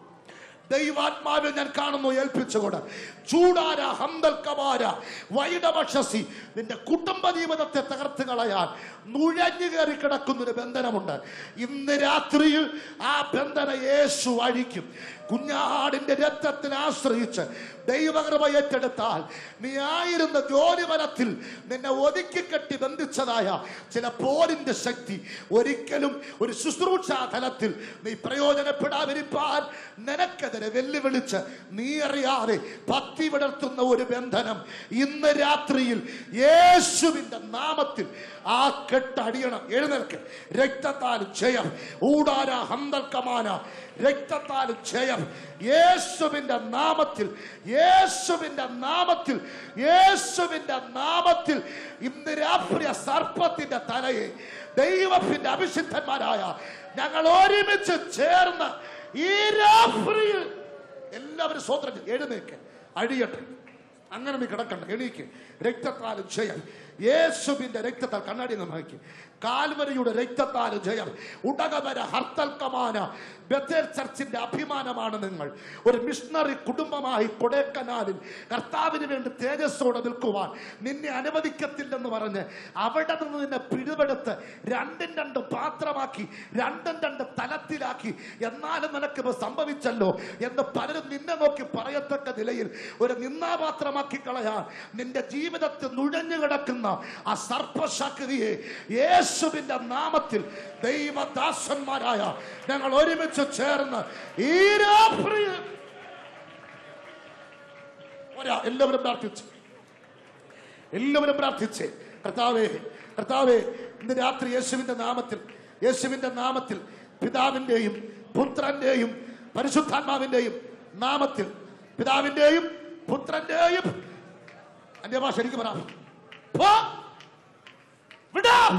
ദൈവാത്മാവിൽ ഞാൻ കാണുന്നു ഏൽപ്പിച്ചുകൊണ്ട് ചൂടാര ഹന്തൽക്കമാര വൈഡപക്ഷസി നിന്റെ കുടുംബ ജീവിതത്തെ തകർത്ത് കളയാൻ നുഴഞ്ഞു കയറി കിടക്കുന്നൊരു ബന്ധനമുണ്ട് ഇന്ന് രാത്രിയിൽ ആ ബന്ധന യേശു അഴിക്കും കുഞ്ഞാടിന്റെ രക്തത്തിൽ ആശ്രയിച്ച് ദൈവകൃപ ഏറ്റെടുത്താൽ നീ ആയിരുന്ന ജോലിബലത്തിൽ നിന്നെ ഒതുക്കി കെട്ടി ബന്ധിച്ചതായ ചില പോരിന്റെ ശക്തി ഒരിക്കലും ഒരു ശുശ്രൂഷാ തലത്തിൽ നീ പ്രയോജനപ്പെടാതിരിപ്പാൻ നിനക്കെതിരെ വെല്ലുവിളിച്ച് നീ അറിയാതെ പത്തി വിടർത്തുന്ന ഒരു ബന്ധനം ഇന്ന് രാത്രിയിൽ യേശുവിന്റെ നാമത്തിൽ ആ കെട്ടടിയണം എഴുന്നേൽക്ക് രക്തത്താൽ ജയം ഊടാര ഹന്തൽക്കമാന രക്തത്താൽ ജയം യേശുവിന്റെ നാമത്തിൽ യേശുവിന്റെ നാമത്തിൽ യേശുവിന്റെ നാമത്തിൽ ഇന്ന് രാത്രി ആ സർപ്പത്തിന്റെ തലയെ ദൈവത്തിന്റെ അഭിഷിദ്ധന്മാരായ ഞങ്ങൾ ഒരുമിച്ച് ചേർന്ന് ഈ രാത്രിയിൽ എല്ലാവരും സ്വതന്ത്രം എഴുന്നേക്ക് അഴിയട്ടെ അങ്ങനെ നീ കിടക്കണ്ട എണീക്ക് രക്തത്താലും ജയം യേശുവിന്റെ രക്തത്താൽ കണ്ണാടി നന്നാക്കി കാൽവരിയുടെ രക്തത്താൽ ജയം ഉടകവര ഹർത്തൽക്കമാന ബത്തേൽ ചർച്ചിന്റെ അഭിമാനമാണ് നിങ്ങൾ ഒരു മിഷണറി കുടുംബമായി കൊടേക്കനാലിൽ കർത്താവിന് വേണ്ടി തേജസ്സോടെ നിൽക്കുവാൻ നിന്നെ അനുവദിക്കത്തില്ലെന്ന് പറഞ്ഞ് അവിടെ നിന്ന് നിന്നെ പിടിപെടുത്ത് രണ്ടും രണ്ട് പാത്രമാക്കി രണ്ടും രണ്ട് തലത്തിലാക്കി എന്നാലും നിനക്ക് ഇത് സംഭവിച്ചല്ലോ എന്ന് പലരും നിന്നെ നോക്കി പറയത്തക്ക നിലയിൽ ഒരു നിന്നാപാത്രമാക്കി കളയാൻ നിന്റെ ജീവിതത്തിൽ നുഴഞ്ഞു കിടക്കുന്ന ആ സർപ്പശക്തിയെ യേശുവിന്റെ നാമത്തിൽ ദൈവദാസന്മാരായ ഞങ്ങൾ ഒരുമിച്ച് ചേർന്ന് ഈ രാത്രിയിൽ ഒരാ എല്ലാവരും പ്രാർത്ഥിച്ചു എല്ലാവരും പ്രാർത്ഥിച്ച് കർത്താവേ കർത്താവേ ഇന്ന് രാത്രി യേശുവിന്റെ നാമത്തിൽ യേശുവിന്റെ നാമത്തിൽ പിതാവിന്റെയും പുത്രന്റെയും പരിശുദ്ധാത്മാവിന്റെയും നാമത്തിൽ പിതാവിന്റെയും പുത്രന്റെയും അന്യഭാഷ എനിക്ക് പറ പോ. വിടാം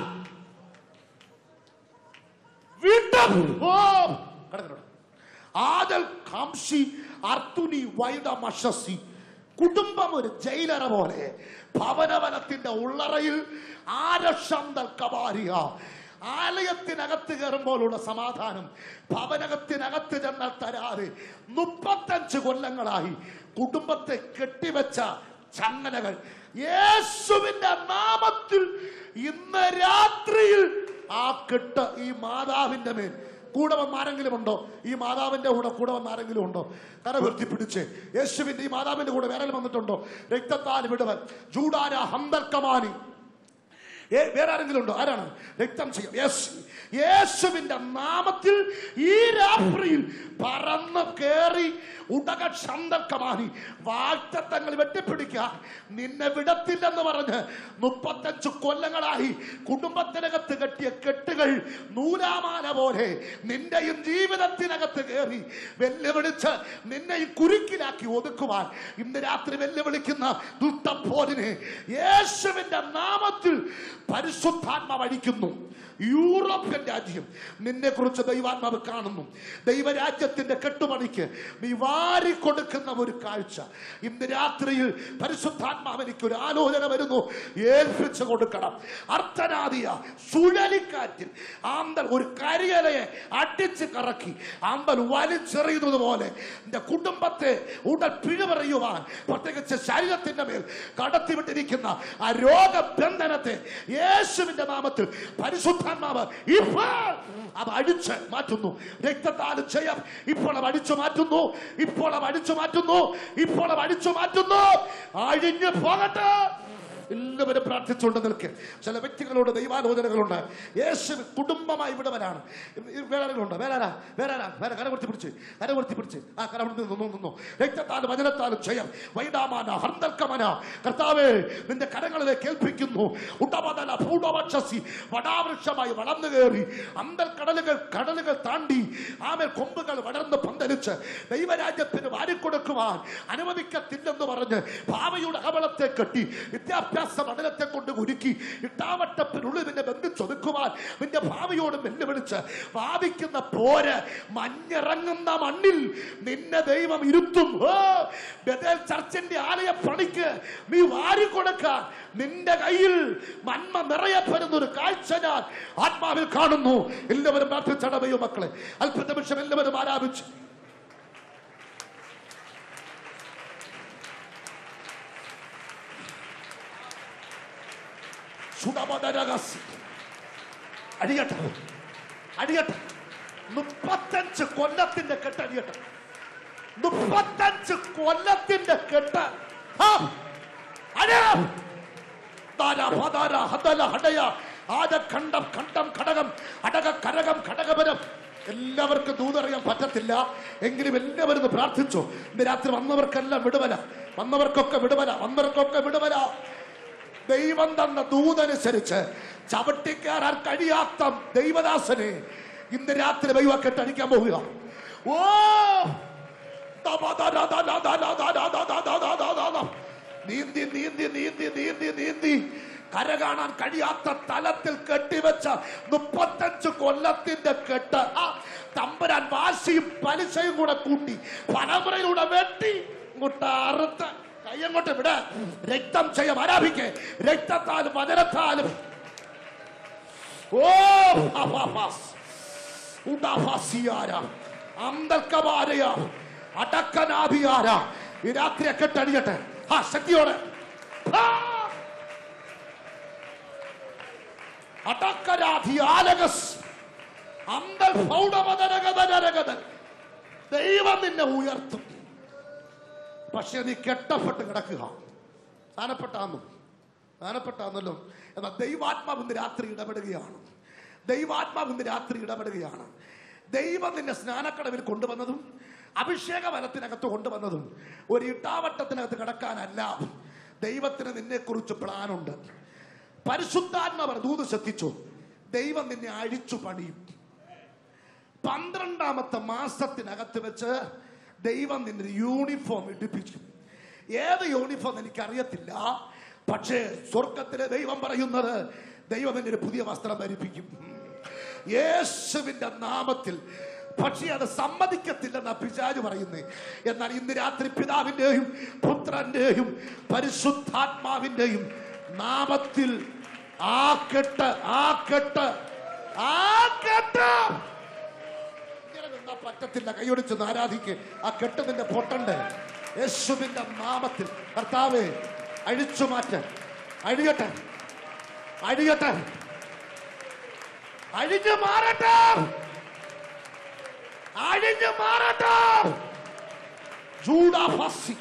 വിടാം പോ. കിടക്കട്ടെ. ആദൽ കാംഷി അർത്തുനി വൈഡ മഷസി കുടുംബം ഒരു ജയിലറ പോലെ ഭവനവനത്തിന്റെ ഉള്ളറയിൽ ആരക്ഷന്തൽ കവാരിയ ആലയത്തിനകത്ത് കയറുമ്പോഴുള്ള സമാധാനം ഭവനകത്തിനകത്ത് ചെന്നാൽ തരാതെ മുപ്പത്തഞ്ച് കൊല്ലങ്ങളായി കുടുംബത്തെ കെട്ടിവെച്ച ചങ്ങലകൾ യേശുവിന്റെ നാമത്തിൽ ഇന്ന് രാത്രിയിൽ ആ കെട്ട് ഈ മാതാവിന്റെ മേൽ കൂടെ വന്ന ആരെങ്കിലും ഉണ്ടോ ഈ മാതാവിന്റെ കൂടെ കൂടെ വന്ന ആരെങ്കിലും ഉണ്ടോ കര ഉയർത്തി പിടിച്ച് യേശുവിന്റെ ഈ മാതാവിന്റെ കൂടെ വേറെ വന്നിട്ടുണ്ടോ രക്തത്താൽ വിടുവൻ ജൂഡാര ഹന്തർക്കമാനി ഏ, വേറെ ആരെങ്കിലും ഉണ്ടോ ആരാണ് രക്തം ചെയ്യാം യേശു യേശുവിന്റെ നാമത്തിൽ ഈ രാത്രിയിൽ പറന്ന് കേറി ഉടക ക്ഷന്തക്കമാനി വാക്തത്വങ്ങൾ വെട്ടിപ്പിടിക്കാൻ നിന്നെ വിടത്തില്ലെന്ന് പറഞ്ഞ് മുപ്പത്തഞ്ച് കൊല്ലങ്ങളായി കുടുംബത്തിനകത്ത് കെട്ടിയ കെട്ടുകൾ നൂലാമാല പോലെ നിന്റെയും ജീവിതത്തിനകത്ത് കയറി വെല്ലുവിളിച്ച് നിന്നെയും കുരുക്കിലാക്കി ഒതുക്കുവാൻ ഇന്ന് രാത്രി വെല്ലുവിളിക്കുന്ന ദുഷ്ടപ്പോരിനെ യേശുവിന്റെ നാമത്തിൽ പരിശുദ്ധാത്മാവ് അടിക്കുന്നു യൂറോപ്യൻ രാജ്യം നിന്നെ കുറിച്ച് ദൈവാത്മാവ് കാണുന്നു ദൈവരാജ്യത്തിന്റെ കെട്ടുപണിക്ക് നീ വാരി കൊടുക്കുന്ന ഒരു കാഴ്ച ഇന്ന് രാത്രിയിൽ പരിശുദ്ധാത്മാവ് എനിക്ക് ഒരു ആലോചന വരുന്നു ഏൽപ്പിച്ചു കൊടുക്കണം അർത്ഥനാദിയ സുഴലിക്കാറ്റിൽ ആന്തൽ ഒരു കരിയലയെ അടിച്ച് കറക്കി ആന്തൽ വലിച്ചെറിയുന്നത് പോലെ എന്റെ കുടുംബത്തെ ഉടൽ പിഴപറയുവാൻ പ്രത്യേകിച്ച് ശരീരത്തിന്റെ മേൽ കടത്തിവിട്ടിരിക്കുന്ന ആ രോഗബന്ധനത്തെ യേശുവിന്റെ നാമത്തിൽ പരിശുദ്ധാത്മാവ് ഇപ്പോൾ അത് അടിച്ച് മാറ്റുന്നു രക്തത്താൽ ജയം ഇപ്പോൾ അത് അടിച്ചു മാറ്റുന്നു ഇപ്പോൾ അത് അടിച്ചു മാറ്റുന്നു ഇപ്പോൾ അത് അടിച്ചു മാറ്റുന്നു അഴിഞ്ഞു പോകട്ടെ എല്ലാവരും പ്രാർത്ഥിച്ചുകൊണ്ട് നിൽക്ക് ചില വ്യക്തികളോട് ദൈവാലോചനകളുണ്ട് യേശു കുടുംബമായി വിടവനാണ് വേറെ ആരെങ്കിലും ഉണ്ടോ വേറെ ആരാ വേറെ ആരാ വേറെ കരകുർത്തി പിടിച്ച് കരകുർത്തി പിടിച്ച് ആ കര അവിടെ നിന്നു നിന്നു രക്തത്താലും വചനത്താലും ജയം വൈഡാമാന ഹർന്തൽക്കമന കർത്താവേ നിന്റെ കരങ്ങളിലെ കേൾപ്പിക്കുന്നു ഉടമതല ഭൂടവക്ഷസി വടാവൃക്ഷമായി വളർന്നു കയറി അന്തൽ കടലുകൾ കടലുകൾ താണ്ടി ആമേൽ കൊമ്പുകൾ വളർന്ന് പന്തലിച്ച് ദൈവരാജ്യത്തിന് വാരിക്കൊടുക്കുവാൻ അനുവദിക്കത്തില്ലെന്ന് പറഞ്ഞ് ഭാവയുടെ അകവളത്തെ കെട്ടി വിദ്യാഭ്യാസ മണ്ഡലത്തെ കൊണ്ട് ഒരുക്കി ഇട്ടാവട്ടപ്പിനുള്ളിൽ നിന്നെ ബന്ധിച്ചൊതുക്കുവാൻ നിന്റെ ഭാവിയോട് വെല്ലുവിളിച്ച് വാദിക്കുന്ന പോര് മഞ്ഞിറങ്ങുന്ന മണ്ണിൽ നിന്നെ ദൈവം ഇരുത്തും ഓ, ബഥേൽ ചർച്ചിന്റെ ആലയ പണിക്ക് നീ വാരിക്കൊടുക്കാൻ നിന്റെ കയ്യിൽ നന്മ നിറയപ്പെടുന്ന ഒരു കാഴ്ച ഞാൻ ആത്മാവിൽ കാണുന്നു എല്ലാവരും പ്രാർത്ഥിച്ചടവയോ മക്കളെ അല്പ നിമിഷം എല്ലാവരും ആരാപിച്ചു സുഡമദരകസി. അടിയട്ടെ അടിയട്ടെ മുപ്പത്തഞ്ച് കൊല്ലത്തിന്റെ കെട്ടടിയട്ടെ മുപ്പത്തഞ്ച് കൊല്ലത്തിന്റെ കെട്ട് ആ, അടയാ. ദാര, പദാര, ഹതല, ഹടയ, ആദ, ഖണ്ഡം ഖണ്ഡം ഘടകം അടക കരകം ഘടകപരം എല്ലാവർക്കും ദൂതറിയാൻ പറ്റത്തില്ല എങ്കിലും എല്ലാവരും ഒന്ന് പ്രാർത്ഥിച്ചു ഇന്ന് രാത്രി വന്നവർക്കെല്ലാം വിടുവല വന്നവർക്കൊക്കെ വിടുവല വന്നവർക്കൊക്കെ വിടുവല ദൈവം തന്ന ദൂതനുസരിച്ച് ചവിട്ടിക്കയറാൻ കഴിയാത്ത ദൈവദാസനെ ഇന്ന് രാത്രി ദൈവ കെട്ടടിക്കാൻ പോവുക ഓ നീന്തി നീന്തി നീന്തി നീന്തി നീന്തി കര കാണാൻ കഴിയാത്ത തലത്തിൽ കെട്ടിവെച്ച മുപ്പത്തഞ്ച് കൊല്ലത്തിന്റെ കെട്ട് ആ തമ്പുരാൻ വാശിയും പലിശയും കൂടെ കൂട്ടി പരമ്പരയിലൂടെ വെട്ടി ഇങ്ങോട്ട് അറുത്ത് കയ്യങ്ങോട്ട് വിട രക്തം ചെയ്യാം ആരാധിക്കേ രക്തത്താലും വചനത്താലും ഓ ഹവാഹാസ്. ഉഡാഹാസിയാര, അന്തർക്കവാരയ, അടക്കനാഭിയാര. ഈ രാത്രിയെ കെട്ടടിയട്ടെ ആ ശക്തിയോടെ ആ! അടക്കരാധിയാലകസ് അന്തൽ പൗഡമതരഗതരഗതൻ. ദൈവം നിന്നെ ഉയർത്തും പക്ഷെ നീ കെട്ടപ്പെട്ട് കിടക്കുക സ്ഥാനപ്പെട്ടാന്നു സ്ഥാനപ്പെട്ടാന്നല്ലോ എന്നാൽ ദൈവാത്മാവ് ഇന്ന് രാത്രി ഇടപെടുകയാണ് ദൈവാത്മാവ് ഇന്ന് രാത്രി ഇടപെടുകയാണ് ദൈവം നിന്നെ സ്നാനക്കടവിൽ കൊണ്ടുവന്നതും അഭിഷേക വനത്തിനകത്ത് കൊണ്ടുവന്നതും ഒരു ഇട്ടാവട്ടത്തിനകത്ത് കിടക്കാനല്ല ദൈവത്തിന് നിന്നെ കുറിച്ച് പ്ലാനുണ്ട് പരിശുദ്ധാത്മാവർ ദൂത് ശ്രദ്ധിച്ചു ദൈവം നിന്നെ അഴിച്ചു പണിയും പന്ത്രണ്ടാമത്തെ മാസത്തിനകത്ത് വെച്ച് ദൈവം നിന്റെ യൂണിഫോം ഇടിപ്പിച്ചു ഏത് യൂണിഫോം എനിക്കറിയത്തില്ല പക്ഷേ സ്വർഗത്തിലെ ദൈവം പറയുന്നത് ദൈവം എന്നെ ഒരു പുതിയ വസ്ത്രം ധരിപ്പിക്കും യേശുവിന്റെ നാമത്തിൽ പക്ഷേ അത് സമ്മതിക്കത്തില്ലെന്ന പിശാജ് പറയുന്നത് എന്നാൽ ഇന്ന് രാത്രി പിതാവിന്റെയും പുത്രന്റെയും പരിശുദ്ധാത്മാവിന്റെയും നാമത്തിൽ ആ കെട്ട് ആ കെട്ട് ആ കെട്ട് ഇങ്ങനെ നിന്നാ പറ്റത്തില്ല കൈയൊടിച്ച് ആരാധിക്ക് ആ കെട്ട് നിന്റെ പൊട്ടണ്ട് യേശുവിന്റെ നാമത്തിൽ കർത്താവേ അഴിച്ചു മാറ്റ അഴിയട്ടെ അഴിയട്ടെ അഴിഞ്ഞു മാറട്ടെ അഴിഞ്ഞു മാറട്ടെ ചൂടാഫസി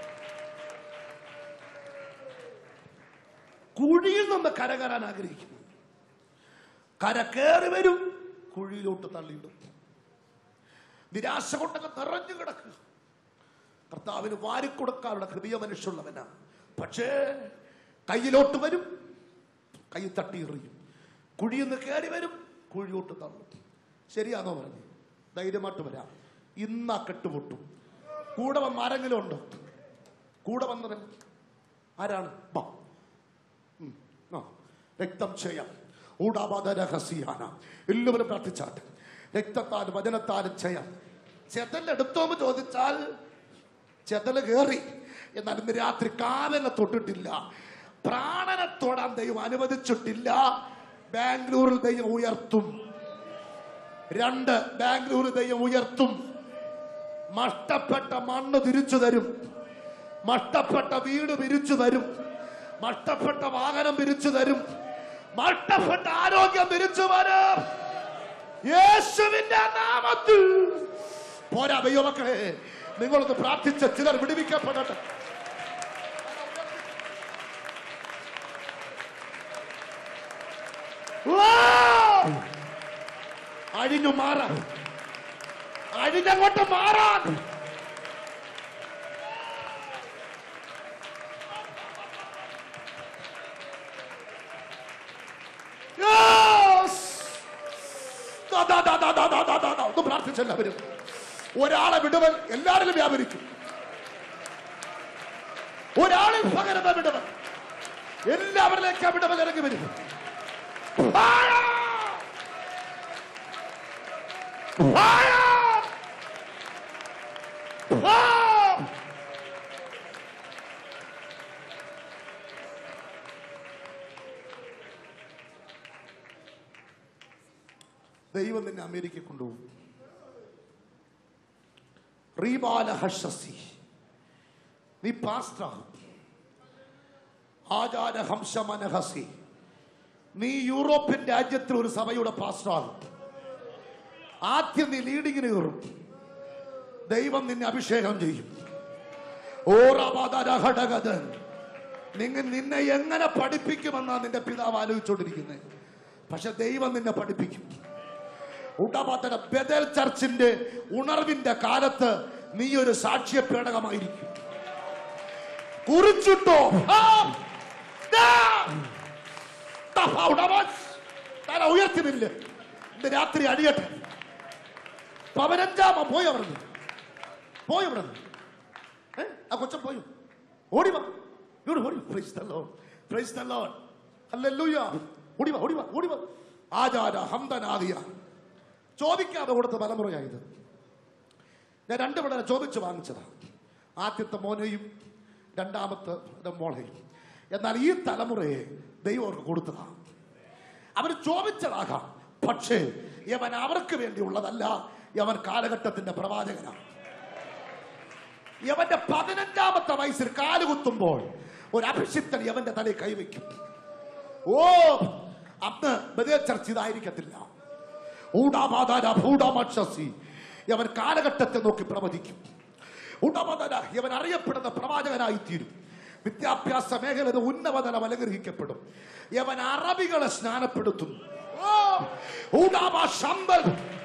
കുഴിയിൽ നിന്ന് കരകയറാൻ ആഗ്രഹിക്കുന്നു കര കയറി വരും കുഴിയിലോട്ട് തള്ളിയിടും നിരാശ കൊണ്ടൊക്കെ നിറഞ്ഞു കിടക്കുക കർത്താവിന് വാരിക്കൊടുക്കാനുള്ള ഹൃദയ മനുഷ്യമുള്ളവനാ പക്ഷേ കയ്യിലോട്ട് വരും കൈ തട്ടി എറിയും കുഴിയിൽ നിന്ന് കയറി വരും കുഴിയോട്ട് തള്ളും ശരിയാണോ പറഞ്ഞു ധൈര്യമായിട്ട് വരാം ഇന്നാ കെട്ടുപൊട്ടും കൂടെ വന്ന ആരെങ്കിലും ഉണ്ടോ കൂടെ വന്നവൻ ആരാണ് വാ ഉം, ആ, രക്തം ചെയ്യാം ഊടാബാധ രഹസ്യാന എല്ലാവരും പ്രാർത്ഥിച്ചാട്ടെ രക്തത്താലും വചനത്താലും ചെയ്യാം ചെതലെടുത്തോന്ന് ചോദിച്ചാൽ ചെതല് കയറി എന്നാൽ ഇന്ന് രാത്രി കാലനെ തൊട്ടിട്ടില്ല പ്രാണനെ തൊടാൻ ദൈവം അനുവദിച്ചിട്ടില്ല ബാംഗ്ലൂരിൽ ദൈവം ഉയർത്തും രണ്ട് ബാംഗ്ലൂർ ദൈവം ഉയർത്തും നഷ്ടപ്പെട്ട മണ്ണ് തിരിച്ചു തരും നഷ്ടപ്പെട്ട വീട് പിരിച്ചു തരും നഷ്ടപ്പെട്ട വാഹനം പിരിച്ചു തരും നഷ്ടപ്പെട്ട ആരോഗ്യം പിരിച്ചു വരും യേശുവിന്റെ നാമത്തിൽ പോരാ ദൈവമക്കളെ നിങ്ങളൊന്ന് പ്രാർത്ഥിച്ച ചിലർ വിടുവിക്കപ്പെടട്ടെ വാ! അഴിഞ്ഞു മാറാൻ അഴിഞ്ഞങ്ങോട്ട് മാറാൻ Yes! ദാ, ദാ, ദാ, ദാ, ദാ, ദാ, ദാ, ദാ, ദാ. ഒന്ന് പ്രാർത്ഥിച്ചെല്ലാവരും ഒരാളെ വിടുവൻ എല്ലാവരിലും വ്യാപരിക്കും ഒരാളിൽ പകരുന്ന വിടുവൻ എല്ലാവരിലേക്ക് ആ വിടുവൻ ഇറങ്ങി വരും Fire! Fire! Fire! ദൈവം നിന്നെ അമേരിക്ക കൊണ്ടുപോകും റീബാല ഹഷസി നീ പാസ്റ്ററാകും ആചാര ഹംസമനഹസി നീ യൂറോപ്യൻ രാജ്യത്തിൽ ഒരു സഭയുടെ പാസ്റ്ററാകും ആദ്യം നീ ലീഡിങ്ങിന് കയറും ദൈവം നിന്നെ അഭിഷേകം ചെയ്യും ഓറാപാതരഘടകഥൻ നിങ്ങൾ നിന്നെ എങ്ങനെ പഠിപ്പിക്കുമെന്നാ നിന്റെ പിതാവ് ആലോചിച്ചുകൊണ്ടിരിക്കുന്നത് പക്ഷെ ദൈവം നിന്നെ പഠിപ്പിക്കും ഉടപാത്തര ബദൽ ചർച്ചിന്റെ ഉണർവിന്റെ കാലത്ത് നീ ഒരു സാക്ഷ്യ പേടകമായിരിക്കും കുറിച്ചിട്ടോ ആ, ദാ. തഫ ഉടവാസ്. തല ഉയർത്തുന്നില്ല ഇന്ന് രാത്രി അടിയട്ടെ പതിനഞ്ചാമ പോയി അവിടുന്ന് പോയി അവിടുന്ന് ഏ? ആ കൊച്ചൻ പോയി ഓടി വാ ഇവിടെ ഓടി praise the lord praise the lord hallelujah ഓടി വാ ഓടി വാ ഓടി വാ ആചാര ഹംദനാദിയ ചോദിക്കാതെ കൊടുത്ത തലമുറയായത് ഞാൻ രണ്ട് പിള്ളേരെ ചോദിച്ചു വാങ്ങിച്ചതാ ആദ്യത്തെ മോനെയും രണ്ടാമത്തെ ഇത് മോളെയും എന്നാൽ ഈ തലമുറയെ ദൈവം അവർക്ക് കൊടുത്തതാ അവർ ചോദിച്ചതാകാം പക്ഷേ യവൻ അവർക്ക് വേണ്ടിയുള്ളതല്ല യവൻ കാലഘട്ടത്തിന്റെ പ്രവാചകനാണ് യവന്റെ പതിനഞ്ചാമത്തെ വയസ്സിൽ കാലുകുത്തുമ്പോൾ ഒരു അഭിഷിക്തൻ യവന്റെ തലയിൽ കൈവയ്ക്കും ഓ അന്ന് ബദൽ ചർച്ച ഇതായിരിക്കത്തില്ല ഊടാമാതാര ഭൂടാമക്ഷസി യവൻ കാലഘട്ടത്തെ നോക്കി പ്രവചിക്കും ഊടാമാതാര യവൻ അറിയപ്പെടുന്ന പ്രവാചകനായി തീരും വിദ്യാഭ്യാസ മേഖലയുടെ ഉന്നതതലം അലങ്കരിക്കപ്പെടും യവൻ അറബികളെ സ്നാനപ്പെടുത്തുന്നു ഓ, ഊടാമ ശമ്പൽ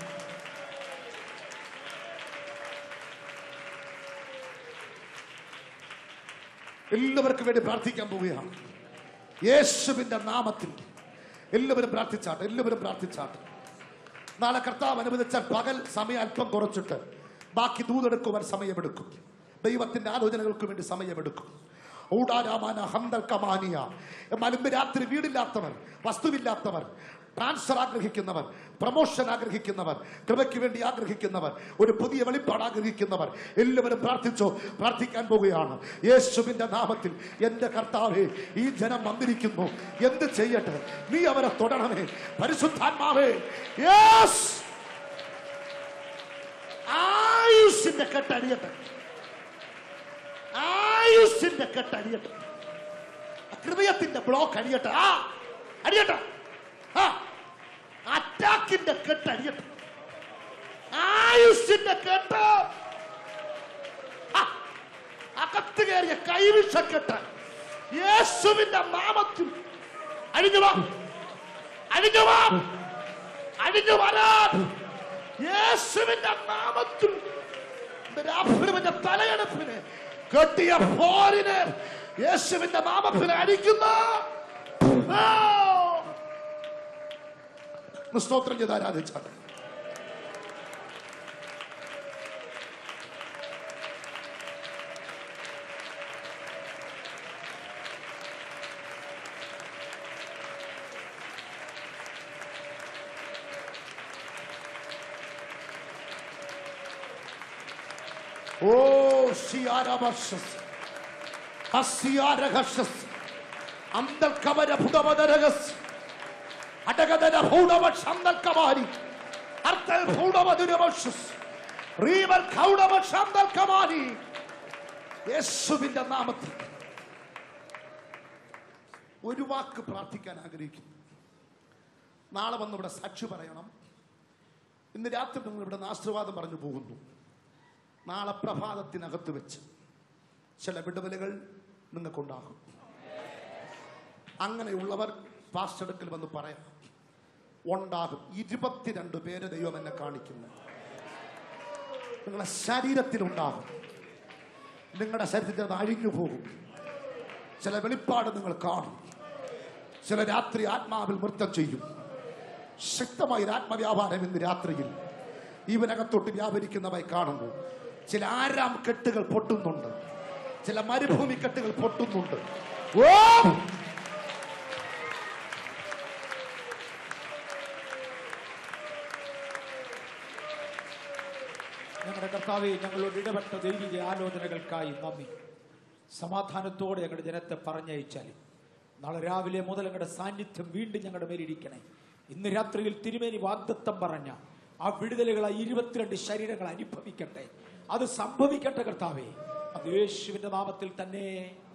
എല്ലാവർക്കും വേണ്ടി പ്രാർത്ഥിക്കാൻ പോവുകയാണ് യേശുവിന്റെ നാമത്തിൽ എല്ലാവരും പ്രാർത്ഥിച്ചാട്ടെ എല്ലാവരും പ്രാർത്ഥിച്ചാട്ടെ നാളെ കർത്താവ് അനുവദിച്ചാൽ പകൽ സമയം അല്പം കുറച്ചിട്ട് ബാക്കി ദൂതെടുക്കുവാൻ സമയമെടുക്കും ദൈവത്തിന്റെ ആലോചനകൾക്ക് വേണ്ടി സമയമെടുക്കും ഊടാരാമാന ഹന്തൽ കമാനിയ എന്നാൽ ഇന്ന് രാത്രി വീടില്ലാത്തവർ വസ്തുവില്ലാത്തവർ ട്രാൻസ്ഫർ ആഗ്രഹിക്കുന്നവർ പ്രമോഷൻ ആഗ്രഹിക്കുന്നവർ കൃപയ്ക്ക് വേണ്ടി ആഗ്രഹിക്കുന്നവർ ഒരു പുതിയ വെളിപ്പാട് ആഗ്രഹിക്കുന്നവർ എല്ലാവരും പ്രാർത്ഥിച്ചോ പ്രാർത്ഥിക്കാൻ പോവുകയാണ് യേശുവിന്റെ നാമത്തിൽ എന്റെ കർത്താവേ ഈ ജനം വന്നിരിക്കുന്നു എന്ത് ചെയ്യട്ടെ നീ അവരെ തൊടണമേ പരിശുദ്ധാത്മാവേ യേസ് ആയുസിന്റെ കെട്ടടിയട്ടെ ആയുസിന്റെ കെട്ടടിയട്ടെ ഹൃദയത്തിന്റെ ബ്ലോക്ക് അടിയട്ടെ ആ അടിയട്ടെ ആ അറ്റാക്കിന്റെ കെട്ട് അടിയട്ടെ ആയുസിന്റെ കെട്ട് ആ, അകത്ത് കയറിയ കൈവിഷക്കെട്ട് യേശുവിന്റെ നാമത്തിൽ അഴിഞ്ഞു വാ അഴിഞ്ഞു വാ അഴിഞ്ഞു വരാൻ യേശുവിന്റെ നാമത്തിൽ രാഫിലിന്റെ തലയെടുപ്പിന് കെട്ടിയ പോരിന് യേശുവിന്റെ നാമത്തിൽ അടിക്കുന്ന ആ! ഒന്ന് സ്തോത്രം ചെയ്ത് ആരാധിച്ചാട്ടെ ഓ ശിയാരവർഷസ് ഹസ്യാരഹർഷസ് അന്തൽക്കവര ഭുടമദരഹസ് അടകദര ഭൂടവക്ഷ അന്തൽക്കവാരി അർത്ഥൽ ഭൂടമധുരവക്ഷസ് റീവൽ കൗടവക്ഷ അന്തൽക്കവാരി യേശുവിന്റെ നാമത്തിൽ ഒരു വാക്ക് പ്രാർത്ഥിക്കാൻ ആഗ്രഹിക്കുന്നു നാളെ വന്ന് ഇവിടെ സാക്ഷി പറയണം ഇന്ന് രാത്രി നിങ്ങൾ ഇവിടെ ആശീർവാദം പറഞ്ഞു പോകുന്നു നാളെ പ്രഭാതത്തിനകത്ത് വെച്ച് ചില വിടുതലുകൾ നിങ്ങൾക്കുണ്ടാകും അങ്ങനെയുള്ളവർ പാസ്റ്റടുക്കൽ വന്ന് പറയാം ഉണ്ടാകും ഇരുപത്തിരണ്ട് പേര് ദൈവം എന്നെ കാണിക്കുന്നു നിങ്ങളുടെ ശരീരത്തിലുണ്ടാകും നിങ്ങളുടെ ശരീരത്തിൽ അത് അഴിഞ്ഞു പോകും ചില വെളിപ്പാട് നിങ്ങൾ കാണും ചില രാത്രി ആത്മാവിൽ നൃത്തം ചെയ്യും ശക്തമായ ഒരു ആത്മവ്യാപാരം ഇന്ന് രാത്രിയിൽ ഇവനകത്തോട്ട് വ്യാപരിക്കുന്നതായി കാണുന്നു ചില ആരാം കെട്ടുകൾ പൊട്ടുന്നുണ്ട് ചില മരുഭൂമി കെട്ടുകൾ പൊട്ടുന്നുണ്ട് ഓ ഞങ്ങളുടെ കർത്താവെ ഞങ്ങളോട് ഇടപെട്ട ദൈവിക ആലോചനകൾക്കായി നന്ദി സമാധാനത്തോടെ ഞങ്ങളുടെ ജനത്തെ പറഞ്ഞയച്ചാലും നാളെ രാവിലെ മുതൽ ഞങ്ങളുടെ സാന്നിധ്യം വീണ്ടും ഞങ്ങളുടെ മേലിരിക്കണേ ഇന്ന് രാത്രിയിൽ തിരുമേനി വാഗ്ദത്തം പറഞ്ഞ ആ വിടുതലുകൾ ആ ഇരുപത്തിരണ്ട് ശരീരങ്ങൾ അനുഭവിക്കട്ടെ അത് സംഭവിക്കട്ടെ കർത്താവേ അത് യേശുവിന്റെ നാമത്തിൽ തന്നെ